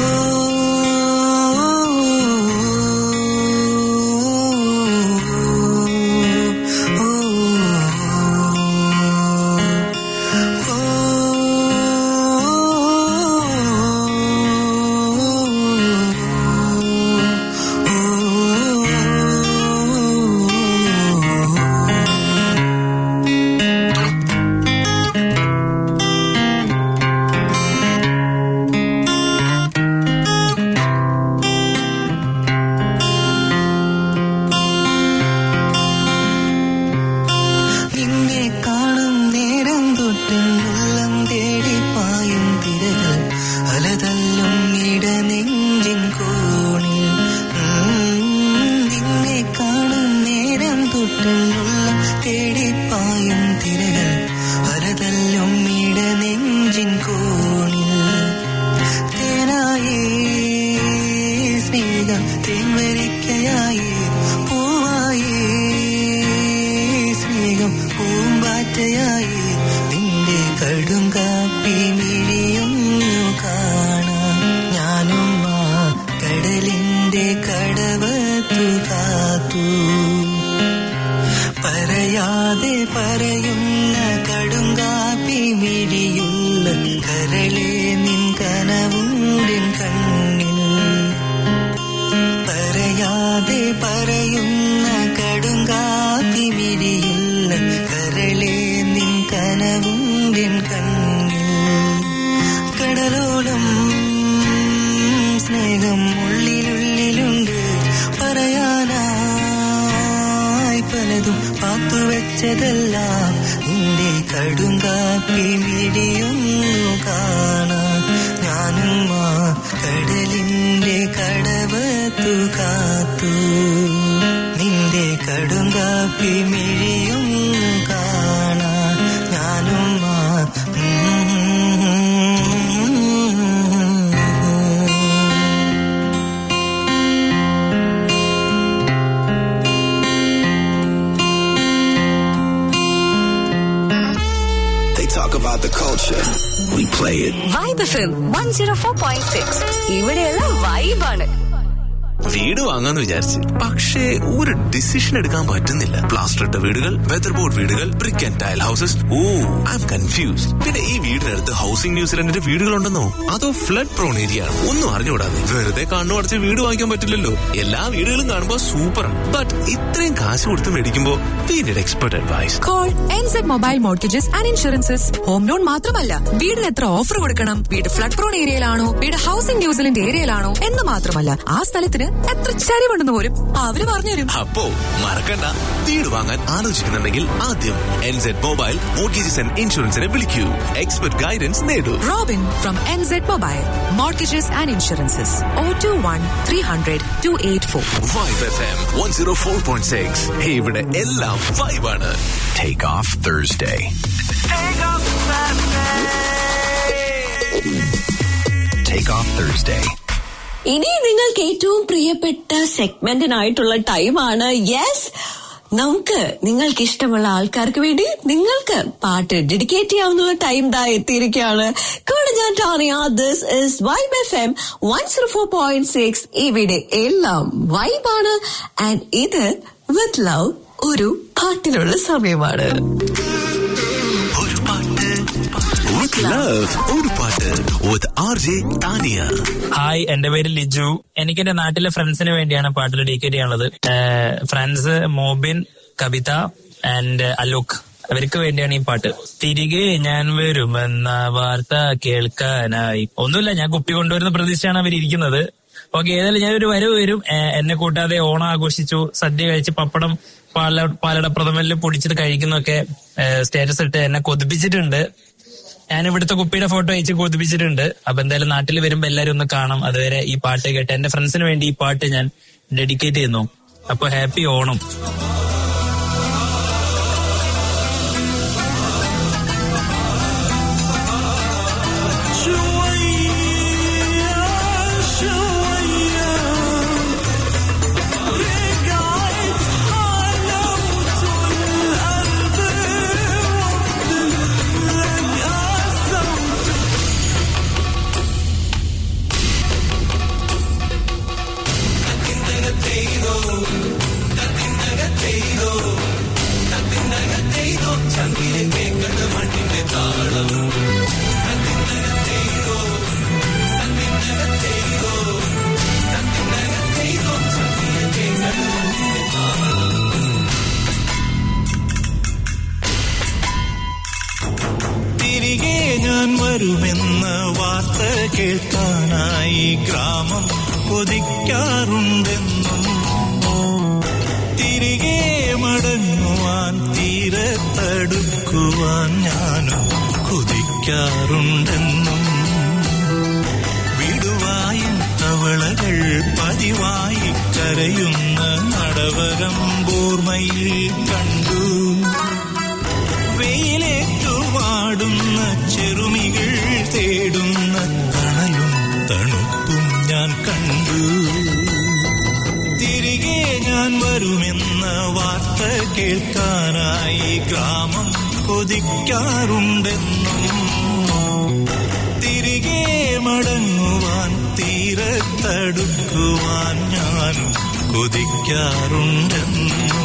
നിന്നെ കാണും നേരം തൊട്ടുള്ളം തേടി പായും തിരകൾ അലതല്ലും ഇടനെഞ്ചിൻ കോണിൽ ഉം, നിന്നെ കാണും നേരം തൊട്ടുള്ളം തേടി പായും തിരകൾ അലതല്ലും ഇടനെഞ്ചിൻ കോണിൽ തേനായേ സ്നേഹം തേൻവരിക്കയായേ പൂവായേ സ്നേഹം പൂമ്പാറ്റയായി നിന്റെ കടും കാപ്പി മിഴിയൊന്നു കാണാം ഞാനും ആ കടലിന്റെ കടവത്തു കാത്തു പറയാതെ പറയുന്ന കടും കാപ്പി മിഴിയുള്ള കരളെ നിൻ കനവുണ്ടിൻ കണ്ണിൽ പറയാതെ പറയുന്ന കടുങ്കാപ്പി മിഴിയുള്ള കരളെ നിൻ കനവുണ്ടിൻ കണ്ണിൽ കടലോളം സ്നേഹം ഉള്ളിലുള്ളിലുണ്ട് പറയാനായി പലതും പാത്തുവെച്ചതെല്ലാം നിന്റെ കടുങ്കാപ്പി മിഴിയൊന്നു കാണാം ഞാനും ആ കടലിന്റെ കടവത്തു കാത്തു നിന്റെ കടുങ്കാപ്പി മിഴിയൊന്നു കാണാം ഞാനും ആ They talk about the culture. We play it. Vibe F M one zero four point six ഇവിടെയുള്ള വൈബാണ് വീട് വാങ്ങാന്ന് വിചാരിച്ച് പക്ഷേ ഒരു ഡിസിഷൻ എടുക്കാൻ പറ്റുന്നില്ല പ്ലാസ്റ്റർ ഇട്ട വീടുകൾ വെതർ ബോർഡ് വീടുകൾ brick and tile houses oh I'm confused പിന്നെ ഈ വീടിനടുത്ത് ഹൗസിംഗ് ന്യൂസിലൻഡിന്റെ വീടുകളുണ്ടെന്നോ അതോ ഫ്ലഡ് പ്രോൺ ഏരിയ ആണ് ഒന്നും അറിഞ്ഞുകൂടാതെ വെറുതെ കണ്ണു അടച്ച് വീട് വാങ്ങിക്കാൻ പറ്റില്ലല്ലോ എല്ലാ വീടുകളും കാണുമ്പോൾ സൂപ്പറാണ് ബട്ട് ഇത്രയും കാശ് കൊടുത്ത് മേടിക്കുമ്പോൾ we need expert advice call NZ mobile mortgages and insurances home loan മാത്രമല്ല വീടിന് എത്ര ഓഫർ കൊടുക്കണം വീട് ഫ്ലഡ് പ്രോൺ ഏരിയയിലാണോ വീട് ഹൗസിംഗ് ന്യൂസിലൻഡ് ഏരിയയിലാണോ എന്ന് മാത്രമല്ല ആ സ്ഥലത്തിന് എത്ര ചരിവുണ്ടെന്ന് പോലും അവര് പറഞ്ഞുതരും അപ്പോ മറക്കണ്ട വീട് വാങ്ങാൻ ആലോചിക്കുന്നുണ്ടെങ്കിൽ ആദ്യം എൻസെഡ് മൊബൈൽ മോർഗേജസ് ആൻഡ് ഇൻഷുറൻസിനെ വിളിക്കൂ എക്സ്പെർട്ട് ഗൈഡൻസ് നേടൂ Robin from NZ mobile mortgages and insurances O two one three hundred two eight four vibe F M one zero four point six ഇവിടെ എല്ലാം വൈബാണ് Take off Thursday. Take off Thursday. ഇനി നിങ്ങൾക്ക് ഏറ്റവും പ്രിയപ്പെട്ട സെഗ്മെന്റിനായിട്ടുള്ള ടൈമാണ് yes നമുക്ക് നിങ്ങൾക്ക് ഇഷ്ടമുള്ള ആൾക്കാർക്ക് വേണ്ടി നിങ്ങൾക്ക് പാട്ട് ഡെഡിക്കേറ്റ് ചെയ്യാവുന്ന ടൈം ദാ എത്തിയിരിക്കുകയാണ് കൂടെ ഞാൻ Tania this is vibe F M one zero four point six ഇവിടെ എല്ലാം വൈബാണ് ആൻഡ് ഇത് വിത്ത് ലവ് ഒരു പാട്ടിനുള്ള സമയമാണ് ഒരു പാട്ട് Love ഒരു പാട്ട് with RJ Tania. ഹായ് എന്റെ പേര് ലിജു എനിക്ക് എന്റെ നാട്ടിലെ ഫ്രണ്ട്സിന് വേണ്ടിയാണ് പാട്ട് ഡെഡിക്കേറ്റ് ചെയ്യാനുള്ളത് ഫ്രണ്ട്സ് മോബിൻ കവിത ആൻഡ് അലോക് അവർക്ക് വേണ്ടിയാണ് ഈ പാട്ട് തിരികെ ഞാൻ വരുമെന്ന വാർത്ത കേൾക്കാനായി ഒന്നുമില്ല ഞാൻ കുപ്പി കൊണ്ടുവരുന്ന പ്രതീക്ഷയാണ് അവരിയ്ക്കുന്നത് ഓക്കെ ഏതായാലും ഞാൻ ഒരു വരവ് വരും ഏഹ് എന്നെ കൂട്ടാതെ ഓണം ആഘോഷിച്ചു സദ്യ കഴിച്ച് പപ്പടം പാല പാലട പ്രഥമനിൽ പൊടിച്ചിട്ട് കഴിക്കുന്നൊക്കെ സ്റ്റേറ്റസ് ഇട്ട് എന്നെ കൊതിപ്പിച്ചിട്ടുണ്ട് ഞാൻ ഇവിടുത്തെ കുപ്പിയുടെ ഫോട്ടോ അയച്ച് കൊതിപ്പിച്ചിട്ടുണ്ട് അപ്പൊ എന്തായാലും നാട്ടിൽ വരുമ്പോ എല്ലാരും ഒന്ന് കാണാം അതുവരെ ഈ പാട്ട് കേട്ട് എന്റെ ഫ്രണ്ട്സിന് വേണ്ടി ഈ പാട്ട് ഞാൻ ഡെഡിക്കേറ്റ് ചെയ്യുന്നു അപ്പൊ ഹാപ്പി ഓണം തിരികെ ഞാൻ വരുമെന്ന വാർത്ത കേൾക്കാനായി ഗ്രാമം കൊതിക്കാറുണ്ടെന്നും തിരികെ മടങ്ങുവാൻ തീരത്തടുക്കുവാൻ ഞാനും കൊതിക്കാറുണ്ടെന്നും വിടുവായും തവളകൾ പതിവായി കരയുന്ന നടവരം ബോർമയിൽ കണ്ടു വെയിലേറ്റുവാടുന്ന ചെറുമികൾ തേടുന്ന തണലും തണുപ്പും ഞാൻ കണ്ടു തിരികെ ഞാൻ വരുമെന്ന വാർത്ത കേൾക്കാനായി ഗ്രാമം കൊതിക്കാറുണ്ടെന്നും തിരികെ മടങ്ങുവാൻ തീരത്തടുക്കുവാൻ ഞാനും കൊതിക്കാറുണ്ടെന്നും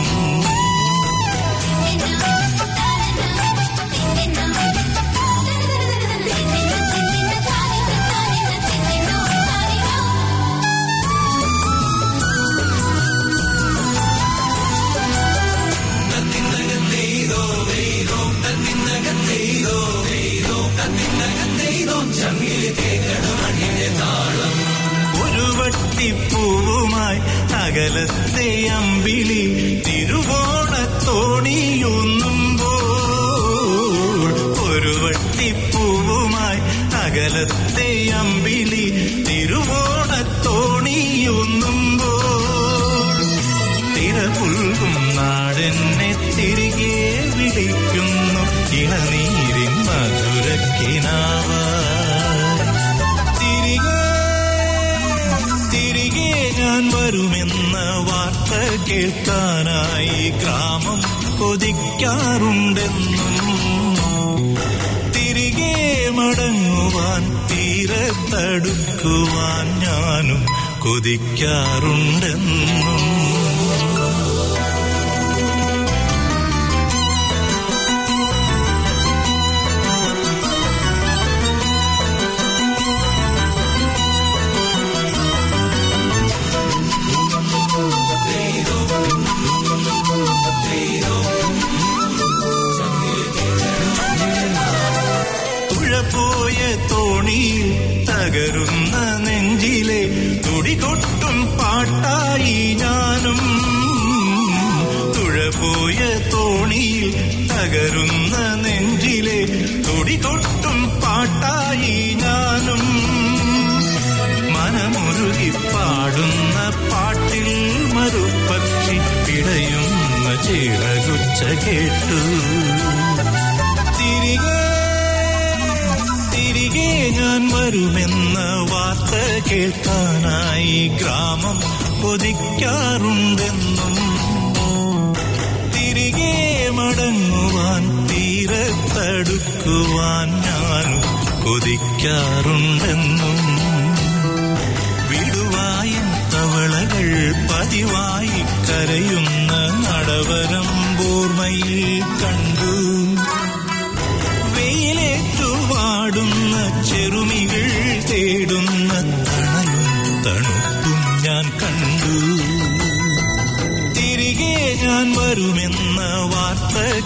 ഒരു വട്ടിപ്പൂവുമായി അകലത്തെ അമ്പിളി തിരുവോണത്തോണിയുന്നുമ്പോൾ ഒരു വട്ടിപ്പൂവുമായി അകലത്തെ അമ്പിളി തിരുവോണത്തോണിയുന്നുമ്പോൾ തിരപുൽകും നാടെന്നെ തിരികെ വിളിക്കുന്നു ഇളനീരിൻ മധുരക്കിനാവ തിരികെ തിരികെ ഞാൻ വരുമെന്ന വാർത്ത കേൾക്കാനായി ഗ്രാമം കൊതിക്കാറുണ്ടെന്നും തിരികെ മടങ്ങുവാൻ തീരത്തടുക്കുവാൻ ഞാനും കൊതിക്കാറുണ്ടെന്നും തുഴപോയ തോണിയിൽ തകരുന്ന നെഞ്ചിലെ തുടികൊട്ടും പാട്ടായി ഞാനും തുഴപോയ തോണിയിൽ തകരുന്ന നെഞ്ചിലെ തുടികൊട്ടും പാട്ടായി ഞാനും മനമുരുകി പാടുന്ന പാട്ടിൽ മറുപക്ഷി പിടയുന്ന ചിറകുച്ച കേട്ടു തിരികെ തിരികെ ഞാൻ വരുമെന്ന വാർത്ത കേൾക്കാനായി ഗ്രാമം കൊതിക്കാറുണ്ടെന്നും തിരികെ മടങ്ങുവാൻ തീരത്തടുക്കുവാൻ ഞാനും കൊതിക്കാറുണ്ടെന്നും വിടുവായും തവളകൾ പതിവായി കരയുന്ന നടവരം ബോർമയിൽ കണ്ടു വെയിലേറ്റുവാടുന്ന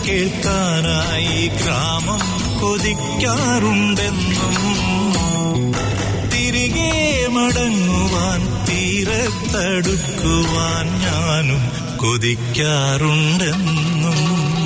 കേൾക്കാനായി ഗ്രാമം കൊതിക്കാറുണ്ടെന്നും തിരികെ മടങ്ങുവാൻ തീരത്തടുക്കുവാൻ ഞാനും കൊതിക്കാറുണ്ടെന്നും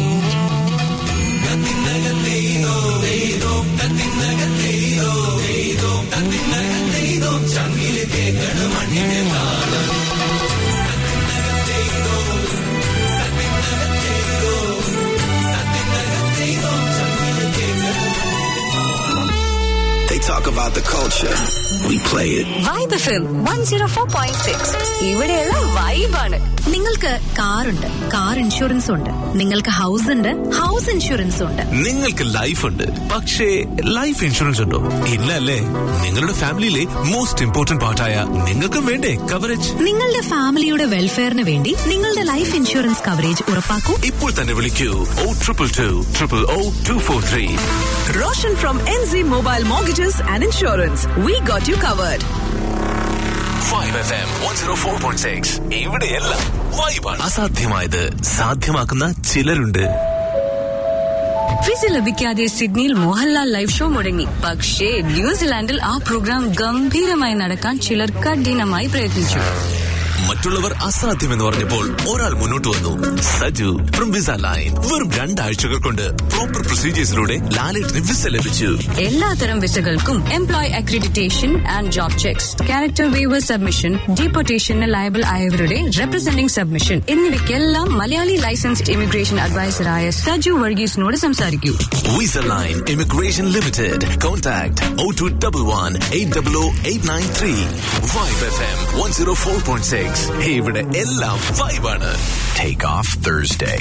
They talk about the culture. We play it. Vibe F M one zero four point six ഇവിടെയുള്ള വൈബാണ് നിങ്ങൾക്ക് കാറുണ്ട് കാർ ഇൻഷുറൻസ് ഉണ്ട് നിങ്ങൾക്ക് ഹൗസ് ഉണ്ട് ഹൗസ് ഇൻഷുറൻസ് ഉണ്ട് നിങ്ങൾക്ക് ലൈഫ് ഉണ്ട് പക്ഷേ ലൈഫ് ഇൻഷുറൻസ് ഉണ്ടോ ഇല്ല അല്ലേ നിങ്ങളുടെ ഫാമിലിയിലെ മോസ്റ്റ് ഇമ്പോർട്ടന്റ് പാർട്ടായ നിങ്ങൾക്കും വേണ്ടേ കവറേജ് നിങ്ങളുടെ ഫാമിലിയുടെ വെൽഫെയറിന് വേണ്ടി നിങ്ങളുടെ ലൈഫ് ഇൻഷുറൻസ് കവറേജ് ഉറപ്പാക്കൂ ഇപ്പോൾ തന്നെ വിളിക്കൂ O triple two triple O two four three Roshan from NZ Mobile Mortgages and Insurance. We got you covered. Vibe F M one zero four point six ഇവിടെയെല്ലാം വൈബാണ് അസാധ്യമായത് സാധ്യമാക്കുന്ന ചിലരുണ്ട് വിസ ലഭിക്കാതെ സിഡ്നിയിൽ Mohanlal live show മുടങ്ങി പക്ഷേ ന്യൂസിലാൻഡിൽ ആ പ്രോഗ്രാം ഗംഭീരമായി നടക്കാൻ ചിലർ കഠിനമായി പ്രയത്നിച്ചു മറ്റുള്ളവർ അസാധ്യമെന്ന് പറഞ്ഞപ്പോൾ ഒരാൾ മുന്നോട്ട് വന്നു സജു ഫ്രം വിസ ലൈൻ വെറും രണ്ടാഴ്ചകൾ കൊണ്ട് പ്രോപ്പർ പ്രൊസീജിയേഴ്സിലൂടെ ലാലേട്ടിന് വിസ ലഭിച്ചു എല്ലാത്തരം വിസകൾക്കും employ accreditation and job checks character waiver submission ഡീപ്പോർട്ടേഷന് ലയബിൾ ആയവരുടെ റെപ്രസെന്റിംഗ് സബ്മിഷൻ എന്നിവയ്ക്കെല്ലാം മലയാളി ലൈസൻസ്ഡ് ഇമിഗ്രേഷൻ അഡ്വൈസറായ സജു വർഗീസിനോട് സംസാരിക്കൂ visa line immigration limited contact O two double one eight double O eight nine three vibe F M one zero four point six ഇവിടെ എല്ലാം വൈബാണ് Take off Thursday.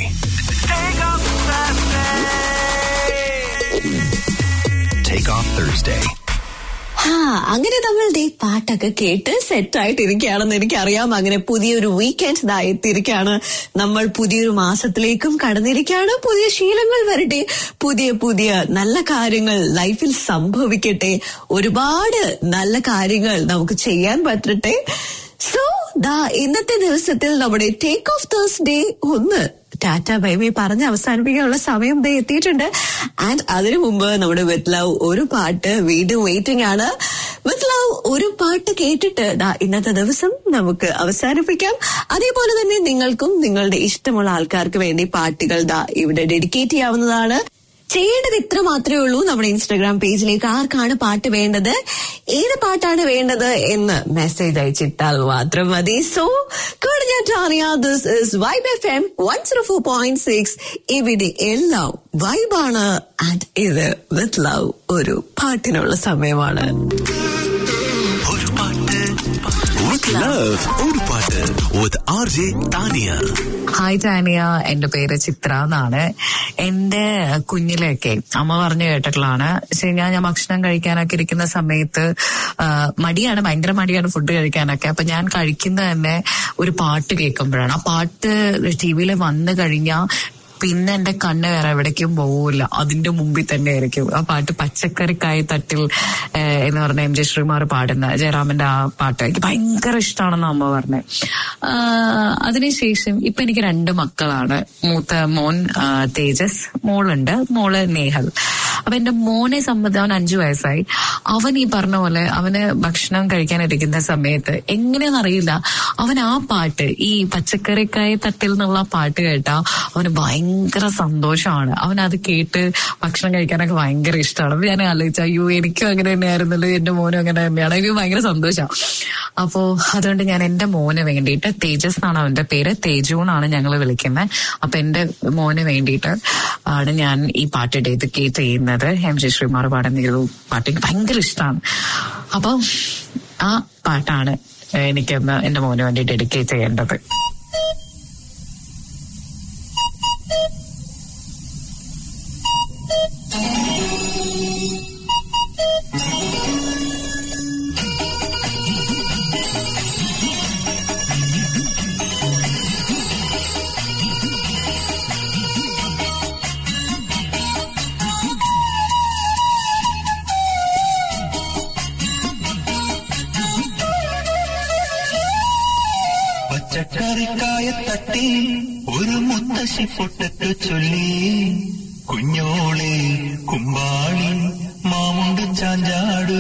Take off Thursday. ആ അങ്ങനെ നമ്മൾ ദേ പാട്ടൊക്കെ കേട്ട് സെറ്റ് ആയിട്ടിരിക്കുകയാണെന്ന് എനിക്കറിയാം അങ്ങനെ പുതിയൊരു വീക്കെൻഡ് ഇതാ എത്തിയിരിക്കുകയാണ് നമ്മൾ പുതിയൊരു മാസത്തിലേക്കും കടന്നിരിക്കുകയാണ് പുതിയ ശീലങ്ങൾ വരട്ടെ പുതിയ പുതിയ നല്ല കാര്യങ്ങൾ ലൈഫിൽ സംഭവിക്കട്ടെ ഒരുപാട് നല്ല കാര്യങ്ങൾ നമുക്ക് ചെയ്യാൻ പറ്റട്ടെ സോ ദാ ഇന്നത്തെ ദിവസത്തിൽ നമ്മുടെ ടേക്ക് ഓഫ് തേഴ്സ്ഡേ ഒന്ന് ടാറ്റ ബൈബൈ പറഞ്ഞ് അവസാനിപ്പിക്കാനുള്ള സമയം ദേ എത്തിയിട്ടുണ്ട് ആൻഡ് അതിനു മുമ്പ് നമ്മുടെ വിത്ത് ലവ് ഒരു പാട്ട് വീണ്ടും വെയിറ്റിംഗ് ആണ് വിത്ത് ലവ് ഒരു പാട്ട് കേട്ടിട്ട് ദാ ഇന്നത്തെ ദിവസം നമുക്ക് അവസാനിപ്പിക്കാം അതേപോലെ തന്നെ നിങ്ങൾക്കും നിങ്ങളുടെ ഇഷ്ടമുള്ള ആൾക്കാർക്ക് വേണ്ടി പാട്ടുകൾ ദാ ഇവിടെ ഡെഡിക്കേറ്റ് ചെയ്യാവുന്നതാണ് ചെയ്യേണ്ടത് ഇത്ര മാത്രമേ ഉള്ളൂ നമ്മുടെ ഇൻസ്റ്റാഗ്രാം പേജിലേക്ക് ആർക്കാണ് പാട്ട് വേണ്ടത് ഏത് പാട്ടാണ് വേണ്ടത് എന്ന് മെസ്സേജ് അയച്ചിട്ടാൽ മാത്രം മതി so this is vibe F M one zero four point six ഇവിടെ എല്ലാം വൈബാണ് ആൻഡ് ഇത് വിത്ത് ലവ് ഒരു പാട്ടിനുള്ള സമയമാണ് With love, ഒരു പാട്ട് with RJ Tania hi Tania എന്റെ പേര് ചിത്ര എന്നാണ് എന്റെ കുഞ്ഞിലെയൊക്കെ അമ്മ പറഞ്ഞു കേട്ടിട്ടുള്ളതാണ് പക്ഷെ ഞാൻ ഞാൻ ഭക്ഷണം കഴിക്കാനൊക്കെ ഇരിക്കുന്ന സമയത്ത് ആ, മടിയാണ് ഭയങ്കര മടിയാണ് ഫുഡ് കഴിക്കാനൊക്കെ അപ്പൊ ഞാൻ കഴിക്കുന്നത് തന്നെ ഒരു പാട്ട് കേൾക്കുമ്പോഴാണ് ആ പാട്ട് ടി വിയിൽ വന്നു കഴിഞ്ഞാൽ പിന്നെ എന്റെ കണ്ണ് വേറെ എവിടേക്കും പോവില്ല അതിന്റെ മുമ്പിൽ തന്നെ ആയിരിക്കും ആ പാട്ട് പച്ചക്കറിക്കായ തട്ടിൽ ഏഹ്, എന്ന് പറഞ്ഞ എം ജെ ശ്രീമാർ പാടുന്ന ജയറാമന്റെ ആ പാട്ട് എനിക്ക് ഭയങ്കര ഇഷ്ടമാണെന്ന് അമ്മ പറഞ്ഞത് അതിനുശേഷം ഇപ്പൊ എനിക്ക് രണ്ട് മക്കളാണ് മൂത്ത മോൻ ആ, തേജസ് മോളുണ്ട് മോള് നേഹൽ അപ്പൊ എന്റെ മോനെ സംബന്ധിച്ച് അവൻ അഞ്ചു വയസ്സായി അവൻ ഈ പറഞ്ഞ പോലെ അവന് ഭക്ഷണം കഴിക്കാനിരിക്കുന്ന സമയത്ത് എങ്ങനെയാണെന്നറിയില്ല അവൻ ആ പാട്ട് ഈ പച്ചക്കറിക്കായ തട്ടിൽ നിന്നുള്ള ആ പാട്ട് കേട്ടാ അവന് ഭയങ്കര സന്തോഷമാണ് അവൻ അത് കേട്ട് ഭക്ഷണം കഴിക്കാനൊക്കെ ഭയങ്കര ഇഷ്ടമാണ് അപ്പൊ ഞാൻ ആലോചിച്ച അയ്യോ എനിക്കും അങ്ങനെ തന്നെയായിരുന്നല്ലോ എന്റെ മോനും അങ്ങനെ തന്നെയാണ് എനിക്ക് ഭയങ്കര സന്തോഷമാണ് അപ്പോ അതുകൊണ്ട് ഞാൻ എന്റെ മോന് വേണ്ടിയിട്ട് തേജസ് എന്നാണ് അവന്റെ പേര് തേജു എന്നാണ് ഞങ്ങൾ വിളിക്കുന്നത് അപ്പൊ എന്റെ മോന് വേണ്ടിയിട്ട് ആണ് ഞാൻ ഈ പാട്ട് ഡെഡിക്കേറ്റ് ചെയ്യുന്നത് എം ജെ ശ്രീമാർ പാടുന്ന ഈ ഒരു പാട്ട് എനിക്ക് ഭയങ്കര ഇഷ്ടമാണ് അപ്പൊ ആ പാട്ടാണ് എനിക്കൊന്ന് എന്റെ മോന് വേണ്ടി ഡെഡിക്കേറ്റ് ചെയ്യേണ്ടത് പച്ചക്കറി പച്ചക്കറിക്കായ തട്ടി ഒരു മുത്തശ്ശി പൊട്ടത്ത് ചൊല്ലി കുഞ്ഞോളെ കുമ്പാളി മാമുണ്ട് ചാഞ്ചാട്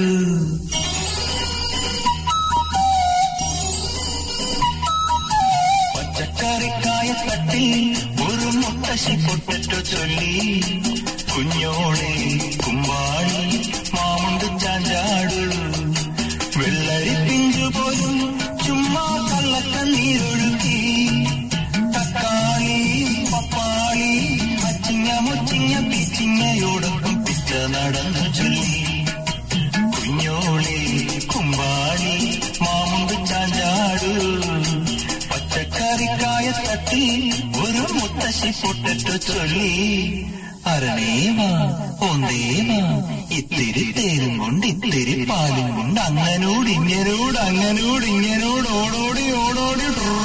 പച്ചക്കറിക്കായ തട്ടി ഒരു മുത്തശ്ശി പൊട്ടത്ത് ചൊല്ലി കുഞ്ഞോളെ കുമ്പാളി മാമുണ്ട് ചാഞ്ചാട് വെള്ളരി പിഞ്ചു പോലും ചുമ്മാ കള്ളക്കണ്ണീരൊഴുക്കി തക്കാളി പപ്പാളി അച്ചിങ്ങ മുച്ചിങ്ങ പിച്ചിങ്ങയോടൊപ്പം പിച്ച നടന്നു ചൊല്ലി കുഞ്ഞോളി കുമ്പാളി മാമുണ്ട് ചാഞ്ചാട് പച്ചക്കറിക്കായ തട്ടി ഒരു മുത്തശ്ശി പൊട്ടിട്ട് ചൊല്ലി അരണേവാ ഒന്നേവാ ഇത്തിരി തേരും കൊണ്ട് ഇത്തിരി പാലും കൊണ്ട് അങ്ങനോട് ഇങ്ങനോട് അങ്ങനോട് ഇങ്ങനോട് ഓടോടി ഓടോടി ട്രൂ.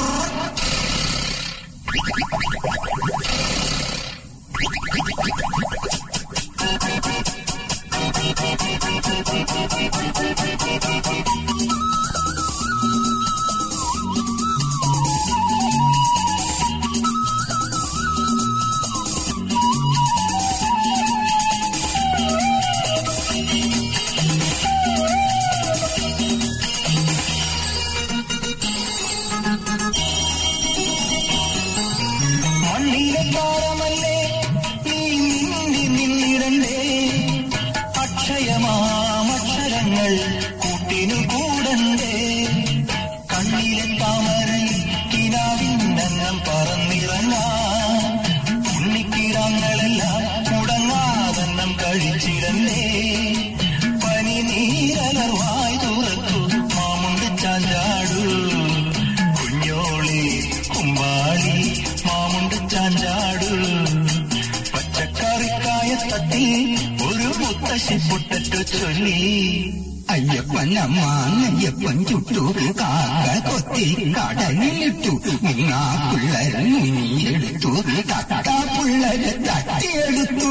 മണ്ണിലെ താരമല്ലേ നീ മിന്നി നിന്നിടണ്ടേ അക്ഷയമാമക്ഷരങ്ങൾ കൂട്ടിനു കൂടണ്ടേ കണ്ണിലെ താമരയിൽ കിനാവിന്നങ്ങം പറന്നിറങ്ങാം ഉണ്ണിക്കിടാങ്ങളെല്ലാം മുടങ്ങാതെണ്ണം കഴിച്ചിടണ്ടേ പനി നീരലർവായി തുറക്കൂ മാമുണ്ട് ചാഞ്ചാടൂ കുഞ്ഞോളി കുമ്പാളി മാമുണ്ട് ചാഞ്ചാടു പച്ചക്കറിക്കായ തട്ടി ഒരു മുത്തശ്ശി പൊട്ടറ്റു ചൊല്ലി അയ്യപ്പൻ അമ്മാങ്ങയ്യപ്പൻ ചുട്ടു കാക്ക കൊത്തി കടലിലിട്ടു മുങ്ങാ പിള്ളേർ മുങ്ങിയെടുത്തു തട്ടാ പിള്ളേരെ തട്ടിയെടുത്തു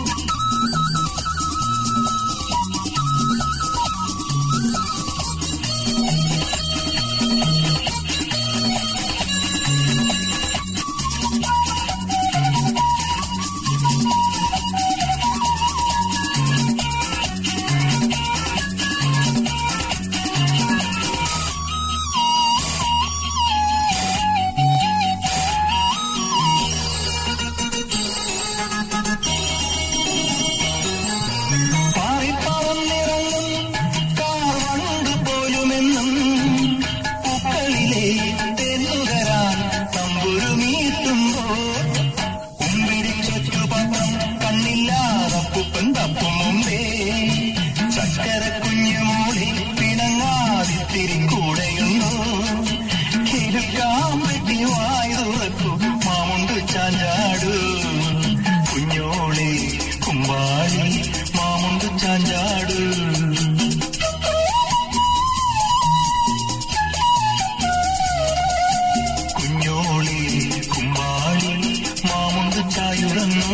പാറിപ്പറന്നിറങ്ങും കാർവണ്ട് പോലുമെന്നും പൂക്കളിലെ തെന്നുകരാൻ തമ്പുരുമീട്ടുമ്പോൾ കുമ്പിടിച്ചൊറ്റുപത്രം കണ്ണില്ലാതപ്പുപ്പൻ തപ്പും മുമ്പേ ചക്കര കുഞ്ഞുമോളി പിണങ്ങാതിത്തിരി കൂടെയുന്നു കിഴക്കാം വെട്ടി വായി തുറക്കൂ മാമുണ്ട് ചാഞ്ചാടു കുഞ്ഞോളി കുമ്പാളി മാമുണ്ട് ചാഞ്ചാടു കുഞ്ഞോളി കുമ്പാളി മാമുണ്ട് ചായുറന്നു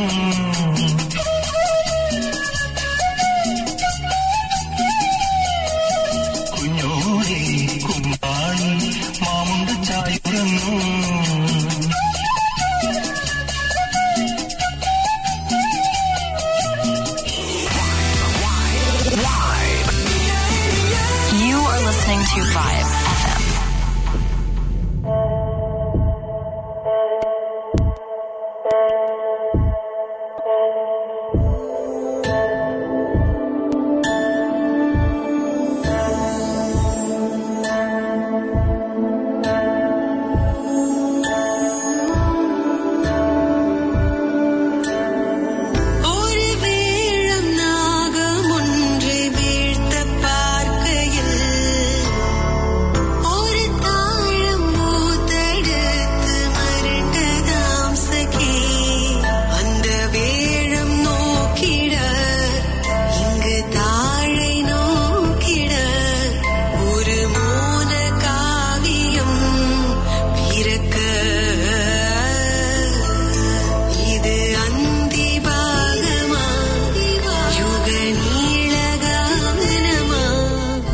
കുഞ്ഞോളി കുമ്പാളി മാമുണ്ട് ചായുറന്നു You are listening to Vibe FM.